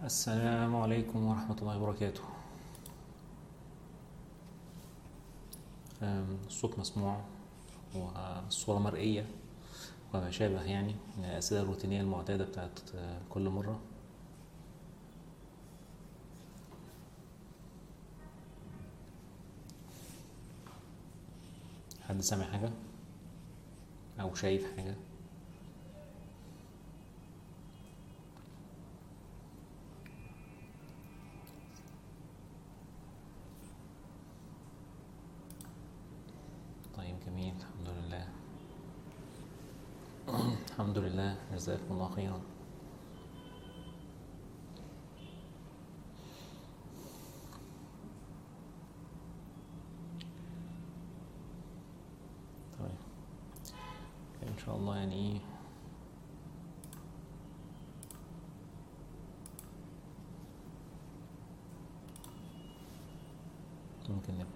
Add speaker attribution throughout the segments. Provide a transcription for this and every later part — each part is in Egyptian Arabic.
Speaker 1: السلام عليكم ورحمة الله وبركاته أم، الصوت مسموع والصورة مرئية وما شابه يعني من الأسئلة الروتينية المعتادة بتاعت آه، كل مرة حد سامع حاجة أو شايف حاجة طيب جميل الحمد لله الحمد لله جزاكم الله خيرا طيب ان شاء الله يعني ايه ممكن نبدأ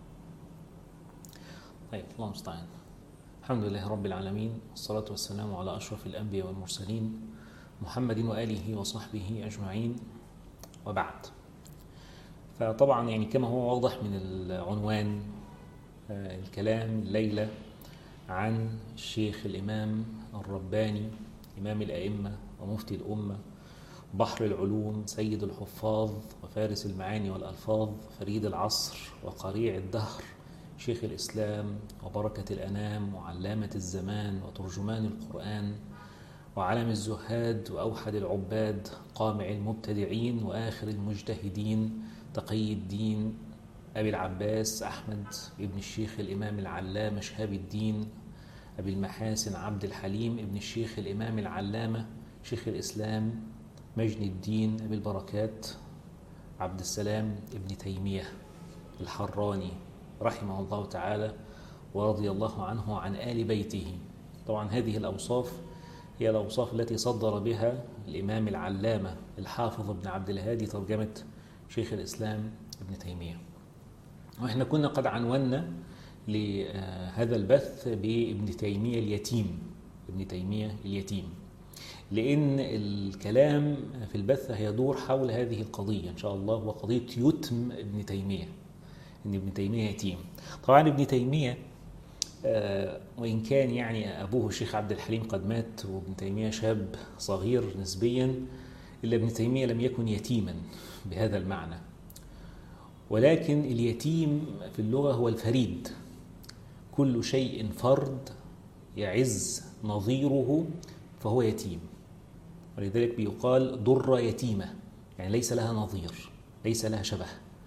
Speaker 1: طيب الله المستعان الحمد لله رب العالمين والصلاة والسلام على أشرف الأنبياء والمرسلين محمد وآله وصحبه أجمعين وبعد فطبعا يعني كما هو واضح من العنوان آه، الكلام الليلة عن الشيخ الإمام الرباني إمام الأئمة ومفتي الأمة بحر العلوم سيد الحفاظ وفارس المعاني والألفاظ فريد العصر وقريع الدهر شيخ الإسلام وبركة الأنام وعلامة الزمان وترجمان القرآن وعلم الزهاد وأوحد العباد قامع المبتدعين وآخر المجتهدين تقي الدين أبي العباس أحمد ابن الشيخ الإمام العلامة شهاب الدين أبي المحاسن عبد الحليم ابن الشيخ الإمام العلامة شيخ الإسلام مجد الدين أبي البركات عبد السلام ابن تيمية الحراني رحمه الله تعالى ورضي الله عنه وعن آل بيته طبعا هذه الأوصاف هي الأوصاف التي صدر بها الإمام العلامة الحافظ ابن عبد الهادي ترجمة شيخ الإسلام ابن تيمية وإحنا كنا قد عنونا لهذا البث بابن تيمية اليتيم ابن تيمية اليتيم لأن الكلام في البث هيدور حول هذه القضية إن شاء الله وقضية يتم ابن تيمية ان ابن تيميه يتيم طبعا ابن تيميه آه، وان كان يعني ابوه الشيخ عبد الحليم قد مات وابن تيميه شاب صغير نسبيا الا ابن تيميه لم يكن يتيما بهذا المعنى ولكن اليتيم في اللغه هو الفريد كل شيء فرد يعز نظيره فهو يتيم ولذلك بيقال ضر يتيمه يعني ليس لها نظير ليس لها شبه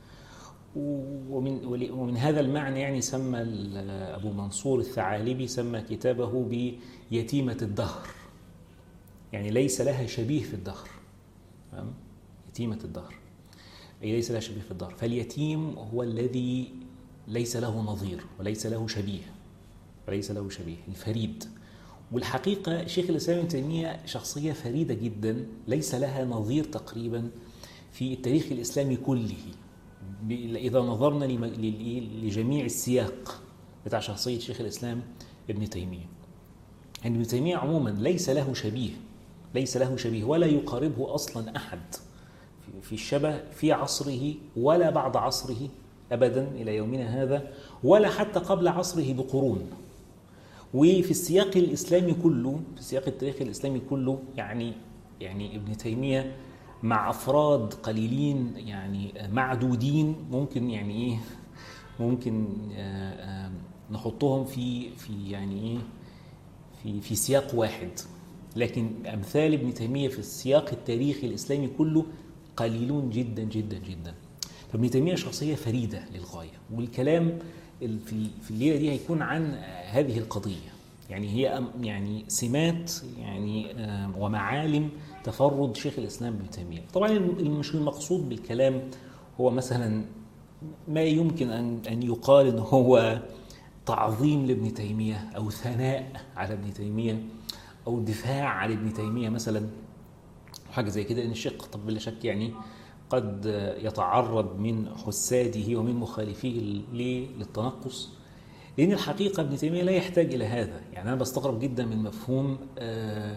Speaker 1: ومن ومن هذا المعنى يعني سمى ابو منصور الثعالبي سمى كتابه بيتيمه الدهر يعني ليس لها شبيه في الدهر تمام؟ يتيمه الدهر اي ليس لها شبيه في الدهر فاليتيم هو الذي ليس له نظير وليس له شبيه وليس له شبيه الفريد والحقيقه شيخ الاسلام ابن تيميه شخصيه فريده جدا ليس لها نظير تقريبا في التاريخ الاسلامي كله إذا نظرنا لجميع السياق بتاع شخصية شيخ الإسلام ابن تيمية يعني ابن تيمية عموما ليس له شبيه ليس له شبيه ولا يقاربه أصلا أحد في الشبه في عصره ولا بعد عصره أبدا إلى يومنا هذا ولا حتى قبل عصره بقرون وفي السياق الإسلامي كله في سياق التاريخ الإسلامي كله يعني يعني ابن تيمية مع افراد قليلين يعني معدودين ممكن يعني ايه ممكن نحطهم في في يعني ايه في في سياق واحد لكن امثال ابن تيميه في السياق التاريخي الاسلامي كله قليلون جدا جدا جدا فابن تيميه شخصيه فريده للغايه والكلام في في الليله دي هيكون عن هذه القضيه يعني هي يعني سمات يعني ومعالم تفرد شيخ الاسلام ابن تيميه طبعا مش المقصود بالكلام هو مثلا ما يمكن ان ان يقال ان هو تعظيم لابن تيميه او ثناء على ابن تيميه او دفاع عن ابن تيميه مثلا حاجه زي كده ان الشيخ طب بلا شك يعني قد يتعرض من حساده ومن مخالفيه للتنقص لان الحقيقه ابن تيميه لا يحتاج الى هذا يعني انا بستغرب جدا من مفهوم آه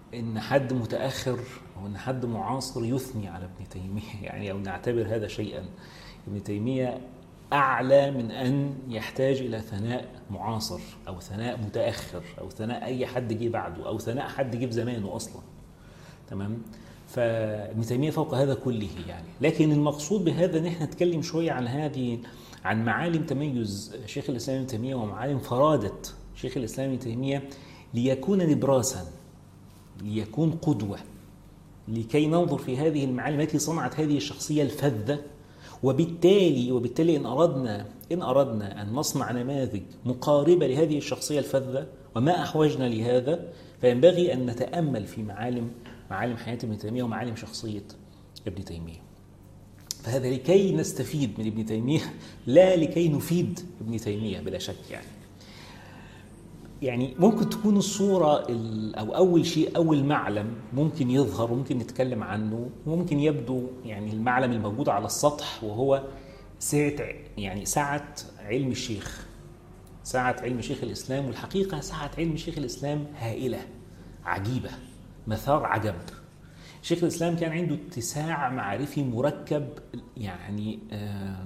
Speaker 1: ان حد متاخر او ان حد معاصر يثني على ابن تيميه يعني او نعتبر هذا شيئا ابن تيميه اعلى من ان يحتاج الى ثناء معاصر او ثناء متاخر او ثناء اي حد جه بعده او ثناء حد جه في زمانه اصلا تمام فابن تيميه فوق هذا كله يعني لكن المقصود بهذا ان احنا نتكلم شويه عن هذه عن معالم تميز شيخ الاسلام ابن تيميه ومعالم فراده شيخ الاسلام ابن تيميه ليكون نبراسا ليكون قدوه لكي ننظر في هذه المعالم التي صنعت هذه الشخصيه الفذه وبالتالي وبالتالي ان اردنا ان اردنا ان نصنع نماذج مقاربه لهذه الشخصيه الفذه وما احوجنا لهذا فينبغي ان نتامل في معالم معالم حياه ابن تيميه ومعالم شخصيه ابن تيميه. فهذا لكي نستفيد من ابن تيميه لا لكي نفيد ابن تيميه بلا شك يعني. يعني ممكن تكون الصورة أو أول شيء أول معلم ممكن يظهر وممكن نتكلم عنه ممكن يبدو يعني المعلم الموجود على السطح وهو سعة يعني سعة علم الشيخ سعة علم شيخ الإسلام والحقيقة سعة علم شيخ الإسلام هائلة عجيبة مثار عجب شيخ الإسلام كان عنده اتساع معرفي مركب يعني آه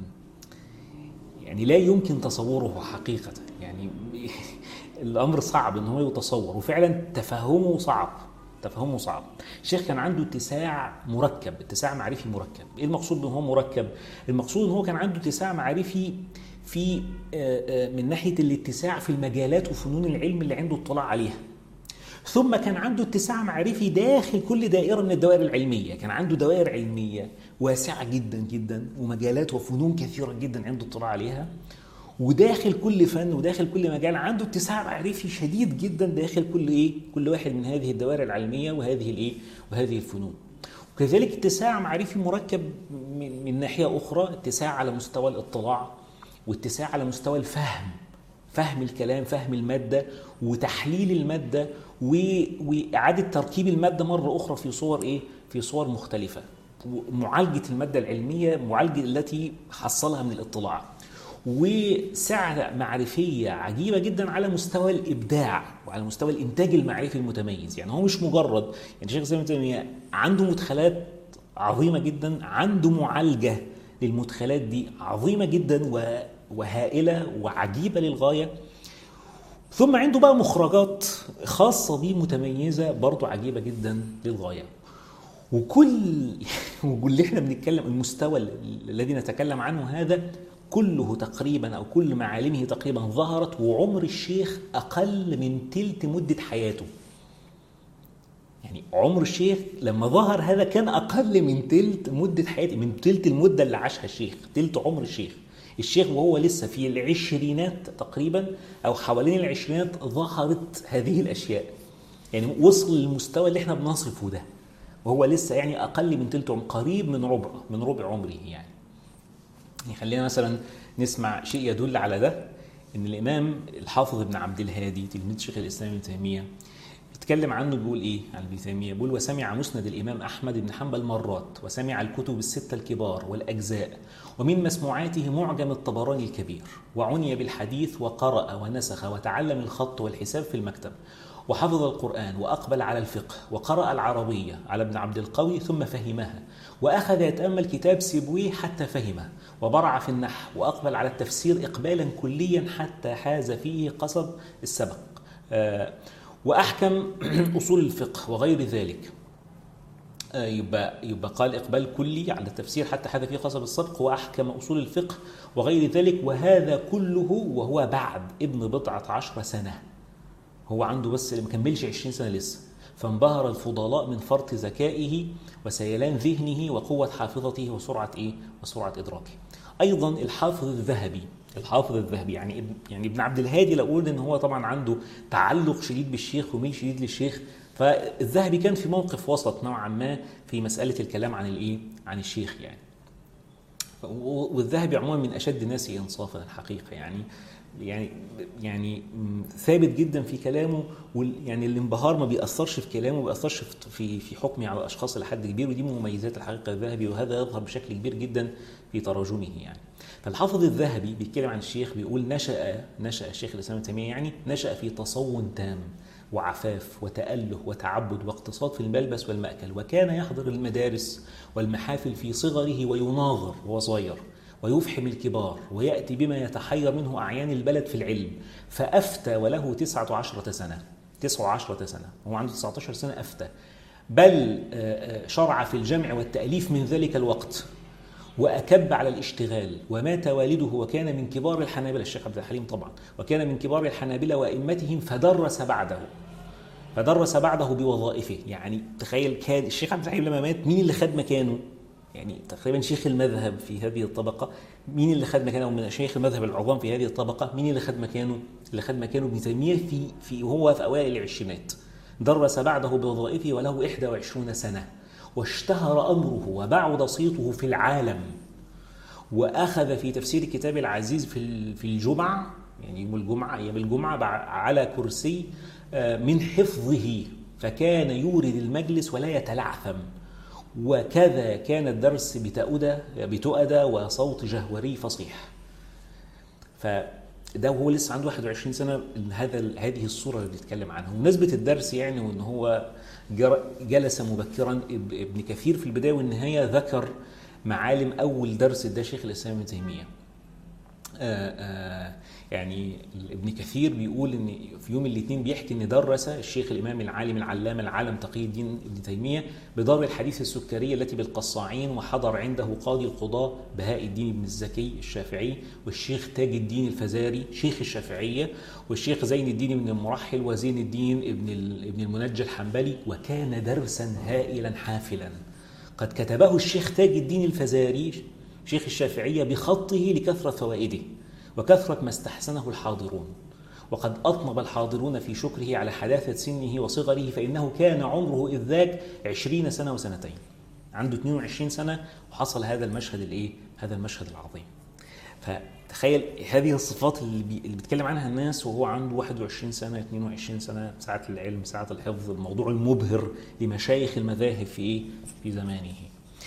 Speaker 1: يعني لا يمكن تصوره حقيقة يعني الامر صعب ان هو يتصور وفعلا تفهمه صعب تفهمه صعب الشيخ كان عنده اتساع مركب اتساع معرفي مركب ايه المقصود ان هو مركب المقصود ان هو كان عنده اتساع معرفي في من ناحيه الاتساع في المجالات وفنون العلم اللي عنده اطلاع عليها ثم كان عنده اتساع معرفي داخل كل دائره من الدوائر العلميه كان عنده دوائر علميه واسعه جدا جدا ومجالات وفنون كثيره جدا عنده اطلاع عليها وداخل كل فن وداخل كل مجال عنده اتساع معرفي شديد جدا داخل كل ايه كل واحد من هذه الدوائر العلميه وهذه الايه وهذه الفنون وكذلك اتساع معرفي مركب من, من ناحيه اخرى اتساع على مستوى الاطلاع واتساع على مستوى الفهم فهم الكلام فهم الماده وتحليل الماده واعاده تركيب الماده مره اخرى في صور ايه في صور مختلفه معالجه الماده العلميه معالجه التي حصلها من الاطلاع وسعة معرفية عجيبة جدا على مستوى الإبداع وعلى مستوى الإنتاج المعرفي المتميز يعني هو مش مجرد يعني شيخ الإسلام تيمية عنده مدخلات عظيمة جدا عنده معالجة للمدخلات دي عظيمة جدا وهائلة وعجيبة للغاية ثم عنده بقى مخرجات خاصة بيه متميزة برضو عجيبة جدا للغاية وكل واللي احنا بنتكلم المستوى الذي نتكلم عنه هذا كله تقريبا او كل معالمه تقريبا ظهرت وعمر الشيخ اقل من تلت مده حياته. يعني عمر الشيخ لما ظهر هذا كان اقل من تلت مده حياته من تلت المده اللي عاشها الشيخ، تلت عمر الشيخ. الشيخ وهو لسه في العشرينات تقريبا او حوالين العشرينات ظهرت هذه الاشياء. يعني وصل للمستوى اللي احنا بنصفه ده. وهو لسه يعني اقل من تلت عمر قريب من ربع من ربع عمره يعني. يعني خلينا مثلا نسمع شيء يدل على ده ان الامام الحافظ ابن عبد الهادي تلميذ شيخ الاسلام ابن تيميه بيتكلم عنه بيقول ايه عن ابن تيميه بيقول وسمع مسند الامام احمد بن حنبل مرات وسمع الكتب السته الكبار والاجزاء ومن مسموعاته معجم الطبراني الكبير وعني بالحديث وقرأ ونسخ وتعلم الخط والحساب في المكتب وحفظ القرآن وأقبل على الفقه وقرأ العربية على ابن عبد القوي ثم فهمها وأخذ يتأمل كتاب سيبويه حتى فهمه وبرع في النحو وأقبل على التفسير إقبالا كليا حتى حاز فيه قصد السبق وأحكم أصول الفقه وغير ذلك يبقى يبقى قال اقبال كلي على التفسير حتى حاز فيه قصب السبق واحكم اصول الفقه وغير ذلك وهذا كله وهو بعد ابن بضعه عشر سنه هو عنده بس ما كملش 20 سنه لسه فانبهر الفضلاء من فرط ذكائه وسيلان ذهنه وقوة حافظته وسرعة إيه؟ وسرعة إدراكه. أيضا الحافظ الذهبي الحافظ الذهبي يعني ابن يعني ابن عبد الهادي لو قلنا ان هو طبعا عنده تعلق شديد بالشيخ وميل شديد للشيخ فالذهبي كان في موقف وسط نوعا ما في مساله الكلام عن الايه؟ عن الشيخ يعني. والذهبي عموما من اشد الناس انصافا الحقيقه يعني يعني يعني ثابت جدا في كلامه يعني الانبهار ما بيأثرش في كلامه ما بيأثرش في في حكمه على الاشخاص لحد كبير ودي من مميزات الحقيقه الذهبي وهذا يظهر بشكل كبير جدا في تراجمه يعني فالحافظ الذهبي بيتكلم عن الشيخ بيقول نشأ نشأ الشيخ الاسلام ابن تيميه يعني نشأ في تصون تام وعفاف وتأله وتعبد واقتصاد في الملبس والمأكل وكان يحضر المدارس والمحافل في صغره ويناظر وهو صغير ويفحم الكبار ويأتي بما يتحير منه أعيان البلد في العلم فأفتى وله تسعة عشرة سنة تسعة عشرة سنة هو عنده 19 سنة أفتى بل شرع في الجمع والتأليف من ذلك الوقت وأكب على الاشتغال ومات والده وكان من كبار الحنابلة الشيخ عبد الحليم طبعا وكان من كبار الحنابلة وأئمتهم فدرس بعده فدرس بعده بوظائفه يعني تخيل كان الشيخ عبد الحليم لما مات مين اللي خد مكانه يعني تقريبا شيخ المذهب في هذه الطبقة مين اللي خد مكانه من شيخ المذهب العظام في هذه الطبقة مين اللي خد مكانه اللي خد مكانه ابن تيمية في في وهو في أوائل العشرينات درس بعده بوظائفه وله 21 سنة واشتهر أمره وبعد صيته في العالم وأخذ في تفسير كتاب العزيز في في الجمعة يعني يوم الجمعة أيام الجمعة على كرسي من حفظه فكان يورد المجلس ولا يتلعثم وكذا كان الدرس بتؤدة بتؤدة وصوت جهوري فصيح فده وهو لسه عنده 21 سنة هذا هذه الصورة اللي بنتكلم عنها ومناسبة الدرس يعني وان هو جلس مبكرا ابن كثير في البداية والنهاية ذكر معالم أول درس ده شيخ الإسلام ابن تيمية آآ آآ يعني ابن كثير بيقول ان في يوم الاثنين بيحكي ان درس الشيخ الامام العالم العلامه العالم تقي الدين ابن تيميه بدار الحديث السكريه التي بالقصاعين وحضر عنده قاضي القضاه بهاء الدين بن الزكي الشافعي والشيخ تاج الدين الفزاري شيخ الشافعيه والشيخ زين الدين بن المرحل وزين الدين ابن ابن المنجى الحنبلي وكان درسا هائلا حافلا قد كتبه الشيخ تاج الدين الفزاري شيخ الشافعيه بخطه لكثره فوائده وكثرة ما استحسنه الحاضرون وقد أطنب الحاضرون في شكره على حداثة سنه وصغره فإنه كان عمره إذ ذاك عشرين سنة وسنتين عنده 22 سنة وحصل هذا المشهد الإيه؟ هذا المشهد العظيم فتخيل هذه الصفات اللي, بي... اللي بيتكلم عنها الناس وهو عنده 21 سنة 22 سنة ساعة العلم ساعة الحفظ الموضوع المبهر لمشايخ المذاهب في إيه؟ في زمانه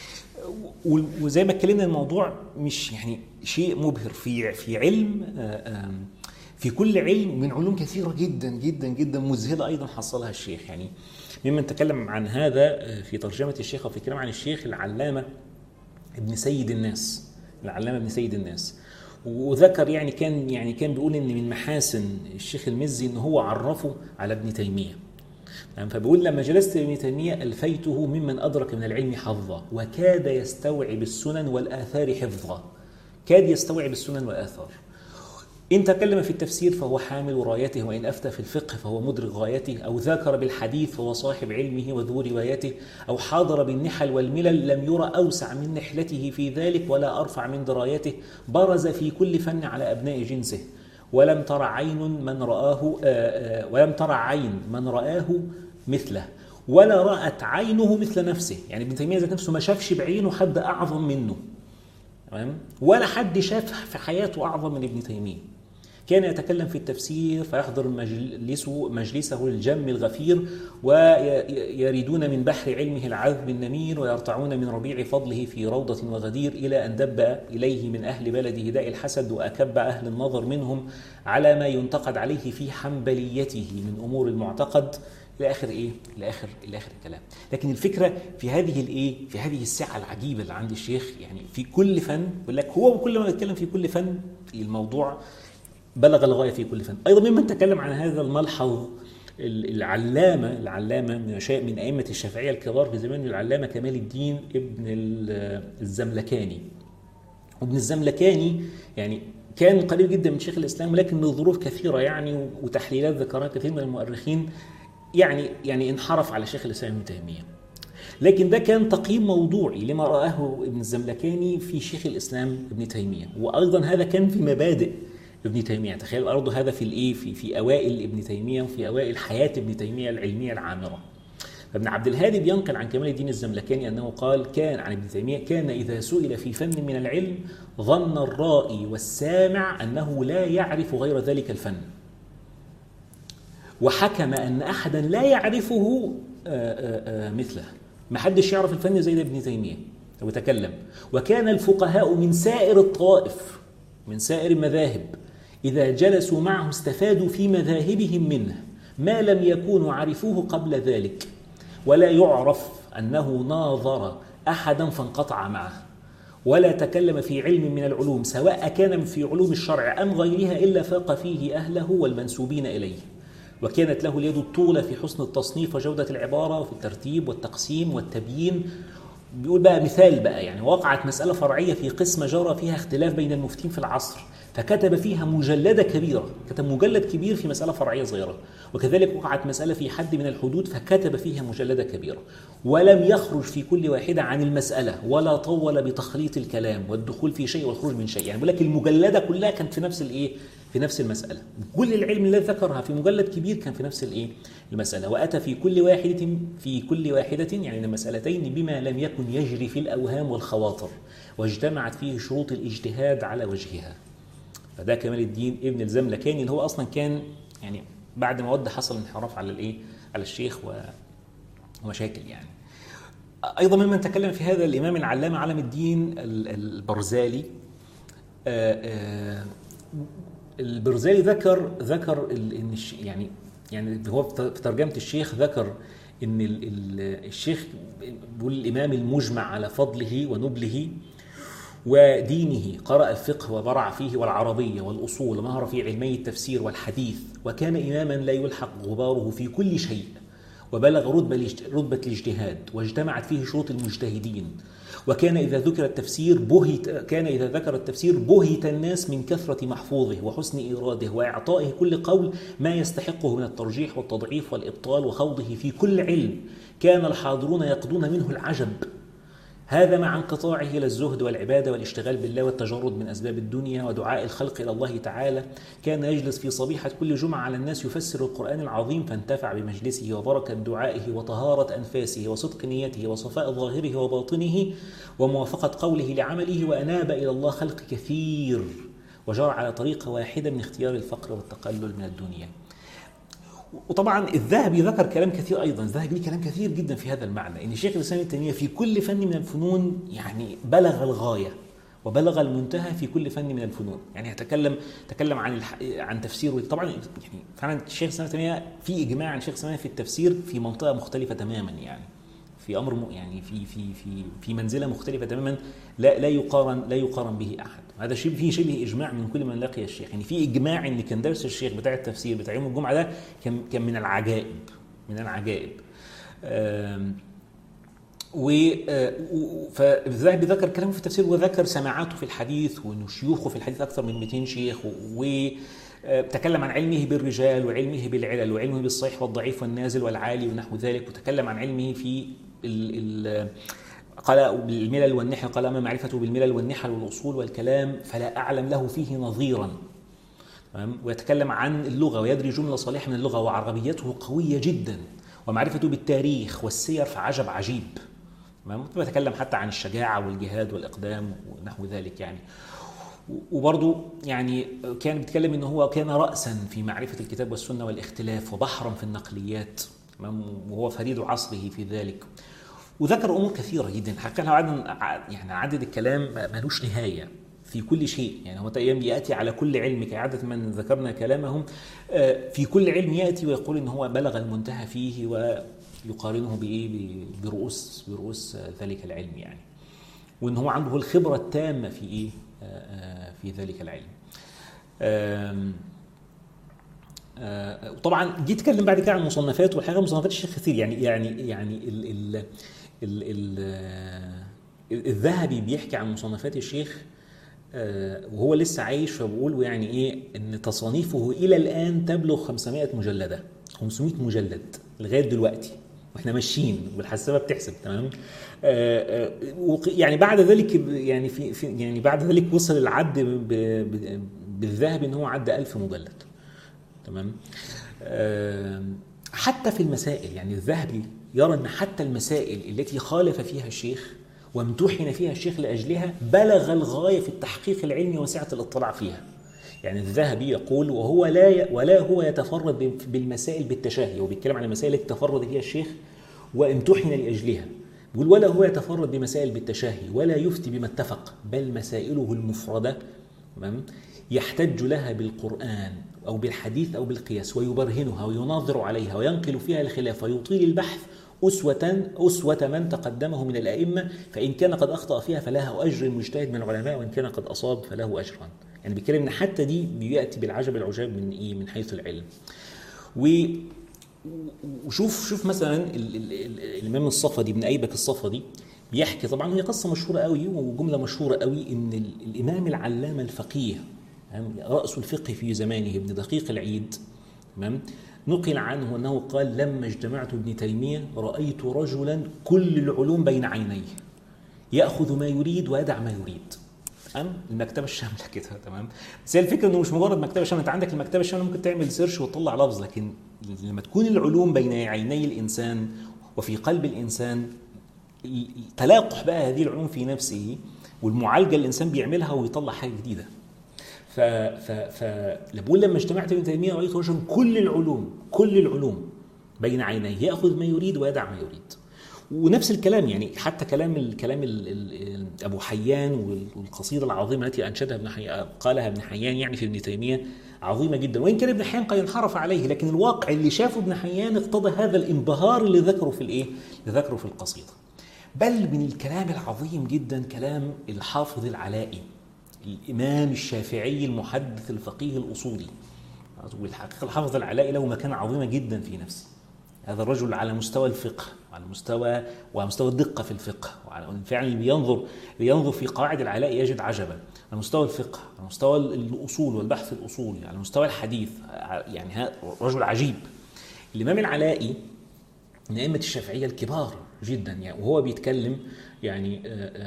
Speaker 1: وزي ما اتكلمنا الموضوع مش يعني شيء مبهر في في علم في كل علم من علوم كثيره جدا جدا جدا مذهله ايضا حصلها الشيخ يعني ممن تكلم عن هذا في ترجمه الشيخ او في كلام عن الشيخ العلامه ابن سيد الناس العلامه ابن سيد الناس وذكر يعني كان يعني كان بيقول ان من محاسن الشيخ المزي ان هو عرفه على ابن تيميه فبيقول لما جلست ابن تيمية ألفيته ممن أدرك من العلم حظا وكاد يستوعب السنن والآثار حفظا كاد يستوعب السنن والآثار إن تكلم في التفسير فهو حامل رايته وإن أفتى في الفقه فهو مدرك غايته أو ذاكر بالحديث فهو صاحب علمه وذو روايته أو حاضر بالنحل والملل لم يرى أوسع من نحلته في ذلك ولا أرفع من درايته برز في كل فن على أبناء جنسه ولم تر عين من رآه ولم تر عين من رآه مثله ولا رأت عينه مثل نفسه يعني ابن تيمية ذات نفسه ما شافش بعينه حد أعظم منه تمام ولا حد شاف في حياته أعظم من ابن تيمية كان يتكلم في التفسير فيحضر مجلسه مجلسه الجم الغفير ويريدون من بحر علمه العذب النمير ويرتعون من ربيع فضله في روضة وغدير إلى أن دب إليه من أهل بلده داء الحسد وأكب أهل النظر منهم على ما ينتقد عليه في حنبليته من أمور المعتقد الى اخر ايه؟ الى اخر الى اخر الكلام، لكن الفكره في هذه الايه؟ في هذه السعه العجيبه اللي عند الشيخ يعني في كل فن يقول لك هو كل ما يتكلم في كل فن الموضوع بلغ الغايه في كل فن، ايضا ممن تكلم عن هذا الملحظ العلامه العلامه من مشايخ من ائمه الشافعيه الكبار في زمانه العلامه كمال الدين ابن الزملكاني. وابن الزملكاني يعني كان قريب جدا من شيخ الاسلام ولكن لظروف كثيره يعني وتحليلات ذكرها كثير من المؤرخين يعني يعني انحرف على شيخ الاسلام ابن تيميه. لكن ده كان تقييم موضوعي لما رآه ابن الزملكاني في شيخ الاسلام ابن تيميه، وايضا هذا كان في مبادئ ابن تيميه، تخيل برضه هذا في الايه في في اوائل ابن تيميه وفي اوائل حياه ابن تيميه العلميه العامره. فابن عبد الهادي بينقل عن كمال الدين الزملكاني انه قال كان عن ابن تيميه كان اذا سئل في فن من العلم ظن الرائي والسامع انه لا يعرف غير ذلك الفن. وحكم ان احدا لا يعرفه مثله ما حدش يعرف الفن زي ده ابن تيميه وتكلم وكان الفقهاء من سائر الطوائف من سائر المذاهب اذا جلسوا معه استفادوا في مذاهبهم منه ما لم يكونوا عرفوه قبل ذلك ولا يعرف أنه ناظر أحدا فانقطع معه ولا تكلم في علم من العلوم سواء كان في علوم الشرع أم غيرها إلا فاق فيه أهله والمنسوبين إليه وكانت له اليد الطولة في حسن التصنيف وجودة العبارة وفي الترتيب والتقسيم والتبيين بيقول بقى مثال بقى يعني وقعت مسألة فرعية في قسمة جرى فيها اختلاف بين المفتين في العصر فكتب فيها مجلدة كبيرة كتب مجلد كبير في مسألة فرعية صغيرة وكذلك وقعت مسألة في حد من الحدود فكتب فيها مجلدة كبيرة ولم يخرج في كل واحدة عن المسألة ولا طول بتخليط الكلام والدخول في شيء والخروج من شيء يعني بقول لك المجلدة كلها كانت في نفس الايه في نفس المسألة كل العلم الذي ذكرها في مجلد كبير كان في نفس الايه المسألة وأتى في كل واحدة في كل واحدة يعني المسألتين بما لم يكن يجري في الأوهام والخواطر واجتمعت فيه شروط الاجتهاد على وجهها فده كمال الدين ابن الزملكاني اللي هو اصلا كان يعني بعد ما ود حصل انحراف على الايه على الشيخ ومشاكل يعني ايضا ممن تكلم في هذا الامام العلامه علم الدين البرزالي البرزالي ذكر ذكر ان يعني يعني هو في ترجمه الشيخ ذكر ان الشيخ بيقول الامام المجمع على فضله ونبله ودينه قرأ الفقه وبرع فيه والعربية والأصول ومهر في علمي التفسير والحديث وكان إماما لا يلحق غباره في كل شيء وبلغ رتبة رتبة الاجتهاد واجتمعت فيه شروط المجتهدين وكان إذا ذكر التفسير بهت كان إذا ذكر التفسير بهت الناس من كثرة محفوظه وحسن إيراده وإعطائه كل قول ما يستحقه من الترجيح والتضعيف والإبطال وخوضه في كل علم كان الحاضرون يقضون منه العجب هذا مع انقطاعه الى الزهد والعباده والاشتغال بالله والتجرد من اسباب الدنيا ودعاء الخلق الى الله تعالى كان يجلس في صبيحه كل جمعه على الناس يفسر القران العظيم فانتفع بمجلسه وبركه دعائه وطهاره انفاسه وصدق نيته وصفاء ظاهره وباطنه وموافقه قوله لعمله واناب الى الله خلق كثير وجرى على طريقه واحده من اختيار الفقر والتقلل من الدنيا وطبعا الذهبي ذكر كلام كثير ايضا الذهبي ليه كلام كثير جدا في هذا المعنى ان شيخ الاسلام ابن تيميه في كل فن من الفنون يعني بلغ الغايه وبلغ المنتهى في كل فن من الفنون يعني تكلم تكلم عن الح... عن تفسير طبعا يعني فعلا الشيخ الاسلام ابن تيميه في اجماع عن الشيخ الاسلام في التفسير في منطقه مختلفه تماما يعني في امر م... يعني في في في في منزله مختلفه تماما لا لا يقارن لا يقارن به احد هذا شيء فيه شبه اجماع من كل من لقي الشيخ يعني في اجماع ان كان درس الشيخ بتاع التفسير بتاع يوم الجمعه ده كان كان من العجائب من العجائب و فالذهبي ذكر كلامه في التفسير وذكر سماعاته في الحديث وانه شيوخه في الحديث اكثر من 200 شيخ و تكلم عن علمه بالرجال وعلمه بالعلل وعلمه بالصحيح والضعيف والنازل والعالي ونحو ذلك وتكلم عن علمه في ال ال قال بالملل والنحل قال أما معرفته بالملل والنحل والأصول والكلام فلا أعلم له فيه نظيرا ويتكلم عن اللغة ويدري جملة صالحة من اللغة وعربيته قوية جدا ومعرفته بالتاريخ والسير فعجب عجيب تمام ويتكلم حتى عن الشجاعة والجهاد والإقدام ونحو ذلك يعني وبرضه يعني كان بيتكلم ان هو كان راسا في معرفه الكتاب والسنه والاختلاف وبحرا في النقليات وهو فريد عصره في ذلك وذكر امور كثيره جدا حقيقه لو قعدنا يعني عدد الكلام ملوش نهايه في كل شيء يعني هو ايام ياتي على كل علم كعاده من ذكرنا كلامهم في كل علم ياتي ويقول ان هو بلغ المنتهى فيه ويقارنه بايه برؤوس برؤوس ذلك العلم يعني وان هو عنده الخبره التامه في ايه في ذلك العلم وطبعا جيت اتكلم بعد كده عن المصنفات والحقيقه مصنفات الشيخ كثير يعني يعني يعني ال ال ال ال الذهبي بيحكي عن مصنفات الشيخ وهو لسه عايش فبقول يعني ايه ان تصانيفه الى الان تبلغ 500 مجلده 500 مجلد لغايه دلوقتي واحنا ماشيين والحسابه بتحسب تمام يعني بعد ذلك يعني في, في يعني بعد ذلك وصل العد بالذهب ان هو عدى 1000 مجلد تمام حتى في المسائل يعني الذهبي يرى ان حتى المسائل التي خالف فيها الشيخ وامتحن فيها الشيخ لاجلها بلغ الغايه في التحقيق العلمي وسعه الاطلاع فيها. يعني الذهبي يقول وهو لا ي... ولا هو يتفرد بالمسائل بالتشهي وبيتكلم عن المسائل التي تفرد فيها الشيخ وامتحن لاجلها. بيقول ولا هو يتفرد بمسائل بالتشهي ولا يفتي بما اتفق بل مسائله المفرده تمام يحتج لها بالقران أو بالحديث أو بالقياس ويبرهنها ويناظر عليها وينقل فيها الخلاف ويطيل البحث أسوة أسوة من تقدمه من الأئمة فإن كان قد أخطأ فيها فلها أجر المجتهد من العلماء وإن كان قد أصاب فله أجران يعني بيتكلم إن حتى دي بيأتي بالعجب العجاب من إيه من حيث العلم و وشوف شوف مثلا ال- ال- ال- الامام الصفدي ابن ايبك الصفدي بيحكي طبعا هي قصه مشهوره قوي وجمله مشهوره قوي ان ال- الامام العلامه الفقيه تمام؟ راس الفقه في زمانه ابن دقيق العيد تمام نقل عنه انه قال لما اجتمعت ابن تيميه رايت رجلا كل العلوم بين عينيه ياخذ ما يريد ويدع ما يريد تمام المكتبه الشامله كده تمام بس هي الفكره انه مش مجرد مكتبه شامله انت عندك المكتبه الشامله ممكن تعمل سيرش وتطلع لفظ لكن لما تكون العلوم بين عيني الانسان وفي قلب الانسان تلاقح بقى هذه العلوم في نفسه والمعالجه اللي الانسان بيعملها ويطلع حاجه جديده ف ف ف بقول لما اجتمعت ابن تيميه رايت رجلا كل العلوم كل العلوم بين عينيه ياخذ ما يريد ويدع ما يريد ونفس الكلام يعني حتى كلام الكلام ال ال ابو حيان والقصيده العظيمه التي انشدها ابن حيان قالها ابن حيان يعني في ابن تيميه عظيمه جدا وان كان ابن حيان قد انحرف عليه لكن الواقع اللي شافه ابن حيان اقتضى هذا الانبهار اللي ذكره في الايه؟ اللي ذكره في القصيده. بل من الكلام العظيم جدا كلام الحافظ العلائي الامام الشافعي المحدث الفقيه الاصولي والحقيقه الحافظ العلائي له مكانه عظيمه جدا في نفسه. هذا الرجل على مستوى الفقه وعلى مستوى وعلى مستوى الدقه في الفقه وعلى فعلا اللي بينظر بينظر في قواعد العلاء يجد عجبا على مستوى الفقه على مستوى الاصول والبحث الاصولي على مستوى الحديث يعني هذا رجل عجيب الامام العلائي من ائمه الشافعيه الكبار جدا يعني وهو بيتكلم يعني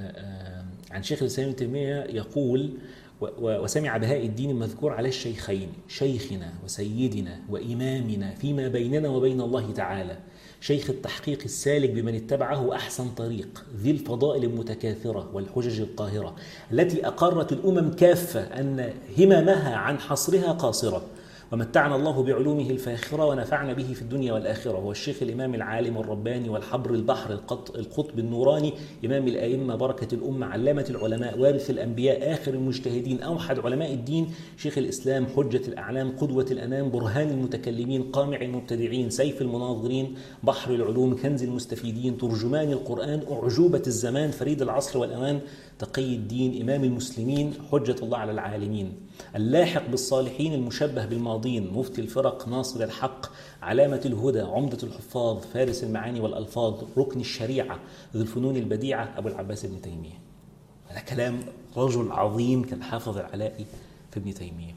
Speaker 1: عن شيخ الاسلام ابن تيميه يقول وسمع بهاء الدين المذكور على الشيخين شيخنا وسيدنا وإمامنا فيما بيننا وبين الله تعالى شيخ التحقيق السالك بمن اتبعه أحسن طريق ذي الفضائل المتكاثرة والحجج القاهرة التي أقرت الأمم كافة أن هممها عن حصرها قاصرة ومتعنا الله بعلومه الفاخرة ونفعنا به في الدنيا والآخرة هو الشيخ الإمام العالم الرباني والحبر البحر القطب النوراني إمام الأئمة بركة الأمة علامة العلماء وارث الأنبياء آخر المجتهدين أوحد علماء الدين شيخ الإسلام حجة الأعلام قدوة الأنام برهان المتكلمين قامع المبتدعين سيف المناظرين بحر العلوم كنز المستفيدين ترجمان القرآن أعجوبة الزمان فريد العصر والأمان تقي الدين إمام المسلمين حجة الله على العالمين اللاحق بالصالحين المشبه بالماضين مفتي الفرق ناصر الحق علامة الهدى عمدة الحفاظ فارس المعاني والألفاظ ركن الشريعة ذو الفنون البديعة أبو العباس ابن تيمية هذا كلام رجل عظيم كالحافظ العلائي في ابن تيمية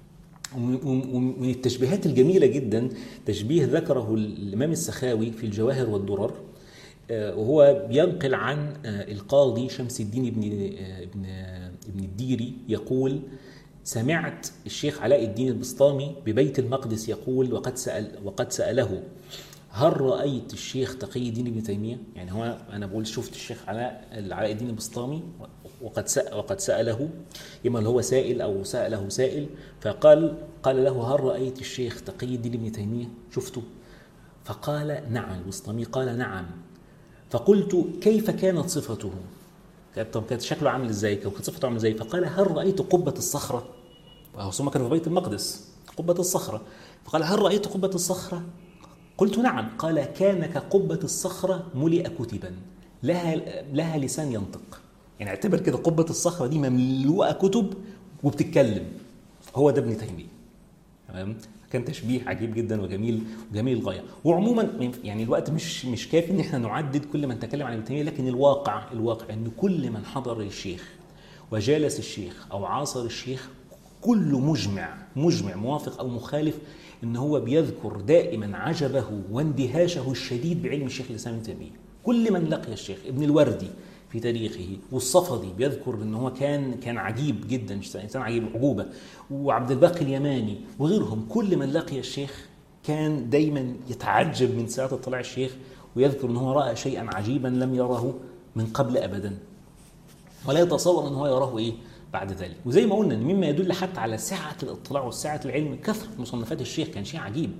Speaker 1: ومن التشبيهات الجميلة جدا تشبيه ذكره الإمام السخاوي في الجواهر والدرر وهو بينقل عن القاضي شمس الدين ابن ابن ابن الديري يقول سمعت الشيخ علاء الدين البسطامي ببيت المقدس يقول وقد سأل وقد سأله هل رأيت الشيخ تقي الدين ابن تيمية؟ يعني هو أنا بقول شفت الشيخ علاء علاء الدين البسطامي وقد سأل وقد سأله إما اللي هو سائل أو سأله سائل فقال قال له هل رأيت الشيخ تقي الدين ابن تيمية؟ شفته؟ فقال نعم البسطامي قال نعم فقلت كيف كانت صفته؟ طب كانت شكله عامل ازاي؟ كانت صفته عامل ازاي؟ فقال هل رأيت قبة الصخرة؟ وهو ثم كان في بيت المقدس قبة الصخرة فقال هل رأيت قبة الصخرة؟ قلت نعم قال كان كقبة الصخرة ملئ كتبا لها لها لسان ينطق يعني اعتبر كده قبة الصخرة دي مملوءة كتب وبتتكلم هو ده ابن تيمية تمام كان تشبيه عجيب جدا وجميل وجميل الغايه وعموما يعني الوقت مش مش كافي ان احنا نعدد كل من تكلم عن ابن تيميه لكن الواقع الواقع ان كل من حضر الشيخ وجالس الشيخ او عاصر الشيخ كله مجمع مجمع موافق او مخالف ان هو بيذكر دائما عجبه واندهاشه الشديد بعلم الشيخ الاسلام ابن تيميه كل من لقي الشيخ ابن الوردي في تاريخه والصفدي بيذكر ان هو كان كان عجيب جدا انسان عجيب عجوبه وعبد الباقي اليماني وغيرهم كل من لقي الشيخ كان دايما يتعجب من ساعه اطلاع الشيخ ويذكر ان هو راى شيئا عجيبا لم يره من قبل ابدا ولا يتصور ان هو يراه ايه بعد ذلك وزي ما قلنا مما يدل حتى على سعه الاطلاع وسعه العلم كثره مصنفات الشيخ كان شيء عجيب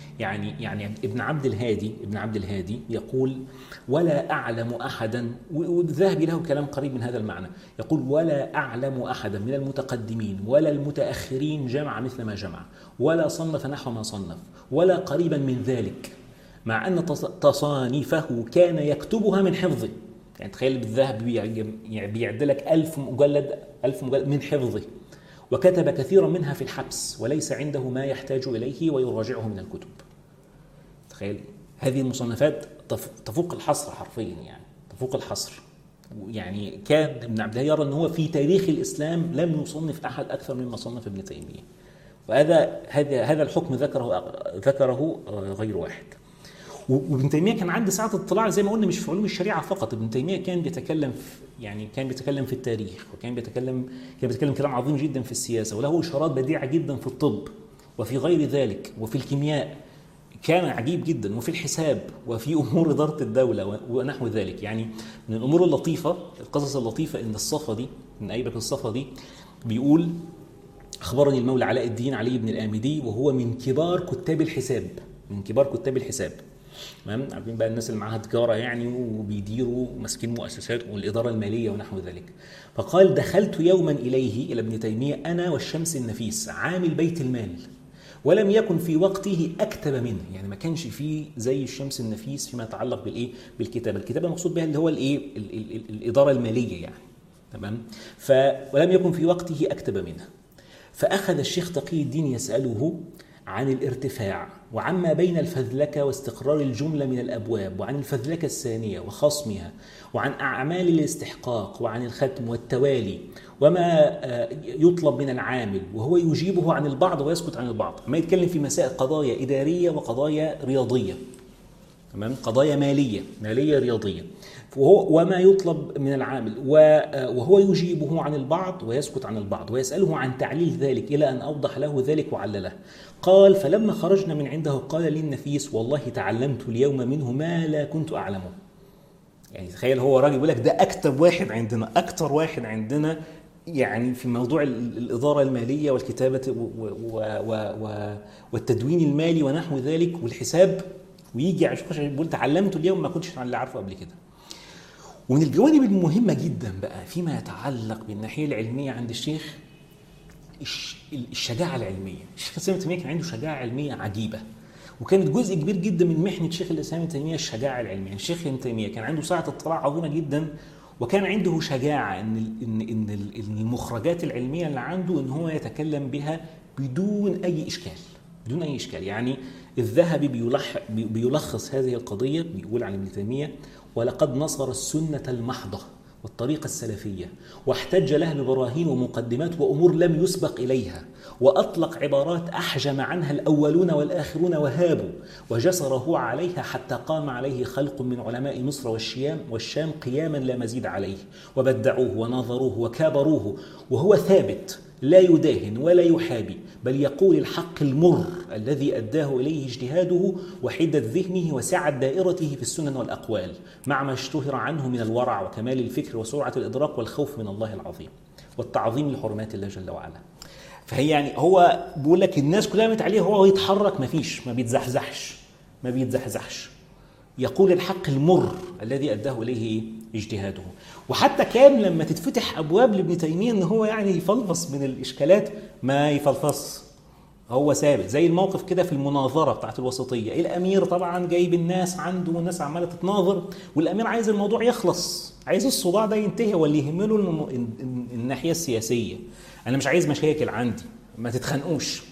Speaker 1: يعني يعني ابن عبد الهادي ابن عبد الهادي يقول ولا اعلم احدا والذهبي له كلام قريب من هذا المعنى يقول ولا اعلم احدا من المتقدمين ولا المتاخرين جمع مثل ما جمع ولا صنف نحو ما صنف ولا قريبا من ذلك مع ان تصانيفه كان يكتبها من حفظه يعني تخيل بالذهب يعني بيعد لك ألف مجلد ألف مجلد من حفظه وكتب كثيرا منها في الحبس وليس عنده ما يحتاج إليه ويراجعه من الكتب تخيل هذه المصنفات تفوق الحصر حرفيا يعني تفوق الحصر يعني كان ابن عبد الهادي يرى ان هو في تاريخ الاسلام لم يصنف احد اكثر مما صنف ابن تيميه وهذا هذا هذا الحكم ذكره ذكره غير واحد وابن تيميه كان عنده ساعه اطلاع زي ما قلنا مش في علوم الشريعه فقط ابن تيميه كان بيتكلم في يعني كان بيتكلم في التاريخ وكان بيتكلم كان بيتكلم كلام عظيم جدا في السياسه وله اشارات بديعه جدا في الطب وفي غير ذلك وفي الكيمياء كان عجيب جدا وفي الحساب وفي امور اداره الدوله ونحو ذلك يعني من الامور اللطيفه القصص اللطيفه ان الصفدي من ايبك الصفدي بيقول اخبرني المولى علاء الدين علي بن الامدي وهو من كبار كتاب الحساب من كبار كتاب الحساب تمام عارفين بقى الناس اللي معاها تجاره يعني وبيديروا ماسكين مؤسسات والاداره الماليه ونحو ذلك فقال دخلت يوما اليه الى ابن تيميه انا والشمس النفيس عامل بيت المال ولم يكن في وقته اكتب منه يعني ما كانش فيه زي الشمس النفيس فيما يتعلق بالايه بالكتابه الكتابه المقصود بها اللي هو الايه الاداره الماليه يعني تمام ف ولم يكن في وقته اكتب منه فاخذ الشيخ تقي الدين يساله عن الارتفاع وعما بين الفذلكة واستقرار الجملة من الأبواب وعن الفذلكة الثانية وخصمها وعن أعمال الاستحقاق وعن الختم والتوالي وما آه، يطلب من العامل وهو يجيبه عن البعض ويسكت عن البعض ما يتكلم في مسائل قضايا إدارية وقضايا رياضية تمام قضايا مالية مالية رياضية وهو وما يطلب من العامل آه، وهو يجيبه عن البعض ويسكت عن البعض ويسأله عن تعليل ذلك إلى أن أوضح له ذلك وعلله قال فلما خرجنا من عنده قال لي النفيس والله تعلمت اليوم منه ما لا كنت أعلمه يعني تخيل هو راجل يقول لك ده أكتب واحد عندنا أكتر واحد عندنا يعني في موضوع الإدارة المالية والكتابة والتدوين المالي ونحو ذلك والحساب ويجي عشان يقول تعلمت اليوم ما كنتش اللي عارفه قبل كده ومن الجوانب المهمة جدا بقى فيما يتعلق بالناحية العلمية عند الشيخ الشجاعة العلمية الشيخ الإسلام ابن تيمية كان عنده شجاعة علمية عجيبة وكانت جزء كبير جدا من محنة شيخ الإسلام ابن تيمية الشجاعة العلمية الشيخ ابن تيمية كان عنده ساعة اطلاع عظيمة جدا وكان عنده شجاعة إن إن إن المخرجات العلمية اللي عنده إن هو يتكلم بها بدون أي إشكال بدون أي إشكال يعني الذهبي بيلخص هذه القضية بيقول عن ابن تيمية ولقد نصر السنة المحضة والطريقة السلفية واحتج له ببراهين ومقدمات وأمور لم يسبق إليها وأطلق عبارات أحجم عنها الأولون والآخرون وهابوا وجسره عليها حتى قام عليه خلق من علماء مصر والشيام والشام قياما لا مزيد عليه وبدعوه وناظروه وكابروه وهو ثابت لا يداهن ولا يحابي بل يقول الحق المر الذي أداه إليه اجتهاده وحدة ذهنه وسعة دائرته في السنن والأقوال مع ما اشتهر عنه من الورع وكمال الفكر وسرعة الإدراك والخوف من الله العظيم والتعظيم لحرمات الله جل وعلا فهي يعني هو بيقول لك الناس كلها مت عليه هو يتحرك ما فيش ما بيتزحزحش ما بيتزحزحش يقول الحق المر الذي أداه إليه اجتهاده وحتى كان لما تتفتح ابواب لابن تيميه ان هو يعني يفلفص من الاشكالات ما يفلفص هو ثابت زي الموقف كده في المناظره بتاعت الوسطيه الامير طبعا جايب الناس عنده والناس عماله تتناظر والامير عايز الموضوع يخلص عايز الصداع ده ينتهي واللي يهمله الناحيه السياسيه انا مش عايز مشاكل عندي ما تتخانقوش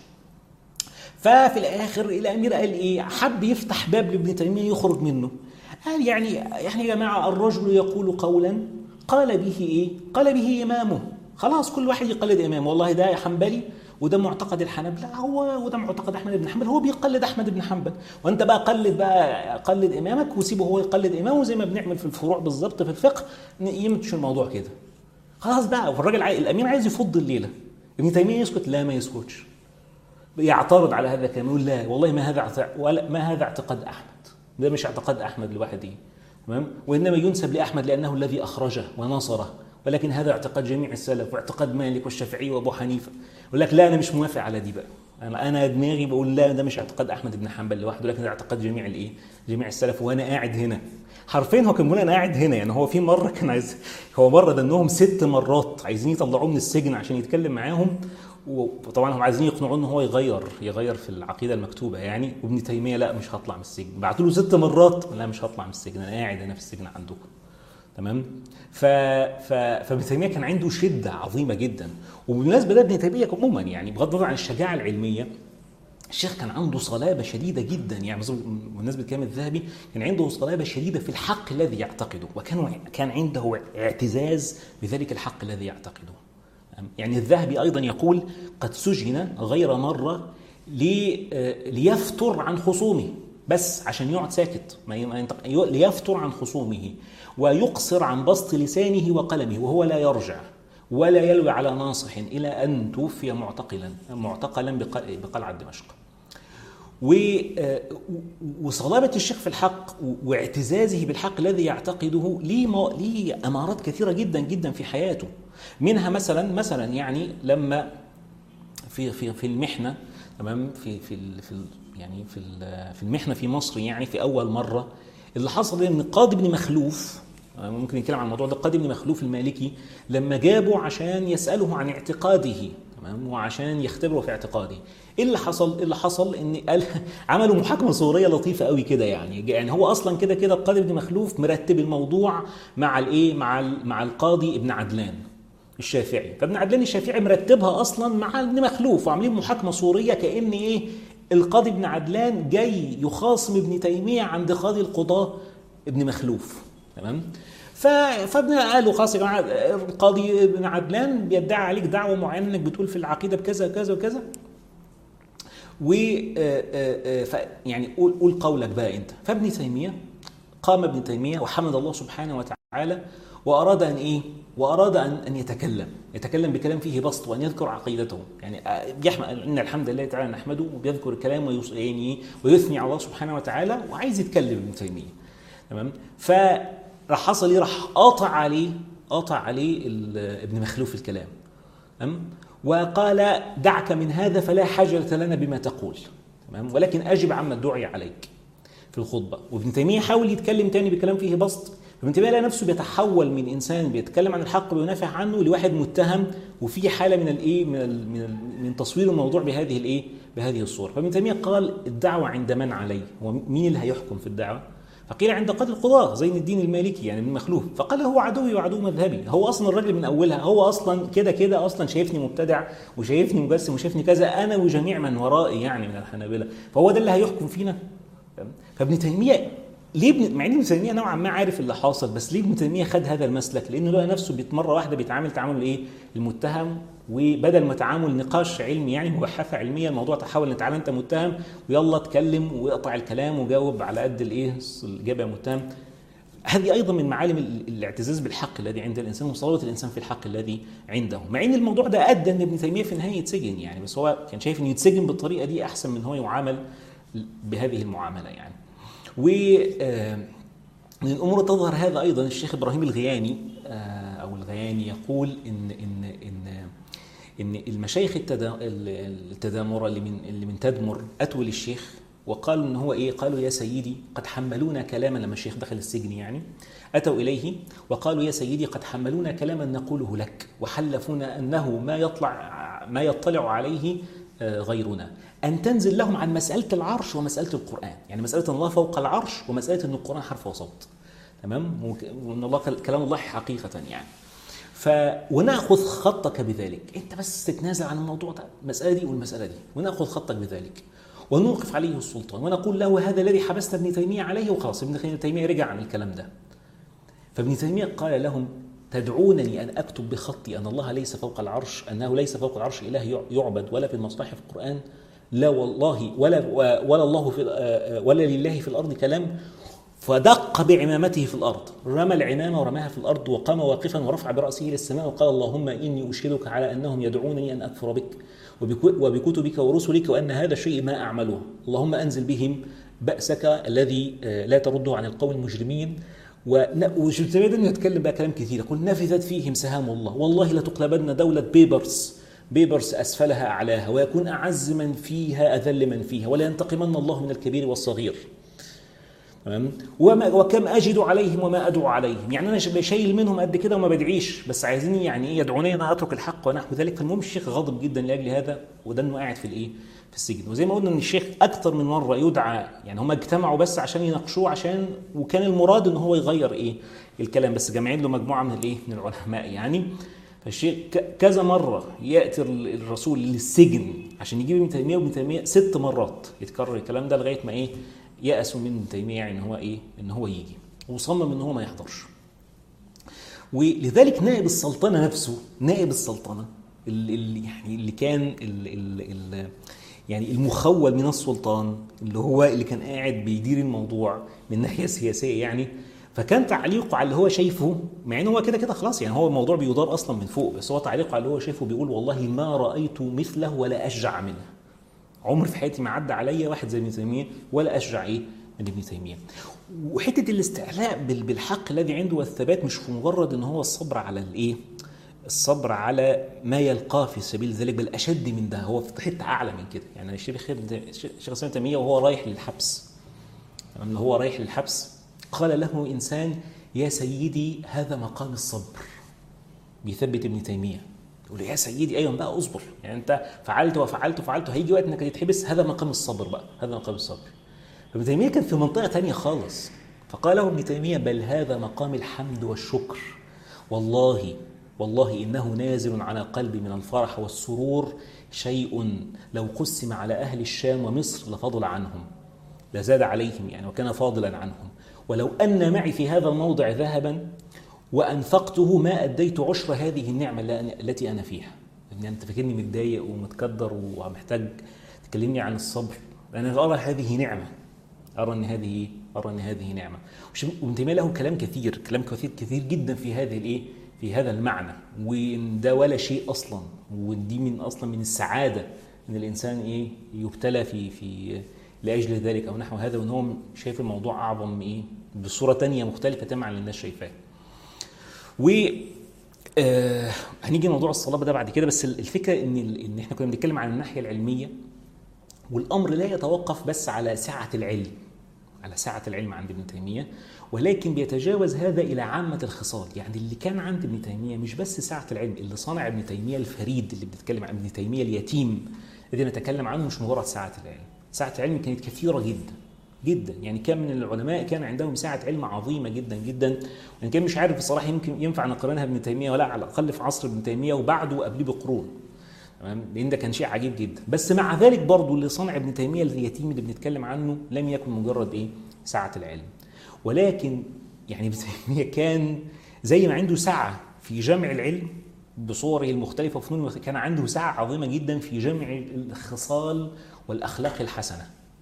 Speaker 1: ففي الاخر الامير قال ايه حب يفتح باب لابن تيميه يخرج منه قال يعني يعني يا جماعه الرجل يقول قولا قال به ايه؟ قال به امامه خلاص كل واحد يقلد امامه والله ده حنبلي وده معتقد الحنابلة هو وده معتقد احمد بن حنبل هو بيقلد احمد بن حنبل وانت بقى قلد بقى قلد امامك وسيبه هو يقلد امامه زي ما بنعمل في الفروع بالظبط في الفقه يمشي الموضوع كده خلاص بقى والراجل عاي... الامير عايز يفض الليله ابن تيميه يسكت لا ما يسكتش يعترض على هذا الكلام يقول لا والله ما هذا ولا ما هذا اعتقاد احمد ده مش اعتقاد احمد لوحده تمام وانما ينسب لاحمد لانه الذي اخرجه ونصره ولكن هذا اعتقاد جميع السلف واعتقاد مالك والشافعي وابو حنيفه يقول لك لا انا مش موافق على دي بقى انا انا دماغي بقول لا ده مش اعتقاد احمد بن حنبل لوحده لكن ده اعتقاد جميع الايه جميع السلف وانا قاعد هنا حرفيا هو كان بيقول انا قاعد هنا يعني هو في مره كان عايز هو مره دنهم ست مرات عايزين يطلعوه من السجن عشان يتكلم معاهم وطبعا هم عايزين يقنعوه ان هو يغير يغير في العقيده المكتوبه يعني وابن تيميه لا مش هطلع من السجن بعتوا له ست مرات لا مش هطلع من السجن انا قاعد هنا في السجن عندكم تمام ف... ف... فابن تيميه كان عنده شده عظيمه جدا وبالمناسبه ده ابن تيميه عموما يعني بغض النظر عن الشجاعه العلميه الشيخ كان عنده صلابه شديده جدا يعني بالنسبه لكلام الذهبي كان عنده صلابه شديده في الحق الذي يعتقده وكان كان عنده اعتزاز بذلك الحق الذي يعتقده يعني الذهبي ايضا يقول قد سجن غير مره ليفتر عن خصومه بس عشان يقعد ساكت ما ليفتر عن خصومه ويقصر عن بسط لسانه وقلمه وهو لا يرجع ولا يلوي على ناصح الى ان توفي معتقلا معتقلا بقلعه دمشق. وصلابة الشيخ في الحق واعتزازه بالحق الذي يعتقده ليه ليه امارات كثيره جدا جدا في حياته منها مثلا مثلا يعني لما في في في المحنه تمام في في في يعني في في المحنه في مصر يعني في اول مره اللي حصل ان قاضي بن مخلوف ممكن نتكلم عن الموضوع ده قاضي بن مخلوف المالكي لما جابه عشان يساله عن اعتقاده تمام وعشان يختبره في اعتقاده ايه اللي حصل إيه اللي حصل ان قال عملوا محاكمه صوريه لطيفه قوي كده يعني يعني هو اصلا كده كده القاضي بن مخلوف مرتب الموضوع مع الايه مع مع القاضي ابن عدلان الشافعي فابن عدلان الشافعي مرتبها اصلا مع ابن مخلوف وعاملين محاكمه صوريه كان ايه القاضي ابن عدلان جاي يخاصم ابن تيميه عند قاضي القضاه ابن مخلوف تمام فابن قالوا خلاص يا جماعه القاضي ابن عدلان بيدعي عليك دعوه معينه انك بتقول في العقيده بكذا وكذا وكذا و يعني قول قول قولك بقى انت فابن تيميه قام ابن تيميه وحمد الله سبحانه وتعالى واراد ان ايه؟ واراد ان ان يتكلم، يتكلم بكلام فيه بسط وان يذكر عقيدته، يعني يحمد ان الحمد لله تعالى نحمده وبيذكر الكلام يعني ويثني على الله سبحانه وتعالى وعايز يتكلم ابن تيميه. تمام؟ فراح حصل ايه؟ راح قاطع عليه قاطع عليه ابن مخلوف الكلام. تمام؟ وقال دعك من هذا فلا حاجة لنا بما تقول تمام ولكن أجب عما ادعي عليك في الخطبة وابن تيمية حاول يتكلم تاني بكلام فيه بسط ابن تيمية لقى نفسه بيتحول من إنسان بيتكلم عن الحق وينافع عنه لواحد متهم وفي حالة من الإيه من ال من, ال من تصوير الموضوع بهذه الإيه بهذه الصورة فابن تيمية قال الدعوة عند من علي هو مين اللي هيحكم في الدعوة فقيل عند قاضي القضاة زين الدين المالكي يعني من مخلوف فقال هو عدوي وعدو مذهبي هو اصلا الراجل من اولها هو اصلا كده كده اصلا شايفني مبتدع وشايفني مجسم وشايفني كذا انا وجميع من ورائي يعني من الحنابلة فهو ده اللي هيحكم فينا فابن تيمية ليه ابن مع ان ابن تيميه نوعا ما عارف اللي حاصل بس ليه ابن تيميه خد هذا المسلك؟ لانه لقى نفسه مره واحده بيتعامل تعامل ايه؟ المتهم وبدل ما تعامل نقاش علمي يعني مباحثه علميه الموضوع تحول تعالى انت متهم ويلا اتكلم واقطع الكلام وجاوب على قد الايه الاجابه يا متهم هذه ايضا من معالم الاعتزاز بالحق الذي عند الانسان وصلابه الانسان في الحق الذي عنده مع ان الموضوع ده ادى ان ابن تيميه في النهايه يتسجن يعني بس هو كان شايف انه يتسجن بالطريقه دي احسن من هو يعامل بهذه المعامله يعني و من الامور تظهر هذا ايضا الشيخ ابراهيم الغياني او الغياني يقول ان ان ان ان المشايخ التدامر اللي من اللي من تدمر اتوا للشيخ وقالوا ان هو ايه؟ قالوا يا سيدي قد حملونا كلاما لما الشيخ دخل السجن يعني اتوا اليه وقالوا يا سيدي قد حملونا كلاما نقوله لك وحلفونا انه ما يطلع ما يطلع عليه غيرنا أن تنزل لهم عن مسألة العرش ومسألة القرآن يعني مسألة الله فوق العرش ومسألة أن القرآن حرف وصوت تمام وأن الله كلام الله حقيقة يعني ف وناخذ خطك بذلك انت بس تتنازل عن الموضوع ده المساله دي والمساله دي وناخذ خطك بذلك ونوقف عليه السلطان ونقول له هذا الذي حبست ابن تيميه عليه وخلاص ابن تيميه رجع عن الكلام ده فابن تيميه قال لهم تدعونني ان اكتب بخطي ان الله ليس فوق العرش انه ليس فوق العرش اله يعبد ولا في المصاحف القران لا والله ولا ولا الله في ولا لله في الارض كلام فدق بعمامته في الارض رمى العمامه ورماها في الارض وقام واقفا ورفع براسه الى السماء وقال اللهم اني اشهدك على انهم يدعونني ان اكفر بك وبكتبك ورسلك وان هذا الشيء ما اعمله اللهم انزل بهم باسك الذي لا ترده عن القوم المجرمين وشلتميد انه يتكلم بقى كلام كثير يقول نفذت فيهم سهام الله والله لتقلبن دولة بيبرس بيبرس أسفلها أعلاها ويكون أعز من فيها أذل من فيها ولا ينتقمن الله من الكبير والصغير تمام وما وكم اجد عليهم وما ادعو عليهم يعني انا شايل منهم قد كده وما بدعيش بس عايزين يعني ايه يدعوني انا اترك الحق ونحو ذلك فالمهم الشيخ غاضب جدا لاجل هذا وده انه قاعد في الايه في السجن وزي ما قلنا ان الشيخ اكثر من مره يدعى يعني هم اجتمعوا بس عشان يناقشوه عشان وكان المراد ان هو يغير ايه الكلام بس جامعين له مجموعه من الايه من العلماء يعني فالشيخ كذا مره ياتي الرسول للسجن عشان يجيب ابن تيميه وابن تيميه ست مرات يتكرر الكلام ده لغايه ما ايه يأسوا من ابن تيميه يعني ان هو ايه ان هو يجي وصمم ان هو ما يحضرش ولذلك نائب السلطنه نفسه نائب السلطنه اللي يعني اللي كان ال ال ال يعني المخول من السلطان اللي هو اللي كان قاعد بيدير الموضوع من ناحيه سياسيه يعني فكان تعليقه على اللي هو شايفه مع ان هو كده كده خلاص يعني هو الموضوع بيدار اصلا من فوق بس هو تعليقه على اللي هو شايفه بيقول والله ما رايت مثله ولا اشجع منه عمر في حياتي ما عدى عليا واحد زي ابن تيميه ولا اشجع ايه من ابن تيميه وحته الاستعلاء بالحق الذي عنده والثبات مش في مجرد ان هو الصبر على الايه الصبر على ما يلقاه في سبيل ذلك بل اشد من ده هو في حته اعلى من كده يعني الشيخ الشيخ ابن تيميه وهو رايح للحبس لما هو رايح للحبس قال له انسان يا سيدي هذا مقام الصبر بيثبت ابن تيميه يقول يا سيدي ايوه بقى اصبر يعني انت فعلت وفعلت وفعلت هيجي وقت انك تتحبس هذا مقام الصبر بقى هذا مقام الصبر فابن تيميه كان في منطقه ثانيه خالص فقال له ابن تيميه بل هذا مقام الحمد والشكر والله والله انه نازل على قلبي من الفرح والسرور شيء لو قسم على اهل الشام ومصر لفضل عنهم لزاد عليهم يعني وكان فاضلا عنهم ولو ان معي في هذا الموضع ذهبا وانفقته ما اديت عشر هذه النعمه التي انا فيها يعني انت فاكرني متضايق ومتكدر ومحتاج تكلمني عن الصبر انا ارى هذه نعمه ارى ان هذه ارى ان هذه نعمه وابن تيميه له كلام كثير كلام كثير كثير جدا في هذه الايه في هذا المعنى وان ده ولا شيء اصلا ودي من اصلا من السعاده ان الانسان ايه يبتلى في في لاجل ذلك او نحو هذا وان هو شايف الموضوع اعظم ايه بصوره تانية مختلفه تماما عن الناس شايفاه و آه هنيجي لموضوع الصلاه ده بعد كده بس الفكره ان ان احنا كنا بنتكلم عن الناحيه العلميه والامر لا يتوقف بس على سعه العلم على سعه العلم عند ابن تيميه ولكن بيتجاوز هذا الى عامه الخصال يعني اللي كان عند ابن تيميه مش بس سعه العلم اللي صنع ابن تيميه الفريد اللي بنتكلم عن ابن تيميه اليتيم الذي نتكلم عنه مش مجرد سعه العلم سعه العلم كانت كثيره جدا جدا يعني كم من العلماء كان عندهم سعه علم عظيمه جدا جدا وان كان مش عارف بصراحه يمكن ينفع نقارنها بابن تيميه ولا على الاقل في عصر ابن تيميه وبعده وقبليه بقرون تمام لان ده كان شيء عجيب جدا بس مع ذلك برضه اللي صنع ابن تيميه اليتيم اللي بنتكلم عنه لم يكن مجرد ايه سعه العلم ولكن يعني ابن تيميه كان زي ما عنده سعه في جمع العلم بصوره المختلفه وفنون كان عنده سعه عظيمه جدا في جمع الخصال والاخلاق الحسنه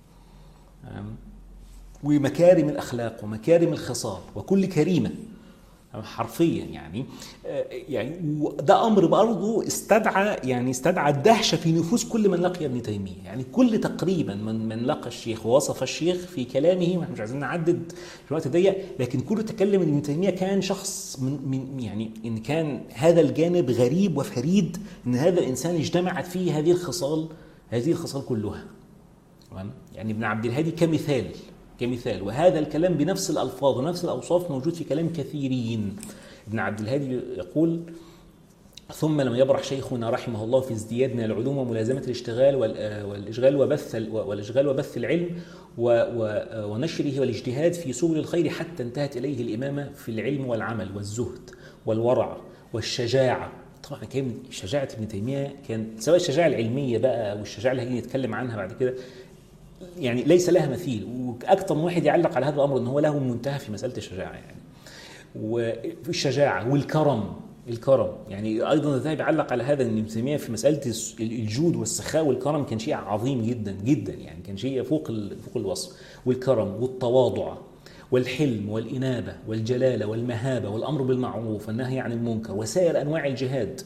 Speaker 1: ومكارم الاخلاق ومكارم الخصال وكل كريمه حرفيا يعني يعني ده امر برضه استدعى يعني استدعى الدهشه في نفوس كل من لقي ابن تيميه يعني كل تقريبا من من لقى الشيخ ووصف الشيخ في كلامه واحنا مش عايزين نعدد في الوقت ضيق لكن كله تكلم ان ابن تيميه كان شخص من, من يعني ان كان هذا الجانب غريب وفريد ان هذا الانسان اجتمعت فيه هذه الخصال هذه الخصال كلها تمام يعني ابن عبد الهادي كمثال كمثال وهذا الكلام بنفس الألفاظ ونفس الأوصاف موجود في كلام كثيرين ابن عبد الهادي يقول ثم لم يبرح شيخنا رحمه الله في ازدياد من العلوم وملازمة الاشتغال والإشغال وبث والإشغال وبث العلم ونشره والاجتهاد في سبل الخير حتى انتهت إليه الإمامة في العلم والعمل والزهد والورع والشجاعة طبعا كان شجاعة ابن تيمية كان سواء الشجاعة العلمية بقى والشجاعة اللي هنيجي نتكلم عنها بعد كده يعني ليس لها مثيل واكثر من واحد يعلق على هذا الامر ان هو له منتهى في مساله الشجاعه يعني وفي الشجاعه والكرم الكرم يعني ايضا الذهبي علق على هذا ان ابن تيميه في مساله الجود والسخاء والكرم كان شيء عظيم جدا جدا يعني كان شيء فوق فوق الوصف والكرم والتواضع والحلم والانابه والجلاله والمهابه والامر بالمعروف والنهي عن المنكر وسائر انواع الجهاد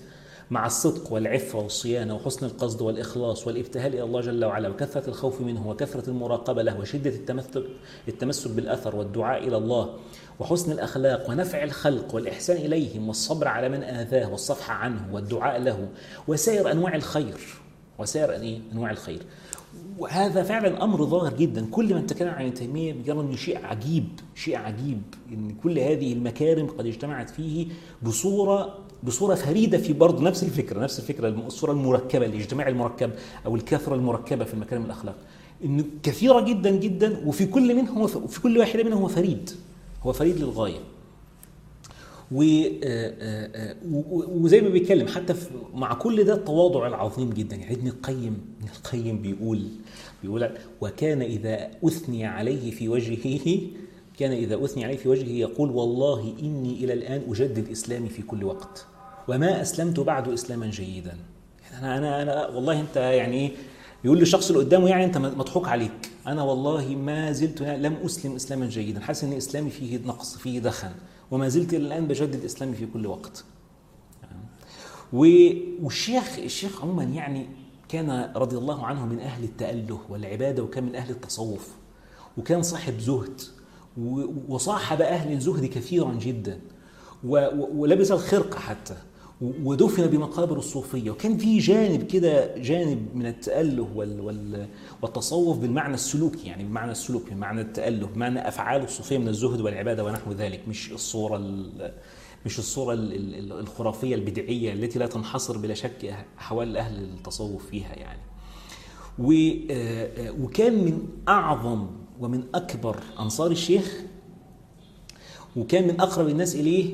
Speaker 1: مع الصدق والعفة والصيانة وحسن القصد والإخلاص والابتهال إلى الله جل وعلا وكثرة الخوف منه وكثرة المراقبة له وشدة التمسك, التمسك بالأثر والدعاء إلى الله وحسن الأخلاق ونفع الخلق والإحسان إليهم والصبر على من آذاه والصفح عنه والدعاء له وسائر أنواع الخير وسائر أنواع الخير وهذا فعلا امر ظاهر جدا كل من تكلم عن ابن تيميه بيرى انه شيء عجيب شيء عجيب ان كل هذه المكارم قد اجتمعت فيه بصوره بصوره فريده في برضه نفس الفكره نفس الفكره الصوره المركبه الاجتماع المركب او الكثره المركبه في المكارم الاخلاق انه كثيره جدا جدا وفي كل منهم وفي كل واحده منهم هو فريد هو فريد للغايه وزي ما بيتكلم حتى مع كل ده التواضع العظيم جدا يعني ابن القيم ابن القيم بيقول بيقول وكان اذا اثني عليه في وجهه كان اذا اثني عليه في وجهه يقول والله اني الى الان اجدد اسلامي في كل وقت وما اسلمت بعد اسلاما جيدا يعني انا انا انا والله انت يعني ايه يقول للشخص اللي قدامه يعني انت مضحوك عليك انا والله ما زلت لم اسلم اسلاما جيدا حاسس ان اسلامي فيه نقص فيه دخن وما زلت الى الان بجدد اسلامي في كل وقت والشيخ الشيخ عموما يعني كان رضي الله عنه من اهل التاله والعباده وكان من اهل التصوف وكان صاحب زهد وصاحب اهل الزهد كثيرا جدا ولبس الخرقه حتى ودفن بمقابر الصوفية وكان في جانب كده جانب من التأله وال وال والتصوف بالمعنى السلوكي يعني بمعنى السلوك بمعنى التأله بمعنى أفعال الصوفية من الزهد والعبادة ونحو ذلك مش الصورة مش الصورة الخرافية البدعية التي لا تنحصر بلا شك أحوال أهل التصوف فيها يعني وكان من أعظم ومن أكبر أنصار الشيخ وكان من أقرب الناس إليه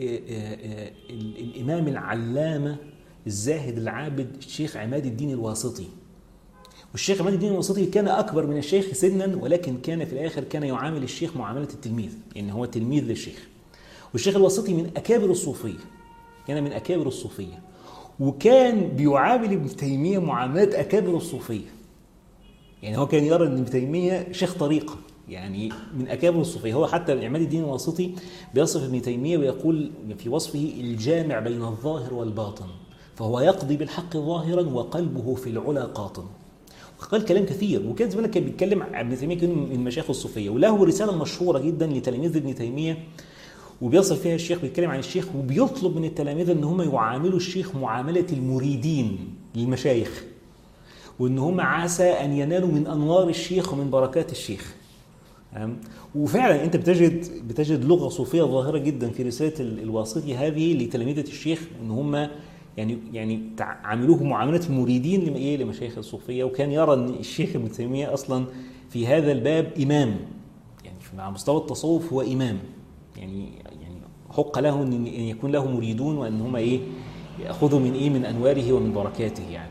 Speaker 1: الإمام العلامة الزاهد العابد الشيخ عماد الدين الواسطي والشيخ عماد الدين الواسطي كان أكبر من الشيخ سنا ولكن كان في الآخر كان يعامل الشيخ معاملة التلميذ يعني هو تلميذ للشيخ والشيخ الواسطي من أكابر الصوفية كان من أكابر الصوفية وكان بيعامل ابن تيمية معاملة أكابر الصوفية يعني هو كان يرى أن ابن تيمية شيخ طريقة يعني من اكابر الصوفيه هو حتى عماد الدين الواسطي بيصف ابن تيميه ويقول في وصفه الجامع بين الظاهر والباطن فهو يقضي بالحق ظاهرا وقلبه في العلا قاطن قال كلام كثير وكان زمان كان بيتكلم عن ابن تيميه من مشايخ الصوفيه وله رساله مشهوره جدا لتلاميذ ابن تيميه وبيصف فيها الشيخ بيتكلم عن الشيخ وبيطلب من التلاميذ ان هم يعاملوا الشيخ معامله المريدين للمشايخ وان هم عسى ان ينالوا من انوار الشيخ ومن بركات الشيخ وفعلا انت بتجد بتجد لغه صوفيه ظاهره جدا في رساله الواسطي هذه لتلاميذه الشيخ ان هم يعني يعني عاملوه معامله المريدين لايه لمشايخ الصوفيه وكان يرى ان الشيخ ابن تيميه اصلا في هذا الباب امام يعني على مستوى التصوف هو امام يعني يعني حق له ان يكون له مريدون وان هم ايه ياخذوا من ايه من انواره ومن بركاته يعني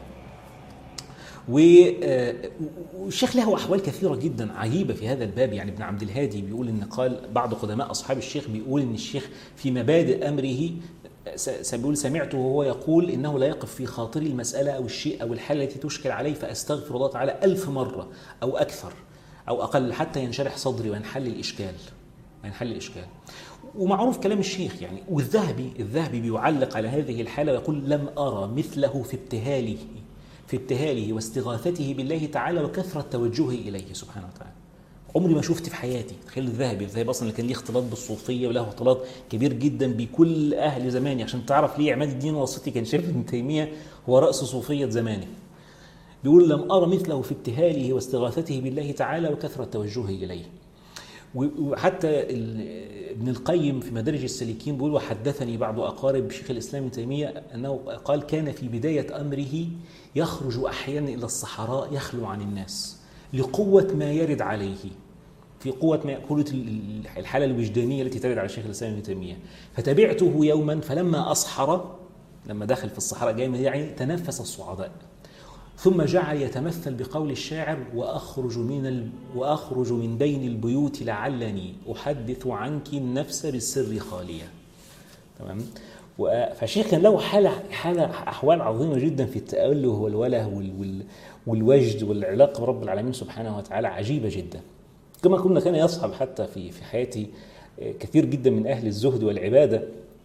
Speaker 1: والشيخ له احوال كثيره جدا عجيبه في هذا الباب يعني ابن عبد الهادي بيقول ان قال بعض قدماء اصحاب الشيخ بيقول ان الشيخ في مبادئ امره بيقول سمعته وهو يقول انه لا يقف في خاطري المساله او الشيء او الحاله التي تشكل علي فاستغفر الله تعالى ألف مره او اكثر او اقل حتى ينشرح صدري وينحل الاشكال وينحل الاشكال ومعروف كلام الشيخ يعني والذهبي الذهبي بيعلق على هذه الحاله ويقول لم ارى مثله في ابتهاله في ابتهاله واستغاثته بالله تعالى وكثرة توجهه إليه سبحانه وتعالى عمري ما شفت في حياتي تخيل الذهبي الذهبي اصلا اللي كان ليه اختلاط بالصوفيه وله اختلاط كبير جدا بكل اهل زمانه عشان تعرف ليه عماد الدين الواسطي كان شايف ابن تيميه هو راس صوفيه زمانه بيقول لم ارى مثله في ابتهاله واستغاثته بالله تعالى وكثره توجهه اليه وحتى ابن القيم في مدارج السالكين بيقول وحدثني بعض اقارب شيخ الاسلام ابن تيميه انه قال كان في بدايه امره يخرج احيانا الى الصحراء يخلو عن الناس لقوه ما يرد عليه في قوة ما قوة الحالة الوجدانية التي ترد على شيخ الإسلام ابن تيمية فتبعته يوما فلما أصحر لما دخل في الصحراء جاي يعني تنفس الصعداء ثم جعل يتمثل بقول الشاعر واخرج من ال... واخرج من بين البيوت لعلني احدث عنك النفس بالسر خاليه تمام فالشيخ كان له حاله حاله احوال عظيمه جدا في التاله والوله وال... وال... والوجد والعلاقه برب العالمين سبحانه وتعالى عجيبه جدا كما قلنا كان يصحب حتى في في حياته كثير جدا من اهل الزهد والعباده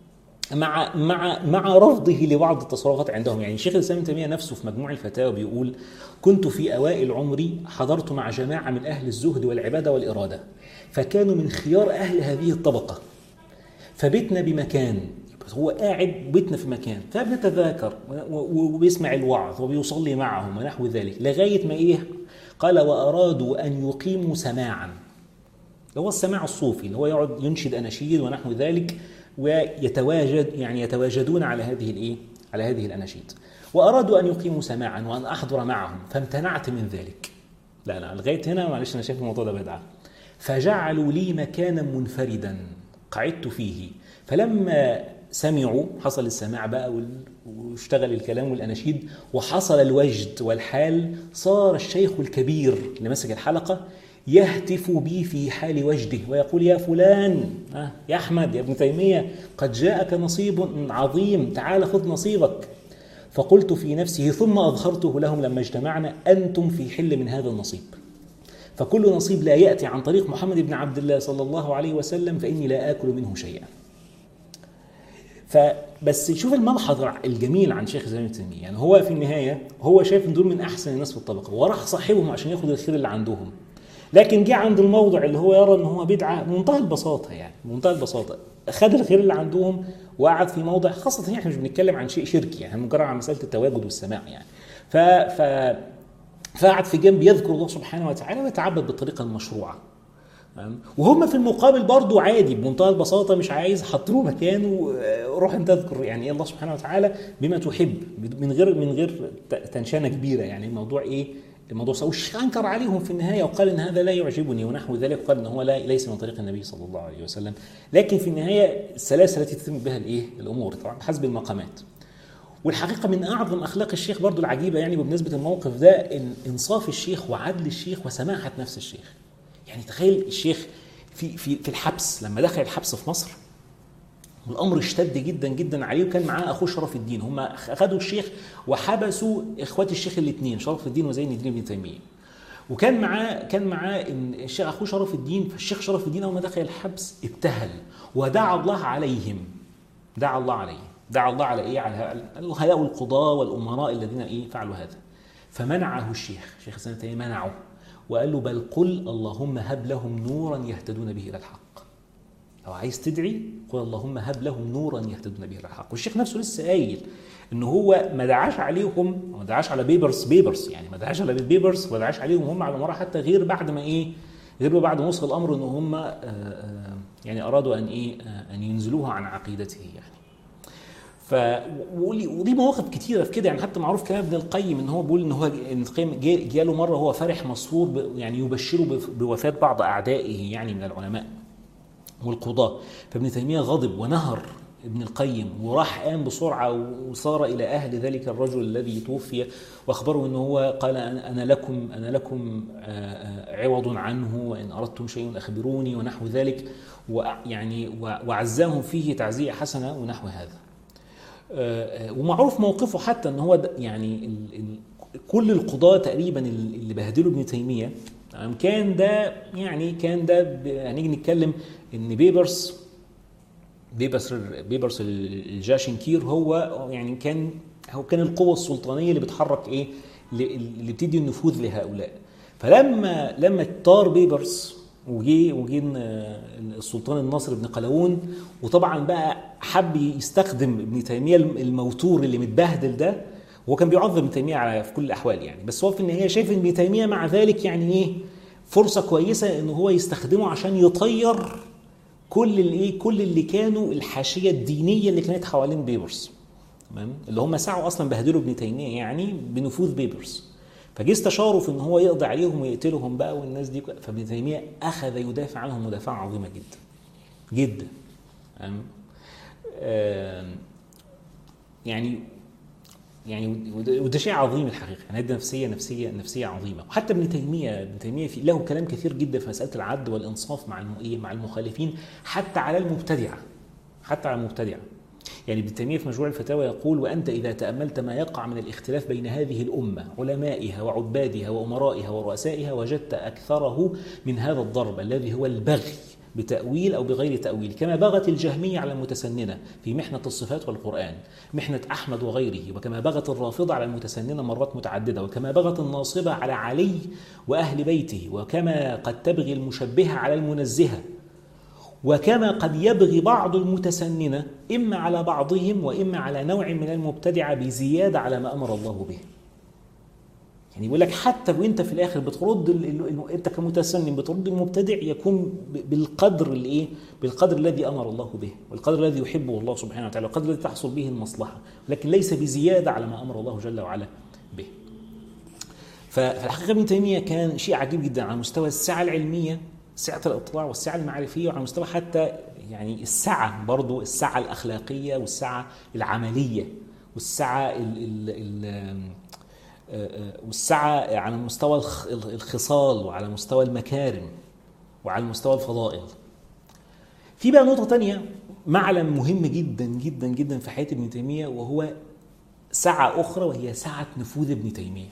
Speaker 1: مع مع مع رفضه لبعض التصرفات عندهم يعني شيخ الاسلام ابن تيميه نفسه في مجموع الفتاوى بيقول كنت في اوائل عمري حضرت مع جماعه من اهل الزهد والعباده والاراده فكانوا من خيار اهل هذه الطبقه فبتنا بمكان هو قاعد بيتنا في مكان فبنتذاكر وبيسمع الوعظ وبيصلي معهم ونحو ذلك لغايه ما ايه قال وارادوا ان يقيموا سماعا اللي هو السماع الصوفي اللي هو يقعد ينشد اناشيد ونحو ذلك ويتواجد يعني يتواجدون على هذه الايه؟ على هذه الاناشيد. وارادوا ان يقيموا سماعا وان احضر معهم فامتنعت من ذلك. لا لا لغايه هنا معلش انا شايف الموضوع ده بدعه. فجعلوا لي مكانا منفردا قعدت فيه فلما سمعوا حصل السماع بقى واشتغل الكلام والاناشيد وحصل الوجد والحال صار الشيخ الكبير اللي مسك الحلقه يهتف بي في حال وجده ويقول يا فلان يا أحمد يا ابن تيمية قد جاءك نصيب عظيم تعال خذ نصيبك فقلت في نفسه ثم أظهرته لهم لما اجتمعنا أنتم في حل من هذا النصيب فكل نصيب لا يأتي عن طريق محمد بن عبد الله صلى الله عليه وسلم فإني لا آكل منه شيئا فبس شوف الملحظ الجميل عن شيخ الاسلام ابن تيميه يعني هو في النهايه هو شايف ان دول من احسن الناس في الطبقه وراح صاحبهم عشان ياخد الخير اللي عندهم لكن جه عند الموضع اللي هو يرى ان هو بدعه بمنتهى البساطه يعني بمنتهى البساطه خد الخير اللي عندهم وقعد في موضع خاصه يعني احنا مش بنتكلم عن شيء شركي يعني مجرد عن مساله التواجد والسماع يعني ف ف فقعد في جنب يذكر الله سبحانه وتعالى ويتعبد بالطريقه المشروعه وهم في المقابل برضه عادي بمنتهى البساطه مش عايز حط له مكانه روح انت اذكر يعني الله سبحانه وتعالى بما تحب من غير من غير تنشانه كبيره يعني الموضوع ايه الموضوع سوش انكر عليهم في النهايه وقال ان هذا لا يعجبني ونحو ذلك قال ان هو لا ليس من طريق النبي صلى الله عليه وسلم لكن في النهايه السلاسه التي تتم بها الايه الامور طبعا حسب المقامات والحقيقه من اعظم اخلاق الشيخ برضو العجيبه يعني بمناسبه الموقف ده إن انصاف الشيخ وعدل الشيخ وسماحه نفس الشيخ يعني تخيل الشيخ في في في الحبس لما دخل الحبس في مصر والامر اشتد جدا جدا عليه وكان معاه اخوه شرف الدين هم اخذوا الشيخ وحبسوا اخوات الشيخ الاثنين شرف الدين وزين الدين بن تيميه وكان معاه كان معاه ان الشيخ اخوه شرف الدين فالشيخ شرف الدين اول ما دخل الحبس ابتهل ودعا الله عليهم دعا الله عليهم دعا الله على ايه على هؤلاء القضاه والامراء الذين ايه فعلوا هذا فمنعه الشيخ شيخ الاسلام تيميه منعه وقال له بل قل اللهم هب لهم نورا يهتدون به الى الحق لو عايز تدعي قل اللهم هب لهم نورا يهتدون به الى الحق والشيخ نفسه لسه قايل ان هو ما دعاش عليهم ما دعاش على بيبرس بيبرس يعني ما دعاش على بيبرس ما دعاش عليهم هم على الامراء حتى غير بعد ما ايه غير بعد ما وصل الامر ان هم يعني ارادوا ان ايه ان ينزلوها عن عقيدته يعني ف ودي مواقف كتيره في كده يعني حتى معروف كلام ابن القيم ان هو بيقول ان هو ابن القيم جاله مره هو فرح مسرور يعني يبشره بوفاه بعض اعدائه يعني من العلماء والقضاة فابن تيمية غضب ونهر ابن القيم وراح قام بسرعة وصار إلى أهل ذلك الرجل الذي توفي وأخبره أنه هو قال أنا لكم أنا لكم عوض عنه وإن أردتم شيء أخبروني ونحو ذلك ويعني وعزاهم فيه تعزية حسنة ونحو هذا ومعروف موقفه حتى أن هو يعني كل القضاة تقريبا اللي بهدلوا ابن تيمية كان ده يعني كان ده هنيجي نتكلم ان بيبرس بيبرس بيبرس الجاشنكير هو يعني كان هو كان القوة السلطانية اللي بتحرك ايه اللي بتدي النفوذ لهؤلاء فلما لما طار بيبرس وجي وجي السلطان الناصر بن قلاوون وطبعا بقى حب يستخدم ابن تيميه الموتور اللي متبهدل ده هو كان بيعظم ابن تيميه على في كل الاحوال يعني بس هو في النهايه شايف ان ابن تيميه مع ذلك يعني ايه فرصه كويسه ان هو يستخدمه عشان يطير كل الايه كل اللي كانوا الحاشيه الدينيه اللي كانت حوالين بيبرس تمام اللي هم سعوا اصلا بهدلوا ابن تيميه يعني بنفوذ بيبرس فجه استشاروا في ان هو يقضي عليهم ويقتلهم بقى والناس دي فابن تيميه اخذ يدافع عنهم مدافعه عظيمه جدا جدا يعني يعني وده شيء عظيم الحقيقه يعني ده نفسيه نفسيه نفسيه عظيمه وحتى ابن تيميه ابن تيميه في له كلام كثير جدا في مساله العدل والانصاف مع مع المخالفين حتى على المبتدعه حتى على المبتدعه يعني ابن تيميه في مجموع الفتاوى يقول وانت اذا تاملت ما يقع من الاختلاف بين هذه الامه علمائها وعبادها وامرائها ورؤسائها وجدت اكثره من هذا الضرب الذي هو البغي بتأويل أو بغير تأويل كما بغت الجهمية على المتسننة في محنة الصفات والقرآن محنة أحمد وغيره وكما بغت الرافضة على المتسننة مرات متعددة وكما بغت الناصبة على علي وأهل بيته وكما قد تبغي المشبهة على المنزهة وكما قد يبغي بعض المتسننة إما على بعضهم وإما على نوع من المبتدعة بزيادة على ما أمر الله به يعني يقول لك حتى وانت في الاخر بترد ال... ال... انت كمتسنن بترد المبتدع يكون بالقدر الايه؟ بالقدر الذي امر الله به، والقدر الذي يحبه الله سبحانه وتعالى، والقدر الذي تحصل به المصلحه، لكن ليس بزياده على ما امر الله جل وعلا به. فالحقيقه ابن تيميه كان شيء عجيب جدا على مستوى السعه العلميه، سعه الاطلاع والسعه المعرفيه وعلى مستوى حتى يعني السعه برضه السعه الاخلاقيه والسعه العمليه والسعه ال ال ال والسعة على مستوى الخصال وعلى مستوى المكارم وعلى مستوى الفضائل في بقى نقطة تانية معلم مهم جدا جدا جدا في حياة ابن تيمية وهو سعة أخرى وهي سعة نفوذ ابن تيمية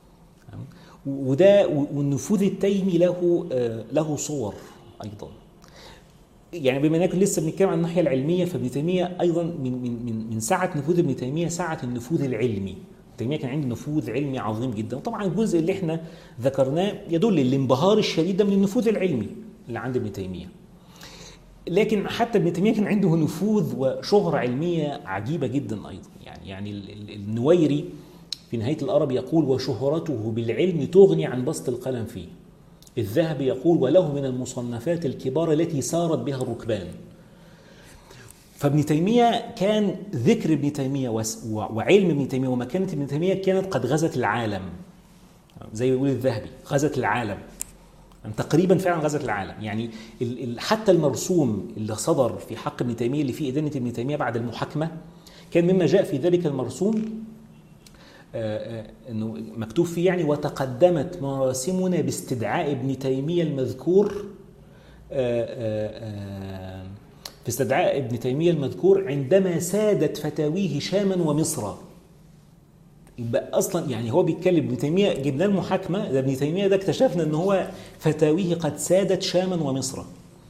Speaker 1: وده والنفوذ التيمي له له صور أيضا يعني بما اننا لسه بنتكلم عن الناحيه العلميه فابن تيميه ايضا من من من من سعه نفوذ ابن تيميه سعه النفوذ العلمي تيميه كان عنده نفوذ علمي عظيم جدا وطبعا الجزء اللي احنا ذكرناه يدل الانبهار الشديد ده من النفوذ العلمي اللي عند ابن تيميه لكن حتى ابن تيميه كان عنده نفوذ وشهره علميه عجيبه جدا ايضا يعني يعني النويري في نهايه الارب يقول وشهرته بالعلم تغني عن بسط القلم فيه الذهبي يقول وله من المصنفات الكبار التي سارت بها الركبان فابن تيمية كان ذكر ابن تيمية وعلم ابن تيمية ومكانة ابن تيمية كانت قد غزت العالم زي ما يقول الذهبي غزت العالم يعني تقريبا فعلا غزت العالم يعني حتى المرسوم اللي صدر في حق ابن تيمية اللي فيه إدانة ابن تيمية بعد المحاكمة كان مما جاء في ذلك المرسوم انه مكتوب فيه يعني وتقدمت مراسمنا باستدعاء ابن تيميه المذكور في استدعاء ابن تيميه المذكور عندما سادت فتاويه شاما ومصرا يبقى اصلا يعني هو بيتكلم ابن تيميه جبنا المحاكمه ده ابن تيميه ده اكتشفنا ان هو فتاويه قد سادت شاما ومصرا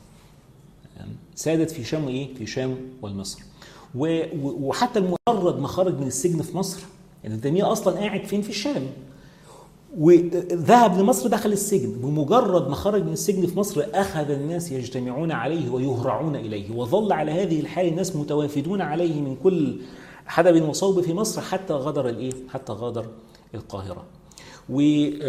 Speaker 1: سادت في شام ايه؟ في شام والمصر وحتى المجرد ما خرج من السجن في مصر يعني ابن تيميه اصلا قاعد فين في الشام وذهب لمصر دخل السجن بمجرد ما خرج من السجن في مصر اخذ الناس يجتمعون عليه ويهرعون اليه وظل على هذه الحال الناس متوافدون عليه من كل حدب وصوب في مصر حتى غادر الايه حتى غادر القاهره و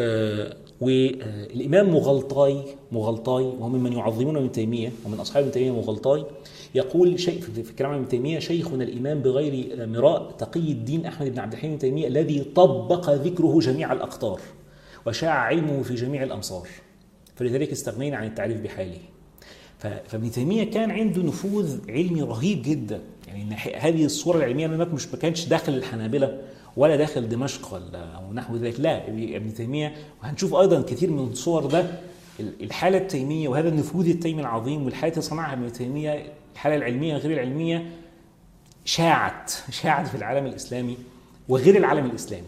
Speaker 1: والامام مغلطاي مغلطاي وهو ممن يعظمون ابن تيميه ومن اصحاب ابن تيميه مغلطاي يقول شيء في كلام ابن تيميه شيخنا الامام بغير مراء تقي الدين احمد بن عبد الحليم تيميه الذي طبق ذكره جميع الاقطار وشاع علمه في جميع الامصار فلذلك استغنينا عن التعريف بحاله فابن تيميه كان عنده نفوذ علمي رهيب جدا يعني هذه الصوره العلميه مش ما كانش داخل الحنابله ولا داخل دمشق ولا او نحو ذلك لا ابن تيميه وهنشوف ايضا كثير من صور ده الحاله التيميه وهذا النفوذ التيمي العظيم والحاله اللي صنعها ابن تيميه الحاله العلميه غير العلميه شاعت شاعت في العالم الاسلامي وغير العالم الاسلامي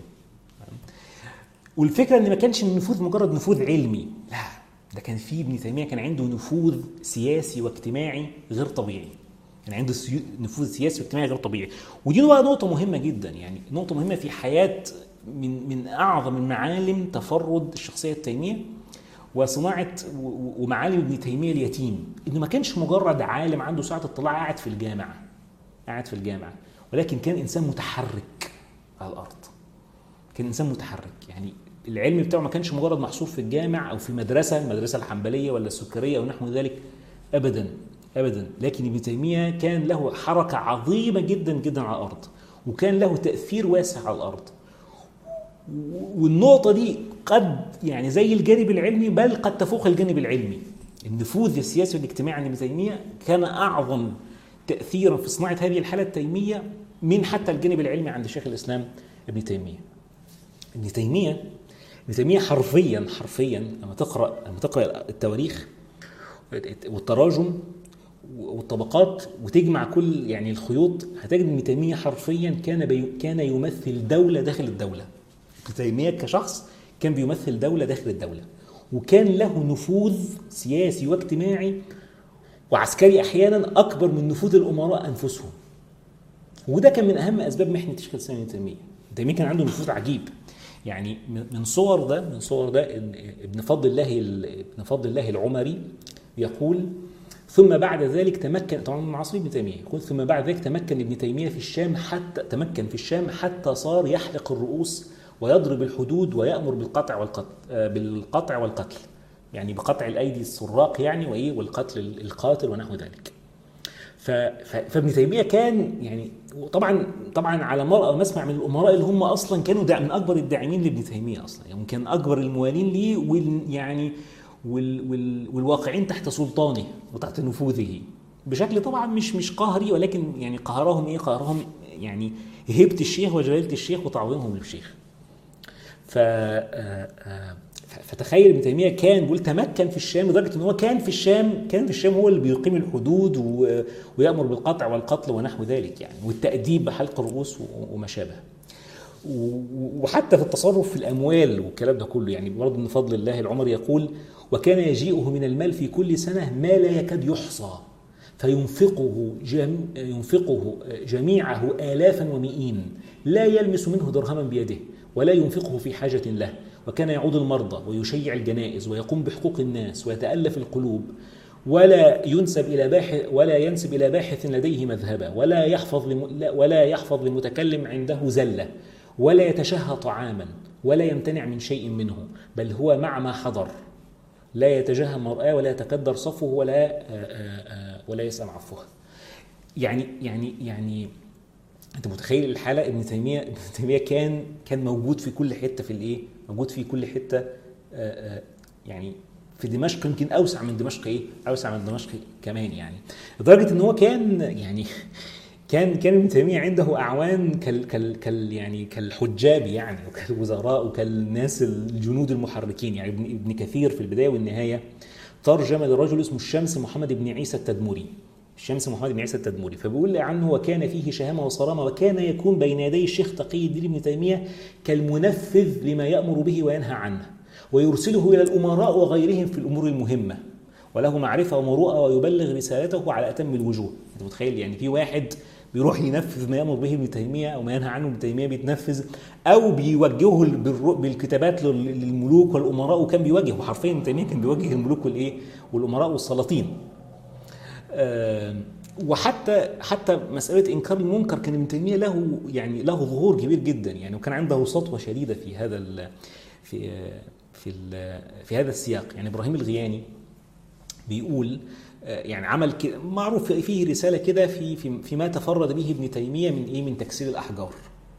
Speaker 1: والفكره ان ما كانش النفوذ مجرد نفوذ علمي لا ده كان في ابن تيميه كان عنده نفوذ سياسي واجتماعي غير طبيعي كان عنده نفوذ سياسي واجتماعي غير طبيعي ودي بقى نقطه مهمه جدا يعني نقطه مهمه في حياه من من اعظم المعالم تفرد الشخصيه التيميه وصناعه ومعالم ابن تيميه اليتيم انه ما كانش مجرد عالم عنده ساعه اطلاع قاعد في الجامعه قاعد في الجامعه ولكن كان انسان متحرك على الارض كان انسان متحرك يعني العلم بتاعه ما كانش مجرد محصور في الجامع او في مدرسه المدرسه الحنبليه ولا السكريه او نحو ذلك ابدا ابدا لكن ابن تيميه كان له حركه عظيمه جدا جدا على الارض وكان له تاثير واسع على الارض والنقطه دي قد يعني زي الجانب العلمي بل قد تفوق الجانب العلمي النفوذ السياسي والاجتماعي عند ابن تيميه كان اعظم تاثيرا في صناعه هذه الحاله التيميه من حتى الجانب العلمي عند شيخ الاسلام ابن تيميه ابن تيميه ابن تيميه حرفيا حرفيا لما تقرا لما تقرا التواريخ والتراجم والطبقات وتجمع كل يعني الخيوط هتجد ابن تيميه حرفيا كان بي كان يمثل دوله داخل الدوله ابن تيميه كشخص كان بيمثل دوله داخل الدوله وكان له نفوذ سياسي واجتماعي وعسكري احيانا اكبر من نفوذ الامراء انفسهم وده كان من اهم اسباب محنه الشيخ الاسلام ابن تيميه تيميه كان عنده نفوذ عجيب يعني من صور ده من صور ده إن ابن فضل الله ابن فضل الله العمري يقول ثم بعد ذلك تمكن طبعا من عصر ابن تيميه يقول ثم بعد ذلك تمكن ابن تيميه في الشام حتى تمكن في الشام حتى صار يحلق الرؤوس ويضرب الحدود ويامر بالقطع والقتل بالقطع والقتل يعني بقطع الايدي السراق يعني وايه والقتل القاتل ونحو ذلك فابن تيميه كان يعني طبعا طبعا على مرأى ومسمع من الامراء اللي هم اصلا كانوا من اكبر الداعمين لابن تيميه اصلا يعني كان اكبر الموالين ليه وال يعني وال وال والواقعين تحت سلطانه وتحت نفوذه بشكل طبعا مش مش قهري ولكن يعني قهرهم ايه قهرهم يعني هيبه الشيخ وجلاله الشيخ وتعظيمهم للشيخ ف فتخيل ابن تيميه كان بيقول تمكن في الشام لدرجه ان هو كان في الشام كان في الشام هو اللي بيقيم الحدود ويامر بالقطع والقتل ونحو ذلك يعني والتاديب بحلق الرؤوس وما شابه. وحتى في التصرف في الاموال والكلام ده كله يعني برضه من فضل الله العمر يقول وكان يجيئه من المال في كل سنه ما لا يكاد يحصى فينفقه جم ينفقه جميعه آلافا ومئين لا يلمس منه درهما بيده ولا ينفقه في حاجة له وكان يعود المرضى ويشيع الجنائز ويقوم بحقوق الناس ويتألف القلوب ولا ينسب إلى باحث ولا ينسب إلى باحث لديه مذهبا ولا يحفظ لم ولا يحفظ لمتكلم عنده زلة ولا يتشهى طعاما ولا يمتنع من شيء منه بل هو مع ما حضر لا يتجهم مرآه ولا يتكدر صفه ولا ولا يسأل عفوه يعني يعني يعني انت متخيل الحاله ابن تيميه ابن تيميه كان كان موجود في كل حته في الايه؟ موجود في كل حته يعني في دمشق يمكن اوسع من دمشق ايه؟ اوسع من دمشق كمان يعني لدرجه ان هو كان يعني كان كان ابن تيميه عنده اعوان كال كال كال يعني كالحجاب يعني وكالوزراء وكالناس الجنود المحركين يعني ابن ابن كثير في البدايه والنهايه ترجم لرجل اسمه الشمس محمد بن عيسى التدمري الشمس محمد بن عيسى التدمري فبيقول عنه وكان فيه شهامة وصرامة وكان يكون بين يدي الشيخ تقي الدين ابن تيمية كالمنفذ لما يأمر به وينهى عنه ويرسله إلى الأمراء وغيرهم في الأمور المهمة وله معرفة ومروءة ويبلغ رسالته على أتم الوجوه أنت متخيل يعني في واحد بيروح ينفذ ما يأمر به ابن تيمية أو ما ينهى عنه ابن تيمية بيتنفذ أو بيوجهه بالكتابات للملوك والأمراء وكان بيواجه وحرفيا ابن تيمية كان بيواجه الملوك والإيه والأمراء والسلاطين وحتى حتى مساله انكار المنكر كان ابن تيميه له يعني له ظهور كبير جدا يعني وكان عنده سطوه شديده في هذا ال في في ال في هذا السياق يعني ابراهيم الغياني بيقول يعني عمل معروف فيه رساله كده في في فيما تفرد به ابن تيميه من ايه من تكسير الاحجار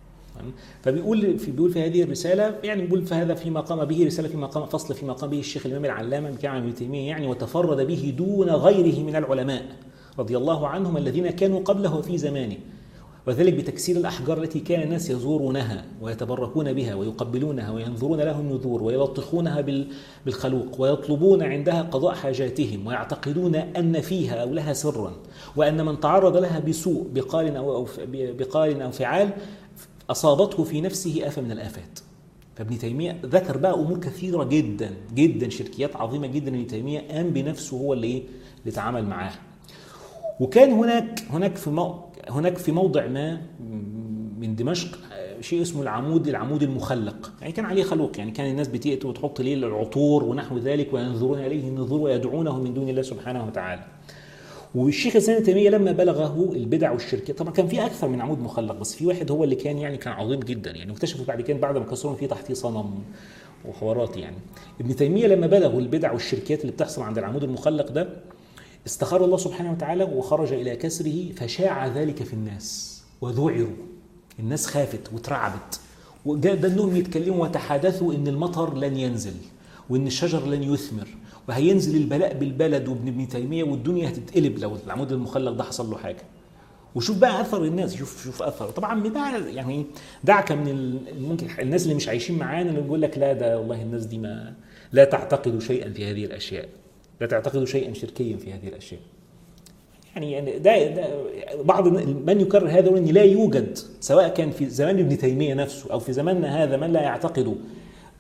Speaker 1: فبيقول في بيقول في هذه الرساله يعني بيقول فهذا فيما قام به رساله فيما قام فصل فيما قام به الشيخ الامام العلامه من كعب ابن تيميه يعني وتفرد به دون غيره من العلماء رضي الله عنهم الذين كانوا قبله في زمانه وذلك بتكسير الاحجار التي كان الناس يزورونها ويتبركون بها ويقبلونها وينظرون له النذور ويلطخونها بالخلوق ويطلبون عندها قضاء حاجاتهم ويعتقدون ان فيها او لها سرا وان من تعرض لها بسوء بقال او بقال او فعال اصابته في نفسه افه من الافات فابن تيميه ذكر بقى امور كثيره جدا جدا شركيات عظيمه جدا ابن تيميه قام بنفسه هو اللي ايه اللي تعامل معاها وكان هناك هناك في مو هناك في موضع ما من دمشق شيء اسمه العمود العمود المخلق يعني كان عليه خلوق يعني كان الناس بتأتي وتحط ليه العطور ونحو ذلك وينظرون اليه النذور ويدعونه من دون الله سبحانه وتعالى والشيخ الاسلام تيميه لما بلغه البدع والشركيات طبعا كان في اكثر من عمود مخلق بس في واحد هو اللي كان يعني كان عظيم جدا يعني واكتشفوا بعد كده بعد ما كسروا فيه تحتيه صنم وحوارات يعني ابن تيميه لما بلغوا البدع والشركيات اللي بتحصل عند العمود المخلق ده استخار الله سبحانه وتعالى وخرج الى كسره فشاع ذلك في الناس وذعروا الناس خافت وترعبت وجاء انهم يتكلموا وتحادثوا ان المطر لن ينزل وان الشجر لن يثمر وهينزل البلاء بالبلد وابن ابن تيميه والدنيا هتتقلب لو العمود المخلق ده حصل له حاجه وشوف بقى اثر الناس شوف شوف اثر طبعا بقى يعني دعك من ممكن الناس اللي مش عايشين معانا اللي بيقول لك لا ده والله الناس دي ما لا تعتقد شيئا في هذه الاشياء لا تعتقد شيئا شركيا في هذه الاشياء يعني ده, ده بعض من يكرر هذا ان لا يوجد سواء كان في زمان ابن تيميه نفسه او في زماننا هذا من لا يعتقد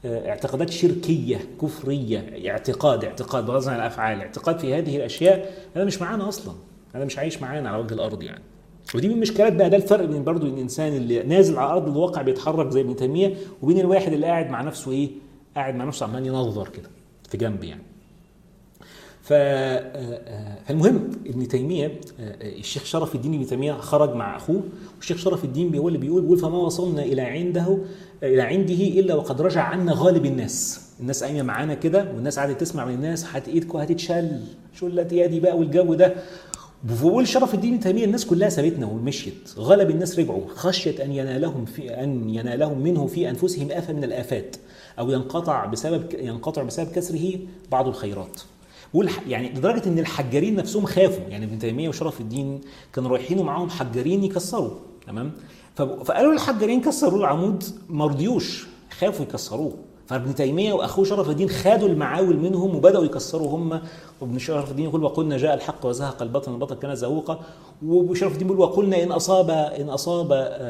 Speaker 1: آه، اعتقادات شركيه كفريه اعتقاد اعتقاد بغض عن الافعال اعتقاد في هذه الاشياء هذا مش معانا اصلا هذا مش عايش معانا على وجه الارض يعني ودي من المشكلات بقى ده الفرق بين برضه الانسان اللي نازل على ارض الواقع بيتحرك زي ابن تيميه وبين الواحد اللي قاعد مع نفسه ايه قاعد مع نفسه عمال ينظر كده في جنب يعني ف فالمهم ابن تيميه الشيخ شرف الدين ابن تيميه خرج مع اخوه والشيخ شرف الدين هو اللي بيقول بيقول فما وصلنا الى عنده الى عنده الا وقد رجع عنا غالب الناس الناس قايمه معانا كده والناس قاعده تسمع من الناس هات ايدكم هتتشل شلت يدي بقى والجو ده بقول شرف الدين تيميه الناس كلها سابتنا ومشيت غلب الناس رجعوا خشيه ان ينالهم في ان ينالهم منه في انفسهم افه من الافات او ينقطع بسبب ينقطع بسبب كسره بعض الخيرات يعني لدرجه ان الحجارين نفسهم خافوا يعني ابن تيميه وشرف الدين كانوا رايحين ومعاهم حجارين يكسروا تمام فقالوا للحجارين كسروا العمود ما رضيوش خافوا يكسروه فابن تيميه واخوه شرف الدين خدوا المعاول منهم وبداوا يكسروا هم وابن شرف الدين يقول وقلنا جاء الحق وزهق البطن البطن كان زهوقا وشرف الدين يقول وقلنا ان اصاب ان اصاب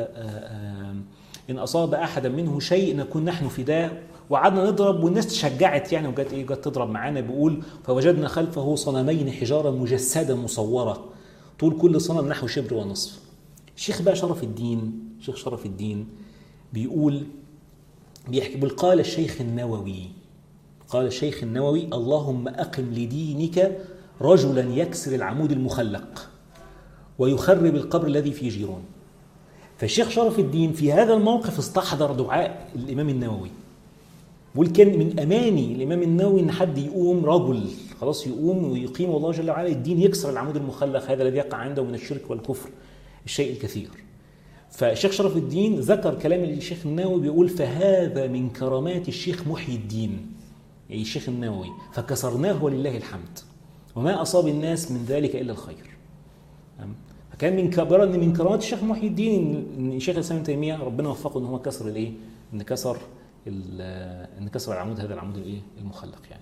Speaker 1: ان اصاب احدا منه شيء نكون نحن فداه وقعدنا نضرب والناس تشجعت يعني وجت ايه جت تضرب معانا بيقول فوجدنا خلفه صنمين حجاره مجسده مصوره طول كل صنم نحو شبر ونصف الشيخ بقى شرف الدين شيخ شرف الدين بيقول بيحكي بيقول قال الشيخ النووي قال الشيخ النووي اللهم أقم لدينك رجلا يكسر العمود المخلق ويخرب القبر الذي في جيرون فالشيخ شرف الدين في هذا الموقف استحضر دعاء الإمام النووي بيقول كان من أماني الإمام النووي إن حد يقوم رجل خلاص يقوم ويقيم الله جل وعلا الدين يكسر العمود المخلق هذا الذي يقع عنده من الشرك والكفر الشيء الكثير فالشيخ شرف الدين ذكر كلام الشيخ النووي بيقول فهذا من كرامات الشيخ محي الدين يعني الشيخ النووي فكسرناه ولله الحمد وما أصاب الناس من ذلك إلا الخير فكان من كبر ان من كرامات الشيخ محي الدين ان الشيخ الاسلام ابن تيميه ربنا وفقه ان هو كسر الايه؟ ان كسر ان كسر العمود هذا العمود الايه؟ المخلق يعني.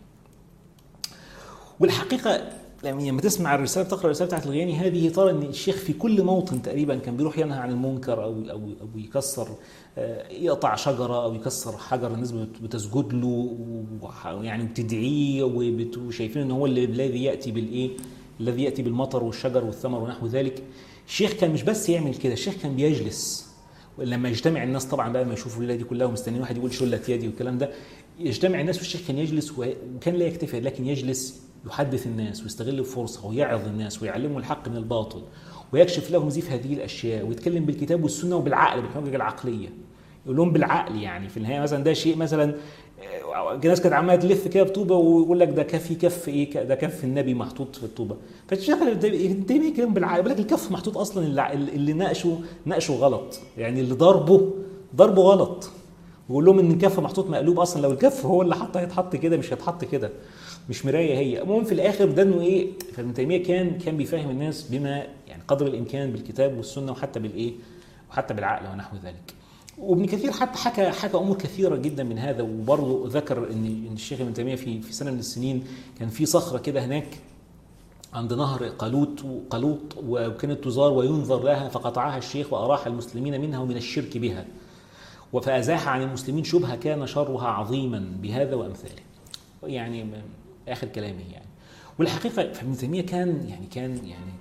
Speaker 1: والحقيقه لما تسمع الرساله تقرا الرساله بتاعت الغياني هذه ترى ان الشيخ في كل موطن تقريبا كان بيروح ينهى عن المنكر او او او يكسر يقطع شجره او يكسر حجر الناس بتسجد له يعني بتدعيه وشايفين ان هو الذي ياتي بالايه؟ الذي ياتي بالمطر والشجر والثمر ونحو ذلك. الشيخ كان مش بس يعمل كده، الشيخ كان بيجلس لما يجتمع الناس طبعا بقى ما يشوفوا الليله دي كلها ومستنيين واحد يقول شلت يدي والكلام ده يجتمع الناس والشيخ كان يجلس وكان لا يكتفي لكن يجلس يحدث الناس ويستغل الفرصة ويعظ الناس ويعلمهم الحق من الباطل ويكشف لهم زيف هذه الأشياء ويتكلم بالكتاب والسنة وبالعقل بالحجج العقلية يقول لهم بالعقل يعني في النهاية مثلا ده شيء مثلا ناس كانت عماله تلف كده بطوبه ويقول لك ده كف كف ايه ده كف النبي محطوط في الطوبه فالشيخ دايما يتكلم بالعقل يقول لك الكف محطوط اصلا اللي ناقشه ناقشه غلط يعني اللي ضربه ضربه غلط ويقول لهم ان الكف محطوط مقلوب اصلا لو الكف هو اللي حطه هيتحط كده مش هيتحط كده مش مرايه هي المهم في الاخر ده انه ايه فابن تيميه كان كان بيفهم الناس بما يعني قدر الامكان بالكتاب والسنه وحتى بالايه وحتى بالعقل ونحو ذلك وابن كثير حتى حكى حكى امور كثيره جدا من هذا وبرضه ذكر ان ان الشيخ ابن تيميه في في سنه من السنين كان في صخره كده هناك عند نهر قالوت وقالوط وكانت تزار وينظر لها فقطعها الشيخ واراح المسلمين منها ومن الشرك بها فازاح عن المسلمين شبهه كان شرها عظيما بهذا وامثاله يعني اخر كلامه يعني والحقيقه ابن تيميه كان يعني كان يعني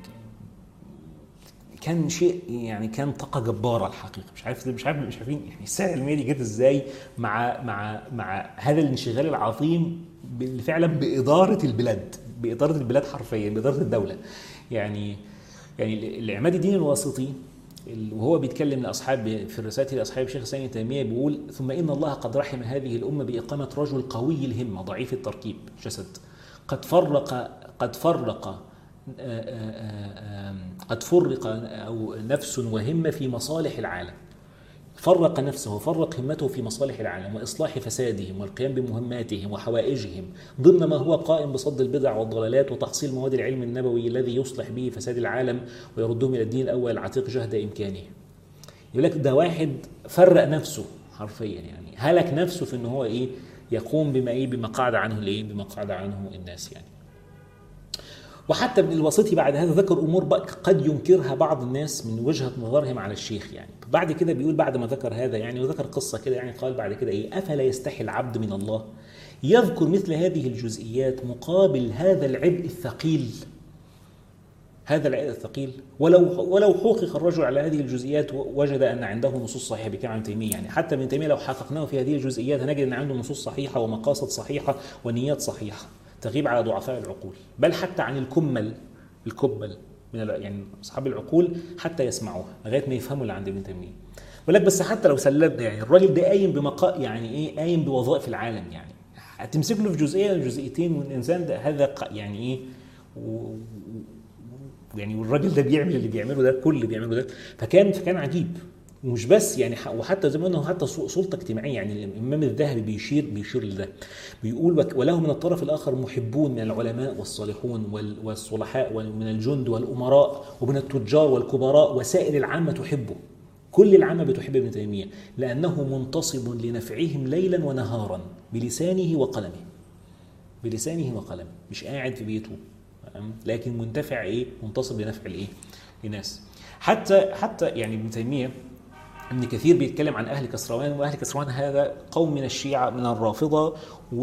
Speaker 1: كان شيء يعني كان طاقه جباره الحقيقه مش عارف مش عارف مش عارفين يعني الساعه العلميه دي جت ازاي مع مع مع هذا الانشغال العظيم فعلا باداره البلاد باداره البلاد حرفيا باداره الدوله يعني يعني العماد الدين الواسطي وهو بيتكلم لاصحاب في الرسائل لاصحاب الشيخ الاسلام ابن تيميه بيقول ثم ان الله قد رحم هذه الامه باقامه رجل قوي الهمه ضعيف التركيب جسد قد فرق قد فرق قد فرق او نفس وهمه في مصالح العالم فرق نفسه وفرق همته في مصالح العالم واصلاح فسادهم والقيام بمهماتهم وحوائجهم ضمن ما هو قائم بصد البدع والضلالات وتحصيل مواد العلم النبوي الذي يصلح به فساد العالم ويردهم الى الدين الاول العتيق جهد امكانه. يقول لك ده واحد فرق نفسه حرفيا يعني هلك نفسه في ان هو ايه يقوم بما ايه بما قعد عنه الايه بما قعد عنه الناس يعني. وحتى ابن الواسطي بعد هذا ذكر امور قد ينكرها بعض الناس من وجهه نظرهم على الشيخ يعني بعد كده بيقول بعد ما ذكر هذا يعني وذكر قصه كده يعني قال بعد كده ايه افلا يستحي العبد من الله يذكر مثل هذه الجزئيات مقابل هذا العبء الثقيل هذا العبء الثقيل ولو ولو حقق الرجل على هذه الجزئيات وجد ان عنده نصوص صحيحه بكلام ابن تيميه يعني حتى ابن تيميه لو حققناه في هذه الجزئيات هنجد ان عنده نصوص صحيحه ومقاصد صحيحه ونيات صحيحه تغيب على ضعفاء العقول بل حتى عن الكمل الكبل من يعني اصحاب العقول حتى يسمعوها لغايه ما يفهموا اللي عند ابن تيميه ولكن بس حتى لو سلبنا يعني الراجل ده قايم بمقا يعني ايه قايم بوظائف العالم يعني هتمسك له في جزئيه ولا جزئيتين والانسان ده هذا يعني ايه و يعني والراجل ده بيعمل اللي بيعمله ده كل اللي بيعمله ده فكان فكان عجيب ومش بس يعني وحتى زي ما قلنا حتى سلطه اجتماعيه يعني الامام الذهبي بيشير بيشير لده بيقول وله من الطرف الاخر محبون من العلماء والصالحون والصلحاء ومن الجند والامراء ومن التجار والكبراء وسائر العامه تحبه كل العامة بتحب ابن تيمية لأنه منتصب لنفعهم ليلا ونهارا بلسانه وقلمه بلسانه وقلمه مش قاعد في بيته لكن منتفع ايه منتصب لنفع الايه لناس حتى حتى يعني ابن تيميه ابن كثير بيتكلم عن اهل كسروان واهل كسروان هذا قوم من الشيعه من الرافضه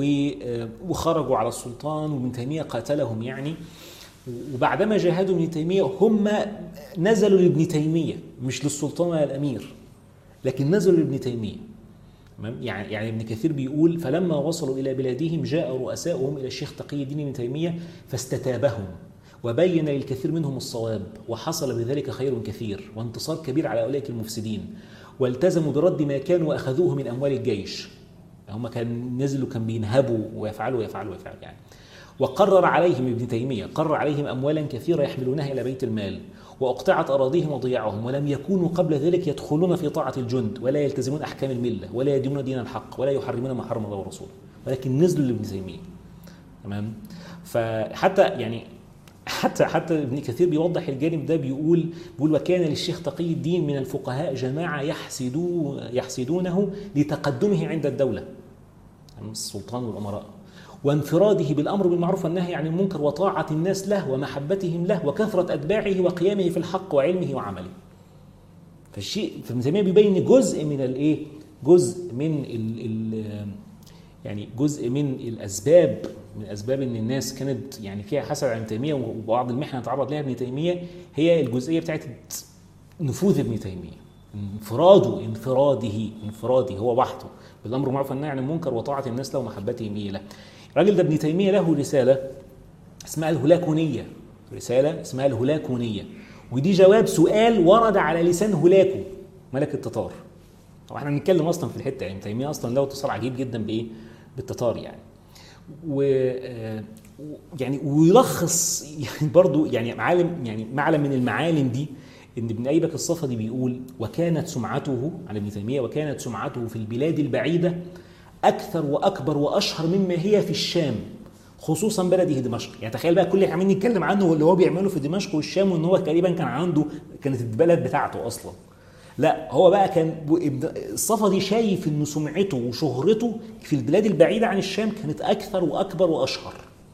Speaker 1: وخرجوا على السلطان وابن تيميه قاتلهم يعني وبعدما جاهدوا ابن تيميه هم نزلوا لابن تيميه مش للسلطان ولا الامير لكن نزلوا لابن تيميه يعني يعني ابن كثير بيقول فلما وصلوا الى بلادهم جاء رؤساؤهم الى الشيخ تقي الدين ابن تيميه فاستتابهم وبين للكثير منهم الصواب وحصل بذلك خير كثير وانتصار كبير على اولئك المفسدين والتزموا برد ما كانوا واخذوه من اموال الجيش هم كان نزلوا كان بينهبوا ويفعلوا ويفعلوا ويفعلوا يعني وقرر عليهم ابن تيميه قرر عليهم اموالا كثيره يحملونها الى بيت المال واقطعت اراضيهم وضياعهم ولم يكونوا قبل ذلك يدخلون في طاعه الجند ولا يلتزمون احكام المله ولا يدينون دين الحق ولا يحرمون ما حرم الله ورسوله ولكن نزلوا لابن تيميه تمام فحتى يعني حتى حتى ابن كثير بيوضح الجانب ده بيقول بيقول وكان للشيخ تقي الدين من الفقهاء جماعه يحسدون يحسدونه لتقدمه عند الدوله السلطان والامراء وانفراده بالامر بالمعروف والنهي عن المنكر وطاعه الناس له ومحبتهم له وكثره اتباعه وقيامه في الحق وعلمه وعمله. فالشيء فابن تيميه بيبين جزء من الايه؟ جزء من ال ال يعني جزء من الاسباب من اسباب ان الناس كانت يعني فيها حسد على ابن تيميه وبعض المحن تعرض لها ابن تيميه هي الجزئيه بتاعت نفوذ ابن تيميه انفراده انفراده انفراده هو وحده بالامر بالمعروف والنهي عن المنكر وطاعه الناس له ومحبتهم له الراجل ده ابن تيميه له رساله اسمها الهلاكونيه رساله اسمها الهلاكونيه ودي جواب سؤال ورد على لسان هلاكو ملك التتار طبعا احنا بنتكلم اصلا في الحته يعني تيميه اصلا له اتصال عجيب جدا بايه بالتتار يعني و يعني ويلخص يعني برضو يعني معالم يعني معلم من المعالم دي ان ابن ايبك الصفدي بيقول وكانت سمعته عن ابن تيميه وكانت سمعته في البلاد البعيده اكثر واكبر واشهر مما هي في الشام خصوصا بلده دمشق يعني تخيل بقى كل اللي عمالين نتكلم عنه واللي هو بيعمله في دمشق والشام وان هو تقريبا كان عنده كانت البلد بتاعته اصلا لا هو بقى كان الصفدي شايف ان سمعته وشهرته في البلاد البعيده عن الشام كانت اكثر واكبر واشهر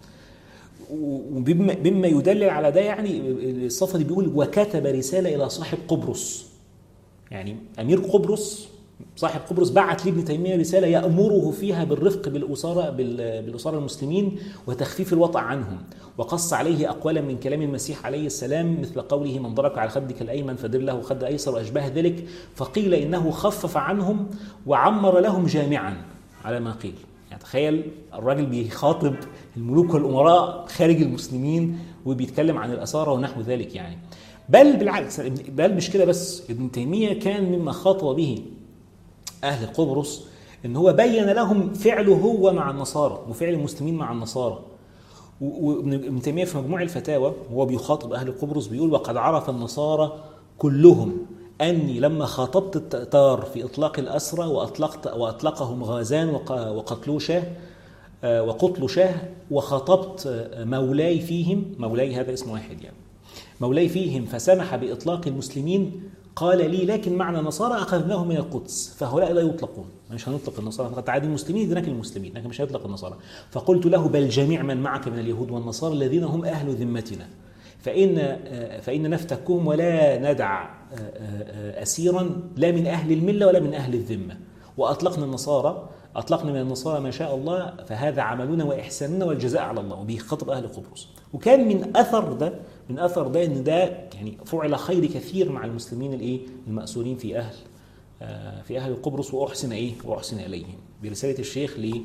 Speaker 1: وبما يدلل على ده يعني الصفدي بيقول وكتب رساله الى صاحب قبرص يعني امير قبرص صاحب قبرص بعت لابن تيميه رساله يامره فيها بالرفق بالاساره بالاساره المسلمين وتخفيف الوطأ عنهم وقص عليه اقوالا من كلام المسيح عليه السلام مثل قوله من ضرك على خدك الايمن فدر له خد ايسر واشباه ذلك فقيل انه خفف عنهم وعمر لهم جامعا على ما قيل يعني تخيل الراجل بيخاطب الملوك والامراء خارج المسلمين وبيتكلم عن الاثاره ونحو ذلك يعني بل بالعكس بل مش كده بس ابن تيميه كان مما خاطب به اهل قبرص ان هو بين لهم فعله هو مع النصارى وفعل المسلمين مع النصارى وابن تيميه في مجموع الفتاوى وهو بيخاطب اهل قبرص بيقول وقد عرف النصارى كلهم اني لما خاطبت التتار في اطلاق الاسرى واطلقت واطلقهم غازان وقتلوا شاه وقتلوا شاه وخاطبت مولاي فيهم مولاي هذا اسم واحد يعني مولاي فيهم فسمح باطلاق المسلمين قال لي لكن معنى نصارى اخذناه من القدس فهؤلاء لا يطلقون مش هنطلق النصارى فقط عادي المسلمين هناك المسلمين لكن مش هيطلق النصارى فقلت له بل جميع من معك من اليهود والنصارى الذين هم اهل ذمتنا فإن فإن نفتكهم ولا ندع أسيرا لا من أهل الملة ولا من أهل الذمة وأطلقنا النصارى أطلقنا من النصارى ما شاء الله فهذا عملنا وإحساننا والجزاء على الله وبيخاطب أهل قبرص وكان من أثر ده من أثر ده إن ده يعني فعل خير كثير مع المسلمين الإيه المأسورين في أهل في أهل قبرص وأحسن إيه وأحسن إليهم برسالة الشيخ ل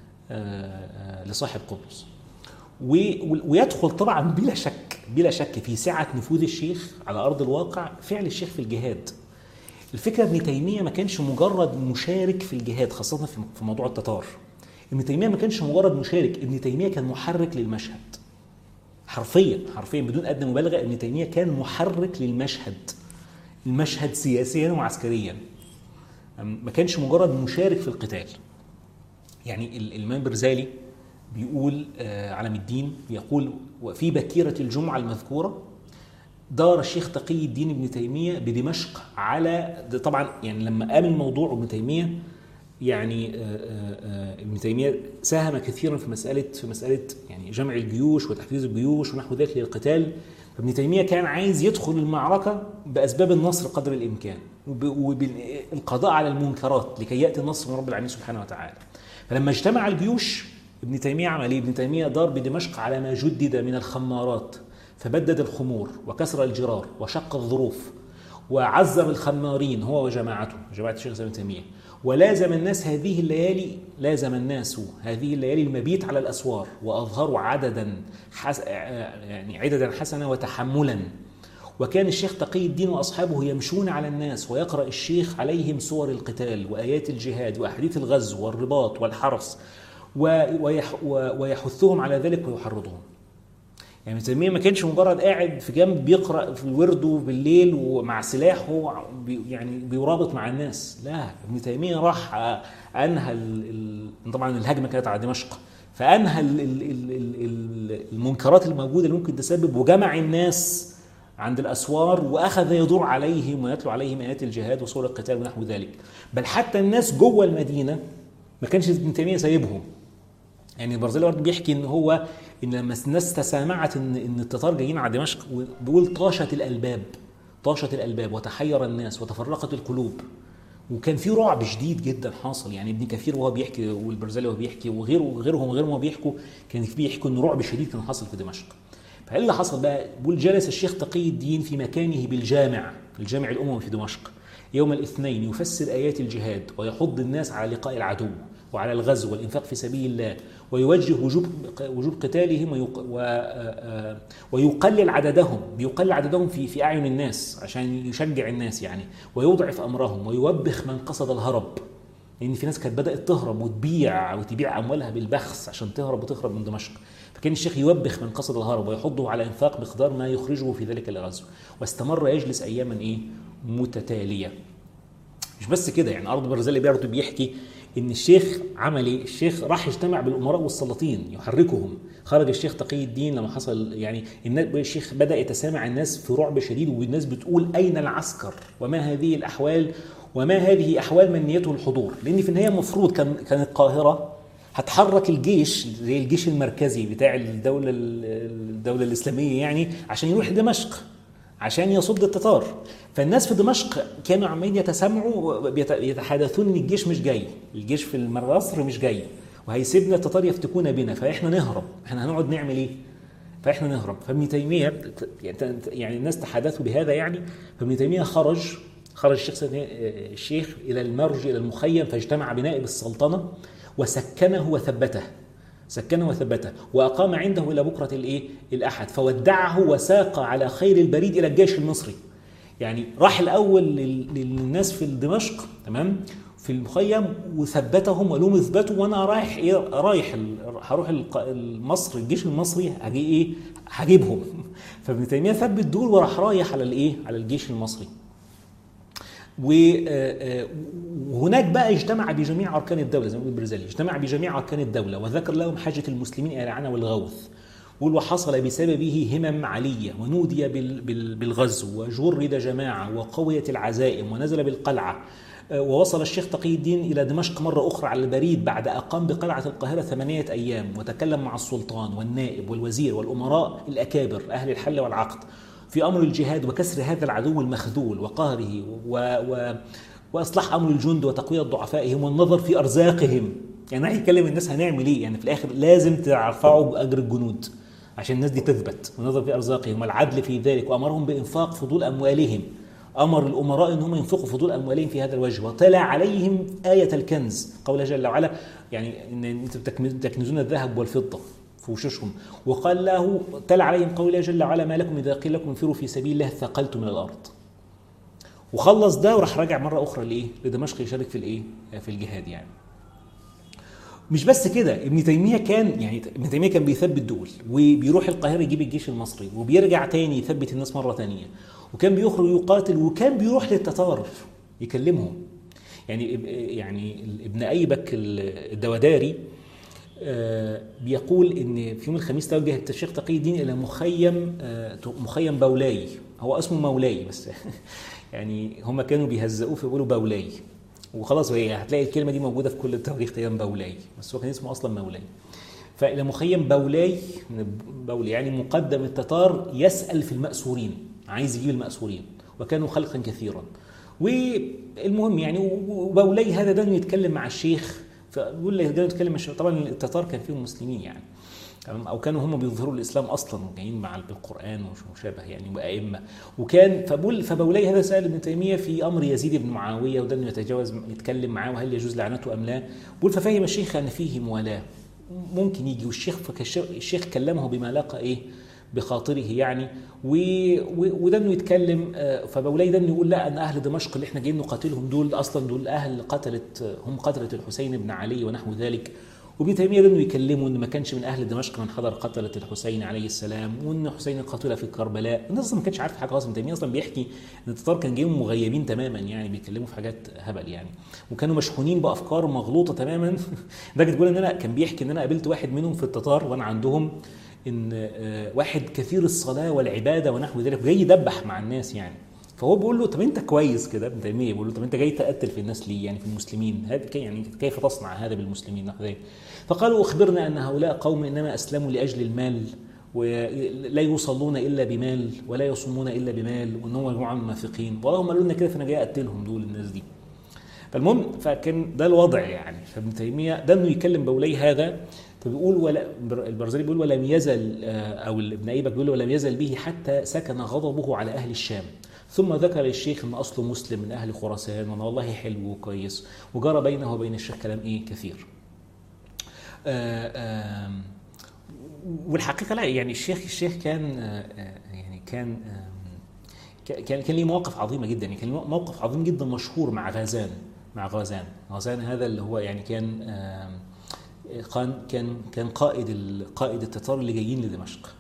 Speaker 1: لصاحب قبرص ويدخل طبعا بلا شك بلا شك في سعة نفوذ الشيخ على أرض الواقع فعل الشيخ في الجهاد الفكرة ابن تيمية ما كانش مجرد مشارك في الجهاد خاصة في موضوع التتار ابن تيمية ما كانش مجرد مشارك ابن تيمية كان محرك للمشهد حرفيا حرفيا بدون أدنى مبالغة ابن تيمية كان محرك للمشهد المشهد سياسيا وعسكريا ما كانش مجرد مشارك في القتال يعني الإمام برزالي بيقول علم الدين يقول وفي بكيرة الجمعة المذكورة دار الشيخ تقي الدين ابن تيمية بدمشق على طبعا يعني لما قام الموضوع ابن تيمية يعني ابن تيمية ساهم كثيرا في مسألة في مسألة يعني جمع الجيوش وتحفيز الجيوش ونحو ذلك للقتال ابن تيمية كان عايز يدخل المعركة بأسباب النصر قدر الإمكان وبالقضاء على المنكرات لكي يأتي النصر من رب العالمين سبحانه وتعالى فلما اجتمع الجيوش ابن تيمية عمل ايه؟ ابن تيمية دار بدمشق على ما جدد من الخمارات فبدد الخمور وكسر الجرار وشق الظروف وعزم الخمارين هو وجماعته جماعة الشيخ ابن تيمية ولازم الناس هذه الليالي لازم الناس هذه الليالي المبيت على الأسوار وأظهروا عددا حس يعني عددا حسنة وتحملا وكان الشيخ تقي الدين وأصحابه يمشون على الناس ويقرأ الشيخ عليهم صور القتال وآيات الجهاد وأحاديث الغزو والرباط والحرص ويحثهم على ذلك ويحرضهم يعني ابن تيميه ما كانش مجرد قاعد في جنب بيقرا في ورده بالليل ومع سلاحه بي يعني بيرابط مع الناس لا ابن تيميه راح انهى طبعا الهجمه كانت على دمشق فانهى المنكرات الموجوده اللي ممكن تسبب وجمع الناس عند الاسوار واخذ يدور عليهم ويتلو عليهم ايات الجهاد وصور القتال ونحو ذلك بل حتى الناس جوه المدينه ما كانش ابن تيميه سايبهم يعني البرزيلي برضه بيحكي ان هو ان لما الناس تسامعت ان ان التتار جايين على دمشق بيقول طاشت الالباب طاشت الالباب وتحير الناس وتفرقت القلوب وكان في رعب شديد جدا حاصل يعني ابن كثير وهو بيحكي والبرزيلي وهو بيحكي وغيره وغيرهم وغيرهم وهو بيحكوا كان بيحكوا ان رعب شديد كان حاصل في دمشق فايه اللي حصل بقى؟ بيقول جلس الشيخ تقي الدين في مكانه بالجامع الجامع الاموي في دمشق يوم الاثنين يفسر ايات الجهاد ويحض الناس على لقاء العدو وعلى الغزو والانفاق في سبيل الله ويوجه وجوب وجوب قتالهم ويق ويقلل عددهم بيقلل عددهم في في اعين الناس عشان يشجع الناس يعني ويضعف امرهم ويوبخ من قصد الهرب لان يعني في ناس كانت بدات تهرب وتبيع وتبيع اموالها بالبخس عشان تهرب وتهرب من دمشق فكان الشيخ يوبخ من قصد الهرب ويحضه على انفاق مقدار ما يخرجه في ذلك الغزو واستمر يجلس اياما ايه متتاليه مش بس كده يعني ارض برزيلي برضه بيحكي ان الشيخ عمل ايه؟ الشيخ راح يجتمع بالامراء والسلاطين يحركهم، خرج الشيخ تقي الدين لما حصل يعني الشيخ بدا يتسامع الناس في رعب شديد والناس بتقول اين العسكر؟ وما هذه الاحوال؟ وما هذه احوال من نيته الحضور؟ لان في النهايه المفروض كان كان القاهره هتحرك الجيش زي الجيش المركزي بتاع الدوله الدوله الاسلاميه يعني عشان يروح دمشق عشان يصد التتار فالناس في دمشق كانوا عمالين يتسامعوا يتحدثون ان الجيش مش جاي الجيش في مصر مش جاي وهيسيبنا التتار يفتكون بنا فاحنا نهرب احنا هنقعد نعمل ايه فاحنا نهرب فابن تيميه يعني الناس تحدثوا بهذا يعني فابن تيميه خرج خرج الشيخ الشيخ الى المرج الى المخيم فاجتمع بنائب السلطنه وسكنه وثبته سكنه وثبته واقام عنده الى بكره الايه الاحد فودعه وساق على خير البريد الى الجيش المصري يعني راح الاول للناس في دمشق تمام في المخيم وثبتهم ولهم اثبتوا وانا رايح ايه رايح هروح مصر الجيش المصري هجي ايه هجيبهم فابن تيميه ثبت دول وراح رايح على الايه على الجيش المصري وهناك بقى اجتمع بجميع اركان الدوله زي ما بيقول برزالي اجتمع بجميع اركان الدوله وذكر لهم حاجه المسلمين الى العنى والغوث يقول وحصل بسببه همم علية ونودي بالغزو وجرد جماعة وقويت العزائم ونزل بالقلعة ووصل الشيخ تقي الدين إلى دمشق مرة أخرى على البريد بعد أقام بقلعة القاهرة ثمانية أيام وتكلم مع السلطان والنائب والوزير والأمراء الأكابر أهل الحل والعقد في أمر الجهاد وكسر هذا العدو المخذول وقهره و... و... وإصلاح أمر الجند وتقوية ضعفائهم والنظر في أرزاقهم يعني راح يكلم الناس هنعمل إيه يعني في الآخر لازم ترفعوا أجر الجنود عشان الناس دي تثبت والنظر في أرزاقهم والعدل في ذلك وأمرهم بإنفاق فضول أموالهم امر الامراء ان هم ينفقوا فضول اموالهم في هذا الوجه وتلا عليهم ايه الكنز قوله جل وعلا يعني ان انتم تكنزون الذهب والفضه في وشوشهم وقال له تلا عليهم قوله جل وعلا ما لكم اذا قيل لكم انفروا في سبيل الله ثقلتم من الارض وخلص ده وراح راجع مره اخرى لايه؟ لدمشق يشارك في الايه؟ في الجهاد يعني. مش بس كده ابن تيميه كان يعني ابن تيميه كان بيثبت دول وبيروح القاهره يجيب الجيش المصري وبيرجع تاني يثبت الناس مره تانيه وكان بيخرج يقاتل وكان بيروح للتتار يكلمهم يعني يعني ابن ايبك الدوداري آه، بيقول ان في يوم الخميس توجه الشيخ تقي الدين الى مخيم آه، مخيم بولاي هو اسمه مولاي بس يعني هم كانوا بيهزقوه فيقولوا بولاي وخلاص هي هتلاقي الكلمه دي موجوده في كل التواريخ تقريبا بولاي بس هو كان اسمه اصلا مولاي فالى مخيم بولاي من بولي يعني مقدم التتار يسال في الماسورين عايز يجيب الماسورين وكانوا خلقا كثيرا والمهم يعني وبولاي هذا ده يتكلم مع الشيخ فبيقول لك يتكلم مع الشيخ طبعا التتار كان فيهم مسلمين يعني او كانوا هم بيظهروا الاسلام اصلا وجايين مع بالقران وشابه يعني وائمه وكان فبول فبولاي هذا سال ابن تيميه في امر يزيد بن معاويه وده انه يتجاوز يتكلم معاه وهل يجوز لعنته ام لا بقول ففهم الشيخ ان فيه موالاه ممكن يجي والشيخ الشيخ كلمه بما لاقى ايه بخاطره يعني وده انه يتكلم آه، فبولاي ده انه يقول لا ان اهل دمشق اللي احنا جايين نقاتلهم دول اصلا دول اهل قتلت هم قتله الحسين بن علي ونحو ذلك وابن تيميه انه يكلمه ان ما كانش من اهل دمشق من حضر قتله الحسين عليه السلام وان حسين قتل في كربلاء الناس اصلا ما كانش عارفه حاجه خالص ابن تيميه اصلا بيحكي ان التتار كان جايين مغيبين تماما يعني بيتكلموا في حاجات هبل يعني وكانوا مشحونين بافكار مغلوطه تماما لدرجه تقول ان انا كان بيحكي ان انا قابلت واحد منهم في التتار وانا عندهم ان آه، واحد كثير الصلاه والعباده ونحو ذلك جاي يدبح مع الناس يعني فهو بيقول له طب انت كويس كده ابن تيميه بيقول له طب انت جاي تقتل في الناس ليه يعني في المسلمين هذا يعني كيف تصنع هذا بالمسلمين نحو ذلك فقالوا أخبرنا أن هؤلاء قوم إنما أسلموا لأجل المال ولا يصلون الا بمال ولا يصومون الا بمال وان هم مجموعه من المنافقين والله هم قالوا لنا كده فانا جاي اقتلهم دول الناس دي فالمهم فكان ده الوضع يعني فابن تيميه ده انه يكلم بولي هذا فبيقول ولا البرزيلي بيقول ولم يزل آه، او ابن ايبك بيقول ولم يزل به حتى سكن غضبه على اهل الشام ثم ذكر الشيخ ان اصله مسلم من اهل خراسان وان والله حلو وكويس وجرى بينه وبين الشيخ كلام ايه كثير آه، والحقيقه لا يعني الشيخ الشيخ كان آه، آه، يعني كان كان كان ليه مواقف عظيمه جدا يعني كان موقف عظيم جدا مشهور مع غازان مع غازان غازان هذا اللي هو يعني كان كان كان كان قائد قائد التتار اللي جايين لدمشق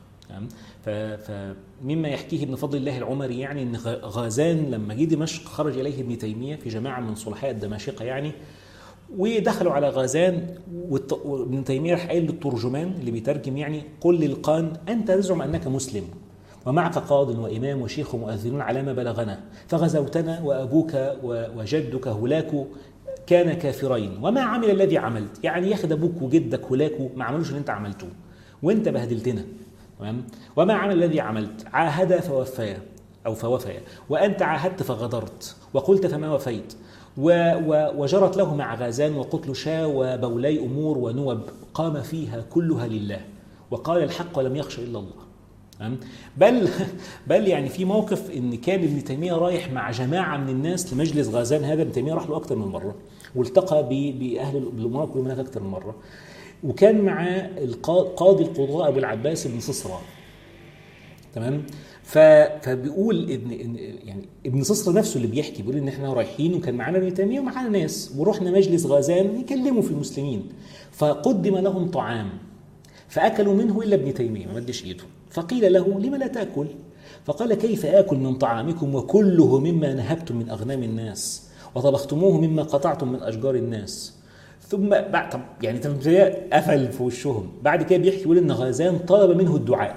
Speaker 1: فمما يحكيه ابن فضل الله العمري يعني ان غازان لما جه دمشق خرج اليه ابن تيميه في جماعه من صلحاء الدماشقه يعني ودخلوا على غازان وابن تيميه راح قايل للترجمان اللي بيترجم يعني قل للقان انت تزعم انك مسلم ومعك قاض وامام وشيخ ومؤذنون على ما بلغنا فغزوتنا وابوك وجدك هلاك كان كافرين وما عمل الذي عملت يعني ياخد ابوك وجدك هلاكوا ما عملوش اللي انت عملته وانت بهدلتنا تمام وما عمل الذي عملت عاهد فوفيا او فوفيا وانت عاهدت فغدرت وقلت فما وفيت وجرت له مع غازان وقتل شا وبولي أمور ونوب قام فيها كلها لله وقال الحق ولم يخش إلا الله بل بل يعني في موقف ان كان ابن تيميه رايح مع جماعه من الناس لمجلس غازان هذا ابن تيميه راح له اكثر من مره والتقى باهل الامراء كلهم هناك اكثر من مره وكان مع قاضي القضاء ابو العباس بن صصرى تمام فبيقول ابن يعني ابن صصر نفسه اللي بيحكي بيقول ان احنا رايحين وكان معانا ابن تيميه ومعانا ناس ورحنا مجلس غازان يكلموا في المسلمين فقدم لهم طعام فاكلوا منه الا ابن تيميه ما مدش ايده فقيل له لم لا تاكل فقال كيف اكل من طعامكم وكله مما نهبتم من اغنام الناس وطبختموه مما قطعتم من اشجار الناس ثم بعد طب يعني ابن تيميه قفل في وشهم بعد كده بيحكي يقول ان غازان طلب منه الدعاء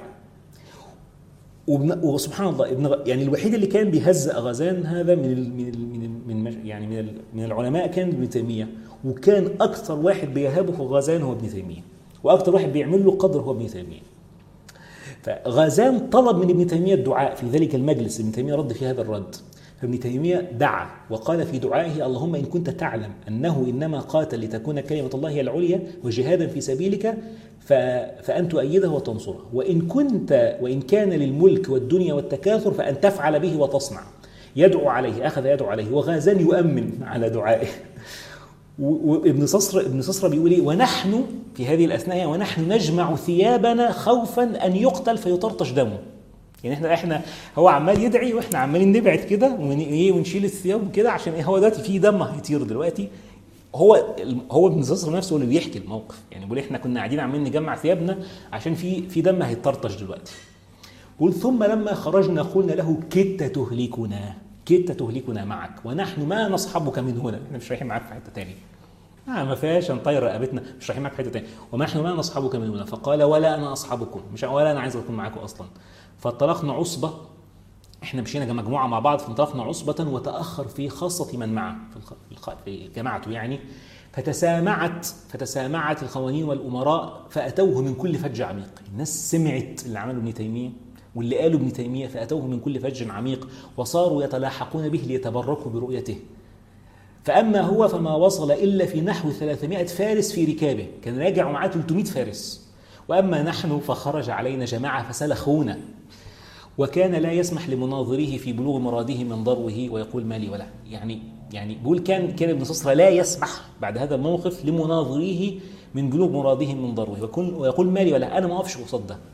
Speaker 1: وابن وسبحان الله ابن يعني الوحيد اللي كان بيهزأ غازان هذا من ال من ال من ال من يعني من, ال من العلماء كان ابن تيميه وكان اكثر واحد بيهابه غازان هو ابن تيميه واكثر واحد بيعمل له قدر هو ابن تيميه فغازان طلب من ابن تيميه الدعاء في ذلك المجلس ابن تيميه رد في هذا الرد فابن تيميه دعا وقال في دعائه اللهم ان كنت تعلم انه انما قاتل لتكون كلمه الله هي العليا وجهادا في سبيلك فأن تؤيده وتنصره وإن كنت وإن كان للملك والدنيا والتكاثر فأن تفعل به وتصنع يدعو عليه أخذ يدعو عليه وغازان يؤمن على دعائه وابن صصر ابن صصر بيقول ايه ونحن في هذه الاثناء ونحن نجمع ثيابنا خوفا ان يقتل فيطرطش دمه يعني احنا احنا هو عمال يدعي واحنا عمالين نبعد كده ونشيل الثياب كده عشان ايه هو دلوقتي في دم هيطير دلوقتي هو هو ابن زصر نفسه اللي بيحكي الموقف يعني بيقول احنا كنا قاعدين عمالين نجمع ثيابنا عشان في في دم هيطرطش دلوقتي بيقول ثم لما خرجنا قلنا له كدت تهلكنا كدت تهلكنا معك ونحن ما نصحبك من هنا احنا مش رايحين معاك في حته ثانيه آه ما فيهاش نطير رقبتنا مش رايحين معاك في حته ثانيه ونحن ما نصحبك من هنا فقال ولا انا اصحبكم مش ولا انا عايز اكون معاكم اصلا فانطلقنا عصبه احنا مشينا كمجموعه مع بعض فانطلقنا عصبه وتاخر في خاصه من معه في في جماعته يعني فتسامعت فتسامعت القوانين والامراء فاتوه من كل فج عميق الناس سمعت اللي عمله ابن تيميه واللي قاله ابن تيميه فاتوه من كل فج عميق وصاروا يتلاحقون به ليتبركوا برؤيته فاما هو فما وصل الا في نحو 300 فارس في ركابه كان راجع ومعاه 300 فارس واما نحن فخرج علينا جماعه فسلخونا وكان لا يسمح لمناظريه في بلوغ مراده من ضروه ويقول مالي ولا يعني يعني بيقول كان كان ابن صصرة لا يسمح بعد هذا الموقف لمناظريه من بلوغ مراده من ضروه ويقول ويقول مالي ولا انا ما اقفش قصاد ده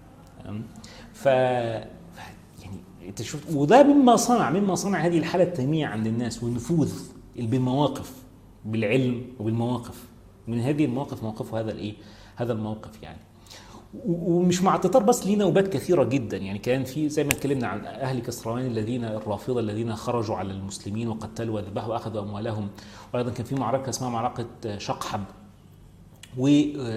Speaker 1: ف يعني انت شفت وده مما صنع مما صنع هذه الحاله التيميه عند الناس والنفوذ بالمواقف بالعلم وبالمواقف من هذه المواقف موقفه هذا الايه هذا الموقف يعني ومش مع التتار بس ليه نوبات كثيره جدا يعني كان في زي ما اتكلمنا عن اهل كسروان الذين الرافضه الذين خرجوا على المسلمين وقتلوا وذبحوا واخذوا اموالهم وايضا كان في معركه اسمها معركه شقحب و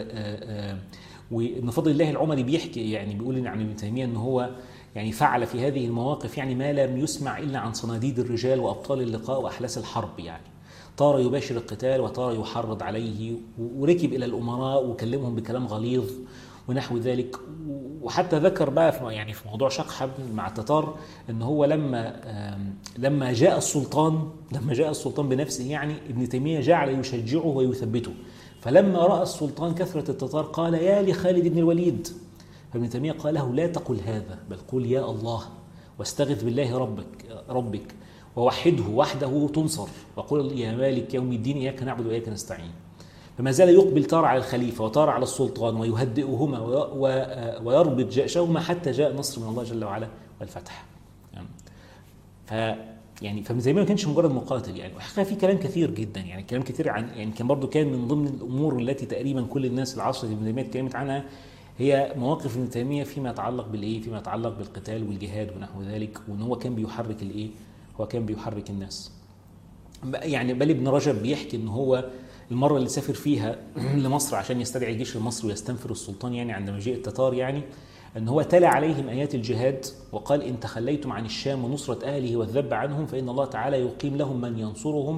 Speaker 1: وابن فضل الله العمري بيحكي يعني بيقول عن ابن تيميه ان هو يعني فعل في هذه المواقف يعني ما لم يسمع الا عن صناديد الرجال وابطال اللقاء واحلاس الحرب يعني طار يباشر القتال وطار يحرض عليه وركب الى الامراء وكلمهم بكلام غليظ ونحو ذلك وحتى ذكر بقى في يعني في موضوع شقحب مع التتار ان هو لما لما جاء السلطان لما جاء السلطان بنفسه يعني ابن تيميه جعل يشجعه ويثبته فلما راى السلطان كثره التتار قال يا لخالد بن الوليد فابن تيميه قال له لا تقل هذا بل قل يا الله واستغث بالله ربك ربك ووحده وحده تنصر وقل يا مالك يوم الدين اياك نعبد واياك نستعين فما زال يقبل تار على الخليفة وتار على السلطان ويهدئهما ويربط جأشهما حتى جاء نصر من الله جل وعلا والفتح يعني ف يعني فابن تيميه ما كانش مجرد مقاتل يعني وحقيقه في كلام كثير جدا يعني كلام كثير عن يعني كان برضو كان من ضمن الامور التي تقريبا كل الناس العصر ابن تيميه اتكلمت عنها هي مواقف ابن تيميه فيما يتعلق بالايه؟ فيما يتعلق بالقتال والجهاد ونحو ذلك وان هو كان بيحرك الايه؟ هو كان بيحرك الناس. يعني بل ابن رجب بيحكي ان هو المرة اللي سافر فيها لمصر عشان يستدعي الجيش المصري ويستنفر السلطان يعني عند مجيء التتار يعني أن هو تلا عليهم آيات الجهاد وقال إن تخليتم عن الشام ونصرة أهله والذب عنهم فإن الله تعالى يقيم لهم من ينصرهم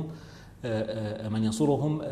Speaker 1: من ينصرهم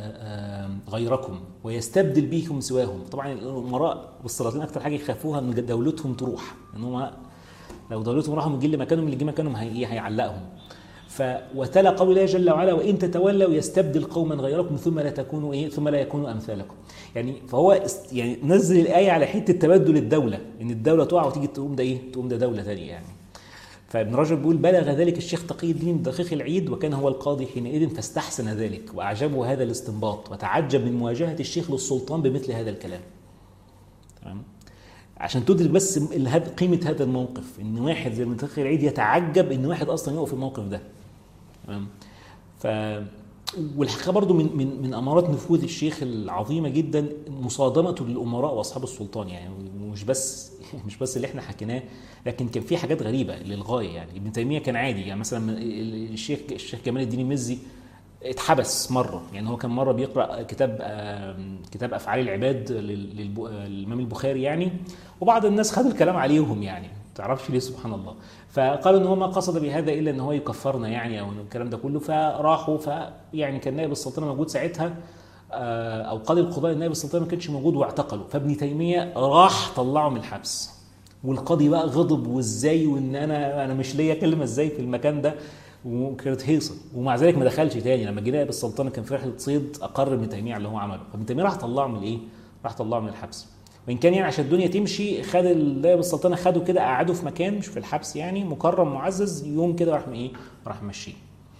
Speaker 1: غيركم ويستبدل بكم سواهم طبعا الامراء والسلاطين اكثر حاجه يخافوها ان دولتهم تروح ان هم لو دولتهم راحوا من جيل مكانهم اللي جه مكانهم هيعلقهم ف وتلا قول الله جل وعلا وان تتولوا يستبدل قوما غيركم ثم لا تكونوا ايه ثم لا يكونوا امثالكم يعني فهو يعني نزل الايه على حته تبدل الدوله ان الدوله تقع وتيجي تقوم ده ايه تقوم ده دوله ثانيه يعني فابن رجب بيقول بلغ ذلك الشيخ تقي الدين دقيق العيد وكان هو القاضي حينئذ فاستحسن ذلك واعجبه هذا الاستنباط وتعجب من مواجهه الشيخ للسلطان بمثل هذا الكلام تمام عشان تدرك بس قيمه هذا الموقف ان واحد زي ابن تقي العيد يتعجب ان واحد اصلا يقف في الموقف ده تمام ف والحقيقه برضو من من من امارات نفوذ الشيخ العظيمه جدا مصادمته للامراء واصحاب السلطان يعني مش بس مش بس اللي احنا حكيناه لكن كان في حاجات غريبه للغايه يعني ابن تيميه كان عادي يعني مثلا الشيخ الشيخ جمال الدين المزي اتحبس مره يعني هو كان مره بيقرا كتاب آم، كتاب افعال العباد لل- للب- للامام البخاري يعني وبعض الناس خدوا الكلام عليهم يعني ما تعرفش ليه سبحان الله فقالوا ان هو ما قصد بهذا الا ان هو يكفرنا يعني او الكلام ده كله فراحوا فيعني كان نائب السلطنه موجود ساعتها آه، او قاضي القضاء النائب السلطنه ما كانش موجود واعتقلوا فابن تيميه راح طلعه من الحبس والقاضي بقى غضب وازاي وان انا انا مش ليا كلمه ازاي في المكان ده وكانت هيصه ومع ذلك ما دخلش تاني لما جه نائب السلطنه كان في رحله صيد اقر ابن تيميه على اللي هو عمله فابن تيميه راح طلعه من الايه؟ راح طلعه من الحبس وان كان يعني عشان الدنيا تمشي خد نائب السلطنه خده كده قعده في مكان مش في الحبس يعني مكرم معزز يوم كده راح ايه؟ راح مشيه.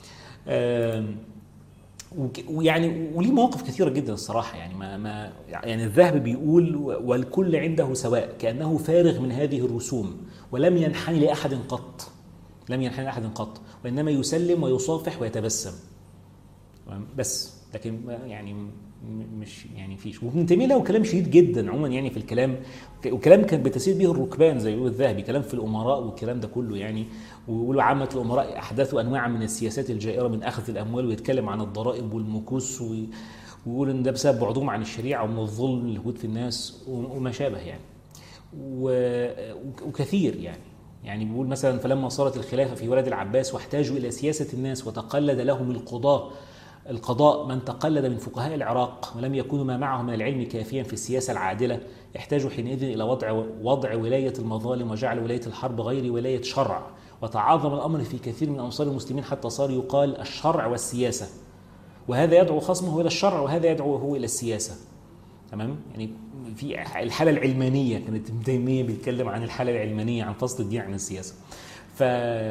Speaker 1: آم، وك- ويعني وليه مواقف كثيره جدا الصراحه يعني ما ما يعني الذهبي بيقول والكل عنده سواء كانه فارغ من هذه الرسوم ولم ينحني لاحد قط لم ينحني لاحد قط وانما يسلم ويصافح ويتبسم تمام؟ بس لكن ما- يعني م- مش يعني فيش وابن تيميه له كلام شديد جدا عموما يعني في الكلام ك- وكلام كان بتسير به الركبان زي ما بيقول الذهبي كلام في الامراء والكلام ده كله يعني ويقولوا عامه الامراء احدثوا انواع من السياسات الجائره من اخذ الاموال ويتكلم عن الضرائب والمكوس و- ويقول ان ده بسبب بعدهم عن الشريعه ومن الظلم اللي موجود في الناس و- وما شابه يعني و- وكثير يعني يعني بيقول مثلا فلما صارت الخلافه في ولد العباس واحتاجوا الى سياسه الناس وتقلد لهم القضاه القضاء من تقلد من فقهاء العراق ولم يكونوا ما معهم من العلم كافيا في السياسه العادله احتاجوا حينئذ الى وضع وضع ولايه المظالم وجعل ولايه الحرب غير ولايه شرع وتعاظم الامر في كثير من امصار المسلمين حتى صار يقال الشرع والسياسه وهذا يدعو خصمه الى الشرع وهذا يدعو هو الى السياسه تمام يعني في الحاله العلمانيه كانت ابن تيميه بيتكلم عن الحاله العلمانيه عن فصل الدين عن السياسه ف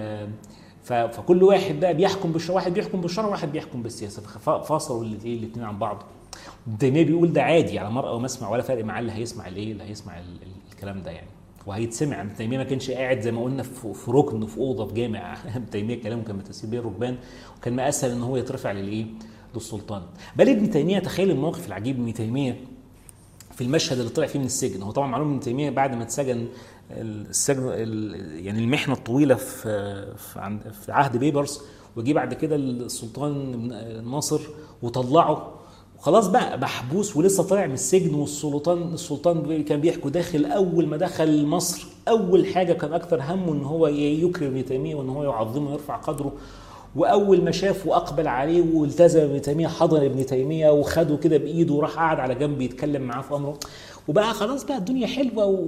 Speaker 1: ف- فكل واحد بقى بيحكم بالشرع واحد بيحكم بالشرع وواحد بيحكم بالسياسه ففصلوا الاثنين عن بعض ابن تيميه بيقول ده عادي على مرأى ومسمع ولا فرق معاه اللي هيسمع الايه اللي هيسمع ال- ال- الكلام ده يعني وهيتسمع ابن تيميه ما كانش قاعد زي ما قلنا في في ركن في اوضه في جامع ابن تيميه كلامه كان بتسير بيه الركبان وكان ما اسهل ان هو يترفع للايه للسلطان بل ابن تيميه تخيل الموقف العجيب ابن تيميه في المشهد اللي طلع فيه من السجن هو طبعا معلوم ابن تيميه بعد ما اتسجن السجن ال- يعني المحنه الطويله في في, عند في عهد بيبرس وجي بعد كده السلطان الناصر وطلعه وخلاص بقى محبوس ولسه طالع من السجن والسلطان السلطان كان بيحكوا داخل اول ما دخل مصر اول حاجه كان اكثر همه ان هو يكرم ابن تيميه وان هو يعظمه ويرفع قدره واول ما شافه واقبل عليه والتزم ابن تيميه حضن ابن تيميه وخده كده بايده وراح قعد على جنب يتكلم معاه في امره وبقى خلاص بقى الدنيا حلوه و...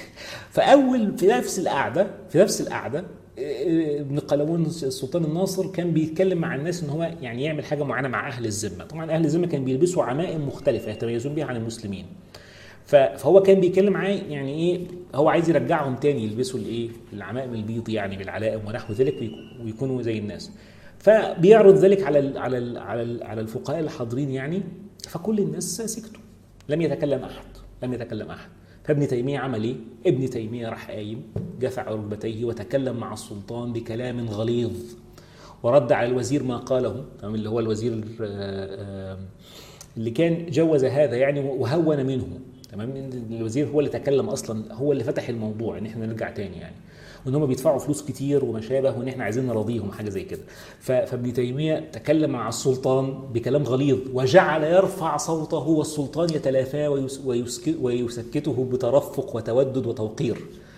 Speaker 1: فاول في نفس القعده في نفس القعده إيه، ابن قلاوون السلطان الناصر كان بيتكلم مع الناس ان هو يعني يعمل حاجه معينه مع اهل الذمه طبعا اهل الذمه كانوا بيلبسوا عمائم مختلفه يتميزون بها عن المسلمين ف- فهو كان بيتكلم معاه يعني ايه هو عايز يرجعهم تاني يلبسوا الايه العمائم البيض يعني بالعلائم ونحو ذلك ويك- ويكونوا زي الناس فبيعرض ذلك على ال على ال على ال على الفقهاء الحاضرين يعني فكل الناس سكتوا لم يتكلم احد لم يتكلم احد فابن تيميه عمل ايه؟ ابن تيميه راح قايم جفع ركبتيه وتكلم مع السلطان بكلام غليظ ورد على الوزير ما قاله تمام اللي هو الوزير آه، آه، اللي كان جوز هذا يعني وهون منه تمام إن الوزير هو اللي تكلم اصلا هو اللي فتح الموضوع ان احنا نرجع تاني يعني وان هم بيدفعوا فلوس كتير وما شابه وان احنا عايزين نراضيهم حاجه زي كده ف- فابن تيميه تكلم مع السلطان بكلام غليظ وجعل يرفع صوته والسلطان يتلافاه ويس- ويسك- ويسكته بترفق وتودد وتوقير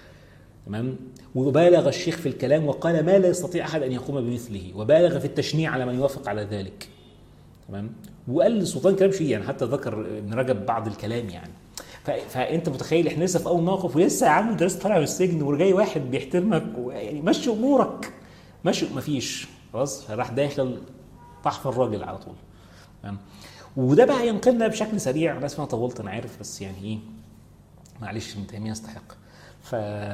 Speaker 1: تمام وبالغ الشيخ في الكلام وقال ما لا يستطيع احد ان يقوم بمثله وبالغ في التشنيع على من يوافق على ذلك تمام وقال للسلطان كلام شيء يعني حتى ذكر ابن رجب بعض الكلام يعني ف... فانت متخيل احنا لسه في اول موقف ولسه يا عم ده لسه طالع من السجن وجاي واحد بيحترمك ويعني مشي امورك مشي مفيش خلاص راح داخل طاح في الراجل على طول تمام وده بقى ينقلنا بشكل سريع انا اسف انا طولت انا عارف بس يعني ايه معلش ابن تيميه يستحق ف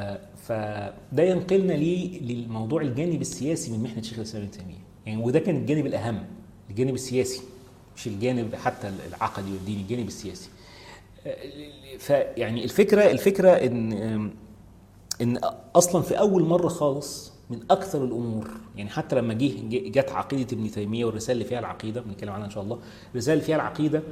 Speaker 1: فده ينقلنا ليه للموضوع الجانب السياسي من محنه شيخ الاسلام ابن تيميه يعني وده كان الجانب الاهم الجانب السياسي مش الجانب حتى العقدي والديني الجانب السياسي فيعني الفكره الفكره ان ان اصلا في اول مره خالص من اكثر الامور يعني حتى لما جه جت عقيده ابن تيميه والرساله اللي فيها العقيده بنتكلم عنها ان شاء الله الرساله اللي فيها العقيده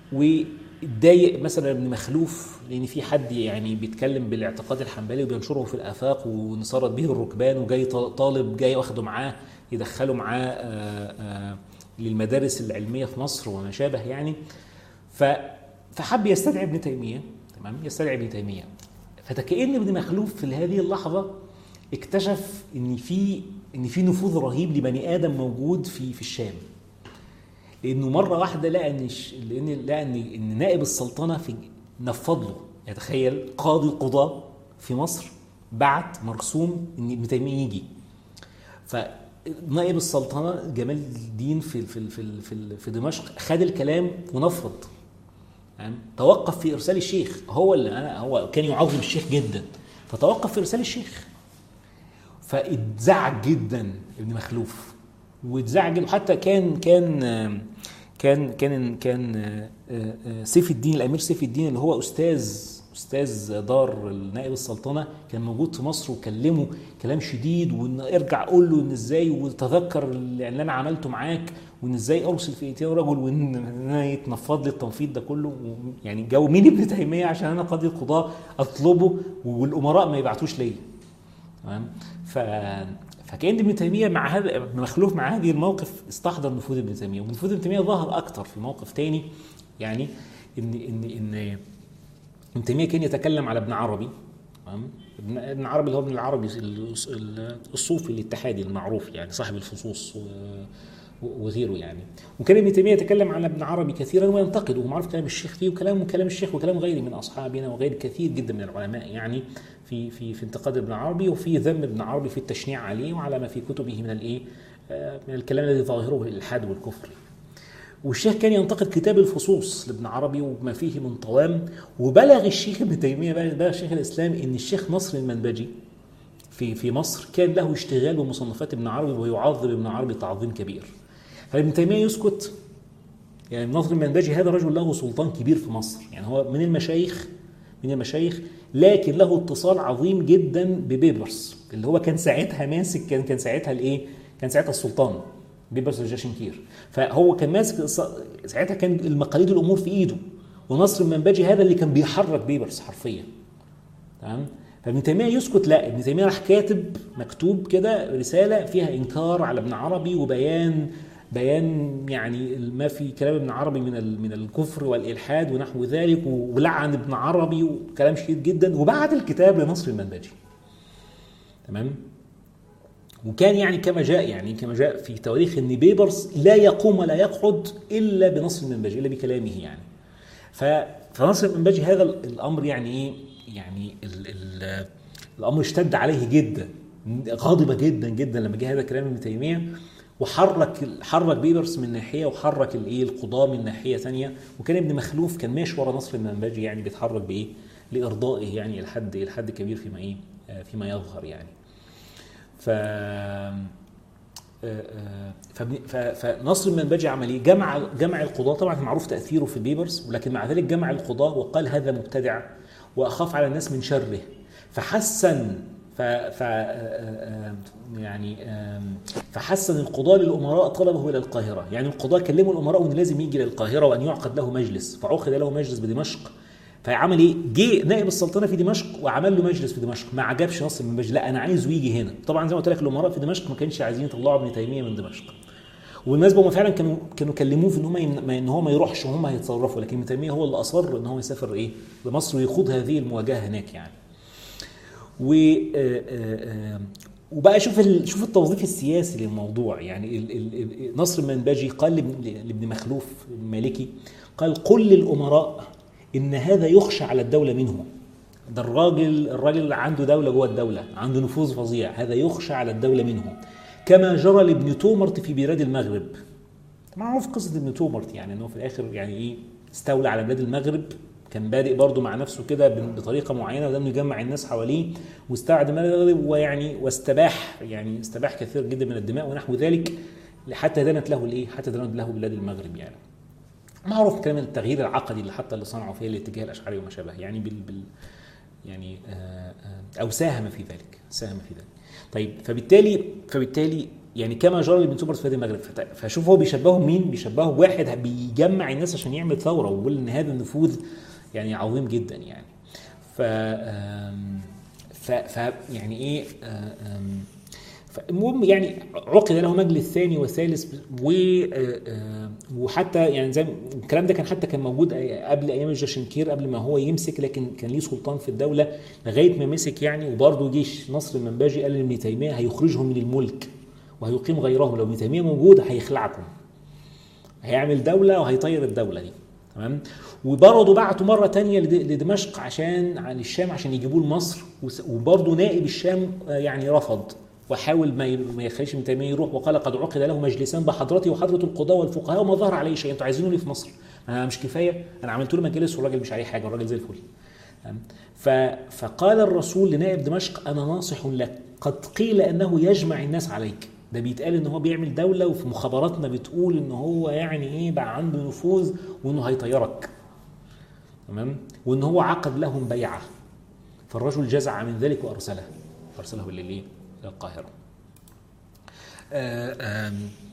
Speaker 1: واتضايق مثلا ابن مخلوف لان في حد يعني بيتكلم بالاعتقاد الحنبلي وبينشره في الافاق ونصرت به الركبان وجاي طالب جاي واخده معاه يدخله معاه آآ آآ للمدارس العلميه في مصر وما شابه يعني ف فحب يستدعي ابن تيميه تمام يستدعي ابن تيميه فتكأن ابن مخلوف في هذه اللحظه اكتشف ان في ان في نفوذ رهيب لبني ادم موجود في في الشام لانه مره واحده لقى ان لان لقى ان ان نائب السلطنه في نفض له يتخيل قاضي القضاه في مصر بعت مرسوم ان ابن تيميه يجي فنائب السلطنه جمال الدين في في في في, في دمشق خد الكلام ونفض توقف في ارسال الشيخ هو اللي انا هو كان يعظم الشيخ جدا فتوقف في ارسال الشيخ فاتزعج جدا ابن مخلوف واتزعج حتى كان كان كان كان كان سيف الدين الامير سيف الدين اللي هو استاذ استاذ دار نائب السلطنه كان موجود في مصر وكلمه كلام شديد وان ارجع قول له ان ازاي وتذكر اللي انا عملته معاك وان ازاي ارسل في ايتين رجل وان انا يتنفض لي التنفيض ده كله يعني جو مين ابن تيميه عشان انا قاضي القضاه اطلبه والامراء ما يبعتوش ليا تمام ف فكان ابن تيميه مع هذا ابن مخلوف مع هذه الموقف استحضر نفوذ ابن تيميه ونفوذ ابن تيميه ظهر اكثر في موقف تاني يعني ان ان ان ابن تيميه كان يتكلم على ابن عربي تمام ابن عربي اللي هو ابن العربي الصوفي الاتحادي المعروف يعني صاحب الفصوص وغيره يعني وكان ابن تيميه يتكلم عن ابن عربي كثيرا وينتقده ومعروف كلام الشيخ فيه وكلام كلام الشيخ وكلام غيره من اصحابنا وغير كثير جدا من العلماء يعني في في في انتقاد ابن عربي وفي ذم ابن عربي في التشنيع عليه وعلى ما في كتبه من الايه من الكلام الذي ظاهره الالحاد والكفر والشيخ كان ينتقد كتاب الفصوص لابن عربي وما فيه من طوام وبلغ الشيخ ابن تيميه بلغ شيخ الاسلام ان الشيخ نصر المنبجي في في مصر كان له اشتغال بمصنفات ابن عربي ويعظم ابن عربي تعظيم كبير فابن تيميه يسكت يعني نصر المنبجي هذا رجل له سلطان كبير في مصر يعني هو من المشايخ من المشايخ لكن له اتصال عظيم جدا ببيبرس اللي هو كان ساعتها ماسك كان كان ساعتها الايه؟ كان ساعتها السلطان بيبرس الجاشنكير فهو كان ماسك ساعتها كان المقاليد الامور في ايده ونصر المنبجي هذا اللي كان بيحرك بيبرس حرفيا تمام فابن تيميه يسكت لا ابن تيميه راح كاتب مكتوب كده رساله فيها انكار على ابن عربي وبيان بيان يعني ما في كلام ابن عربي من من الكفر والالحاد ونحو ذلك ولعن ابن عربي وكلام شديد جدا وبعت الكتاب لنصر المنبجي تمام وكان يعني كما جاء يعني كما جاء في تواريخ ان بيبرس لا يقوم ولا يقعد الا بنصر المنبجي الا بكلامه يعني فنصر المنبجي هذا الامر يعني ايه يعني ال ال الامر اشتد عليه جدا غاضبه جدا جدا لما جه هذا كلام ابن تيميه وحرك حرك بيبرس من ناحيه وحرك الايه القضاه من ناحيه ثانيه وكان ابن مخلوف كان ماشي ورا نصر المنبجي يعني بيتحرك بايه؟ لارضائه يعني لحد لحد كبير فيما ايه؟ فيما يظهر يعني. ف فنصر المنبجي عمل ايه؟ جمع جمع القضاه طبعا معروف تاثيره في بيبرس ولكن مع ذلك جمع القضاه وقال هذا مبتدع واخاف على الناس من شره فحسن ف, ف يعني فحسن القضاة للأمراء طلبه إلى القاهرة يعني القضاة كلموا الأمراء أنه لازم يجي للقاهرة وأن يعقد له مجلس فعقد له مجلس بدمشق فعمل ايه؟ جه نائب السلطنه في دمشق وعمل له مجلس في دمشق ما عجبش نصر من المجلس لا انا عايزه يجي هنا طبعا زي ما قلت لك الامراء في دمشق ما كانش عايزين يطلعوا ابن تيميه من دمشق والناس هم فعلا كانوا كانوا كلموه في ان هم ان هو ما يروحش وهم هيتصرفوا لكن ابن تيميه هو اللي اصر ان هو يسافر ايه لمصر ويخوض هذه المواجهه هناك يعني و وبقى شوف شوف التوظيف السياسي للموضوع يعني نصر المنبجي قال لابن مخلوف المالكي قال قل للامراء ان هذا يخشى على الدوله منه ده الراجل الراجل اللي عنده دوله جوه الدوله عنده نفوذ فظيع هذا يخشى على الدوله منه كما جرى لابن تومرت في بلاد المغرب معروف قصه ابن تومرت يعني انه في الاخر يعني ايه استولى على بلاد المغرب كان بادئ برضه مع نفسه كده بطريقه معينه وده انه يجمع الناس حواليه واستعد المغرب ويعني واستباح يعني استباح كثير جدا من الدماء ونحو ذلك حتى دنت له الايه؟ حتى دنت له بلاد المغرب يعني. معروف كلام التغيير العقدي اللي حتى اللي صنعوا فيه الاتجاه الاشعري وما شابه يعني بال, بال يعني آآ آآ او ساهم في ذلك ساهم في ذلك. طيب فبالتالي فبالتالي يعني كما جرى لابن تومرت في المغرب فشوف هو بيشبهه مين؟ بيشبهه بواحد بيجمع الناس عشان يعمل ثوره ويقول ان هذا النفوذ يعني عظيم جدا يعني ف ف, ف يعني ايه ف المهم يعني عقد له مجلس ثاني وثالث و آه، وحتى يعني زي الكلام ده كان حتى كان موجود قبل ايام الجاشنكير قبل ما هو يمسك لكن كان ليه سلطان في الدوله لغايه ما مسك يعني وبرضه جيش نصر المنباجي قال لابن تيميه هيخرجهم من الملك وهيقيم غيرهم لو ابن تيميه موجود هيخلعكم هيعمل دوله وهيطير الدوله دي تمام وبرضه بعتوا مره تانية لدمشق عشان عن الشام عشان يجيبوه لمصر وبرضه نائب الشام يعني رفض وحاول ما ما يخليش ابن تيميه يروح وقال قد عقد له مجلسان بحضرتي وحضره القضاة والفقهاء وما ظهر عليه شيء انتوا عايزينه ليه في مصر؟ انا مش كفايه انا عملت له مجلس والراجل مش عليه حاجه والراجل زي الفل فقال الرسول لنائب دمشق انا ناصح لك قد قيل انه يجمع الناس عليك ده بيتقال ان هو بيعمل دوله وفي مخابراتنا بتقول ان هو يعني ايه بقى عنده نفوذ وانه هيطيرك تمام وان هو عقد لهم بيعه فالرجل جزع من ذلك وارسله ارسله للايه؟ الى القاهره آه،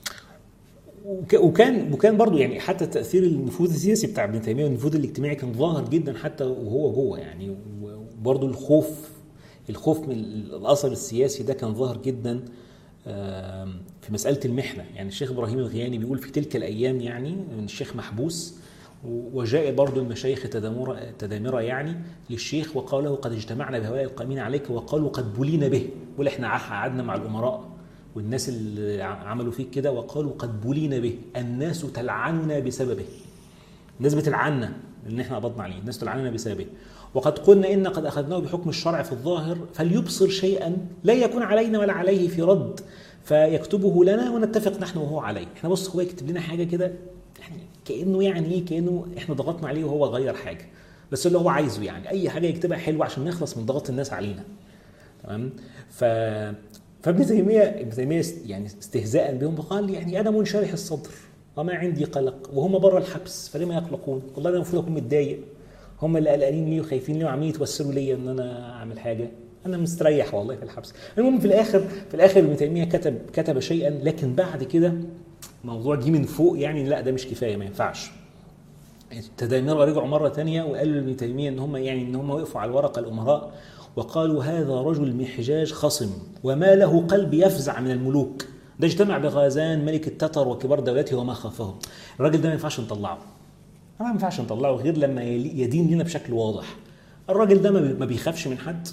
Speaker 1: وكان وكان برضه يعني حتى تاثير النفوذ السياسي بتاع ابن تيميه والنفوذ الاجتماعي كان ظاهر جدا حتى وهو جوه يعني وبرضه الخوف الخوف من الاثر السياسي ده كان ظاهر جدا في مساله المحنه يعني الشيخ ابراهيم الغياني بيقول في تلك الايام يعني الشيخ محبوس وجاء برضو المشايخ تدامر تدامرة يعني للشيخ وقال له قد اجتمعنا بهؤلاء القائمين عليك وقالوا قد بلينا به ولا احنا قعدنا مع الامراء والناس اللي عملوا فيك كده وقالوا قد بلينا به الناس تلعننا بسببه الناس بتلعنا ان احنا قبضنا عليه الناس تلعننا بسببه وقد قلنا ان قد اخذناه بحكم الشرع في الظاهر فليبصر شيئا لا يكون علينا ولا عليه في رد فيكتبه لنا ونتفق نحن وهو عليه احنا بص هو يكتب لنا حاجه كده يعني كانه يعني ايه كانه احنا ضغطنا عليه وهو غير حاجه بس اللي هو عايزه يعني اي حاجه يكتبها حلوه عشان نخلص من ضغط الناس علينا تمام ف فابن تيميه ابن تيميه يعني استهزاء بهم قال يعني انا منشرح الصدر وما عندي قلق وهم بره الحبس فلما يقلقون والله انا المفروض اكون متضايق هم اللي قلقانين لي وخايفين لي وعمالين يتوسلوا لي ان انا اعمل حاجه انا مستريح والله في الحبس المهم في الاخر في الاخر ابن تيميه كتب كتب شيئا لكن بعد كده موضوع جه من فوق يعني لا ده مش كفايه ما ينفعش التدامير رجعوا مره ثانيه وقالوا لابن تيميه ان هم يعني ان هم وقفوا على الورقه الامراء وقالوا هذا رجل محجاج خصم وما له قلب يفزع من الملوك ده اجتمع بغازان ملك التتر وكبار دولته وما خافهم الراجل ده ما ينفعش نطلعه ما ينفعش نطلعه غير لما يدين لنا بشكل واضح الراجل ده ما بيخافش من حد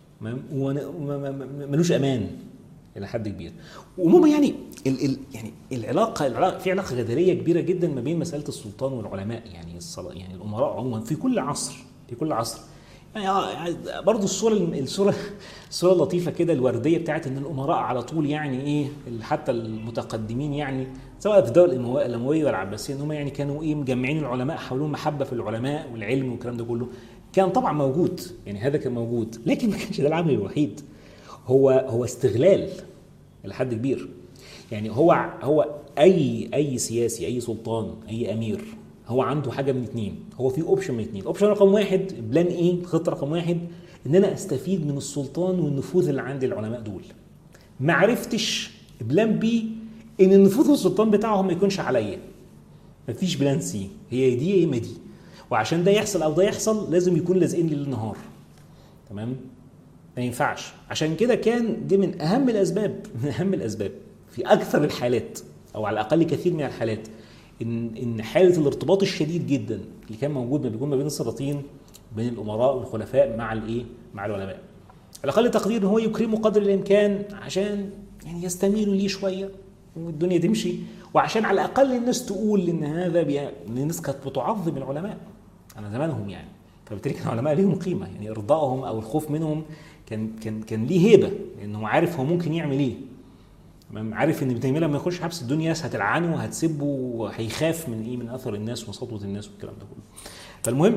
Speaker 1: ملوش امان الى حد كبير وماما يعني ال ال يعني العلاقه العلاقه في علاقه جدليه كبيره جدا ما بين مساله السلطان والعلماء يعني الصلاة يعني الامراء عموما في كل عصر في كل عصر يعني, يعني برضه الصوره الصوره الصوره اللطيفه كده الورديه بتاعت ان الامراء على طول يعني ايه حتى المتقدمين يعني سواء في الدوله الامويه والعباسيه ان هم يعني كانوا ايه مجمعين العلماء حولهم محبه في العلماء والعلم والكلام ده كله كان طبعا موجود يعني هذا كان موجود لكن ما كانش ده العامل الوحيد هو هو استغلال لحد كبير يعني هو هو اي اي سياسي اي سلطان اي امير هو عنده حاجه من اثنين هو في اوبشن من اثنين اوبشن رقم واحد بلان ايه خطه رقم واحد ان انا استفيد من السلطان والنفوذ اللي عند العلماء دول ما عرفتش بلان بي ان النفوذ والسلطان بتاعهم ما يكونش عليا مفيش بلان سي هي دي يا اما دي وعشان ده يحصل او ده يحصل لازم يكون لازقين لي النهار تمام ما ينفعش عشان كده كان دي من اهم الاسباب من اهم الاسباب في اكثر الحالات او على الاقل كثير من الحالات ان ان حاله الارتباط الشديد جدا اللي كان موجود ما بيكون ما بين السلاطين بين الامراء والخلفاء مع الايه مع العلماء على اقل تقدير ان هو يكرمه قدر الامكان عشان يعني يستميلوا ليه شويه والدنيا تمشي وعشان على الاقل الناس تقول ان هذا بي... ان الناس كانت بتعظم العلماء على زمانهم يعني فبالتالي كان العلماء ليهم قيمه يعني ارضائهم او الخوف منهم كان كان كان ليه هيبه لانه عارف هو ممكن يعمل ايه تمام عارف ان ابن تيميه لما يخش حبس الدنيا هتلعنه وهتسبه وهيخاف من ايه من اثر الناس وسطوه الناس والكلام ده كله فالمهم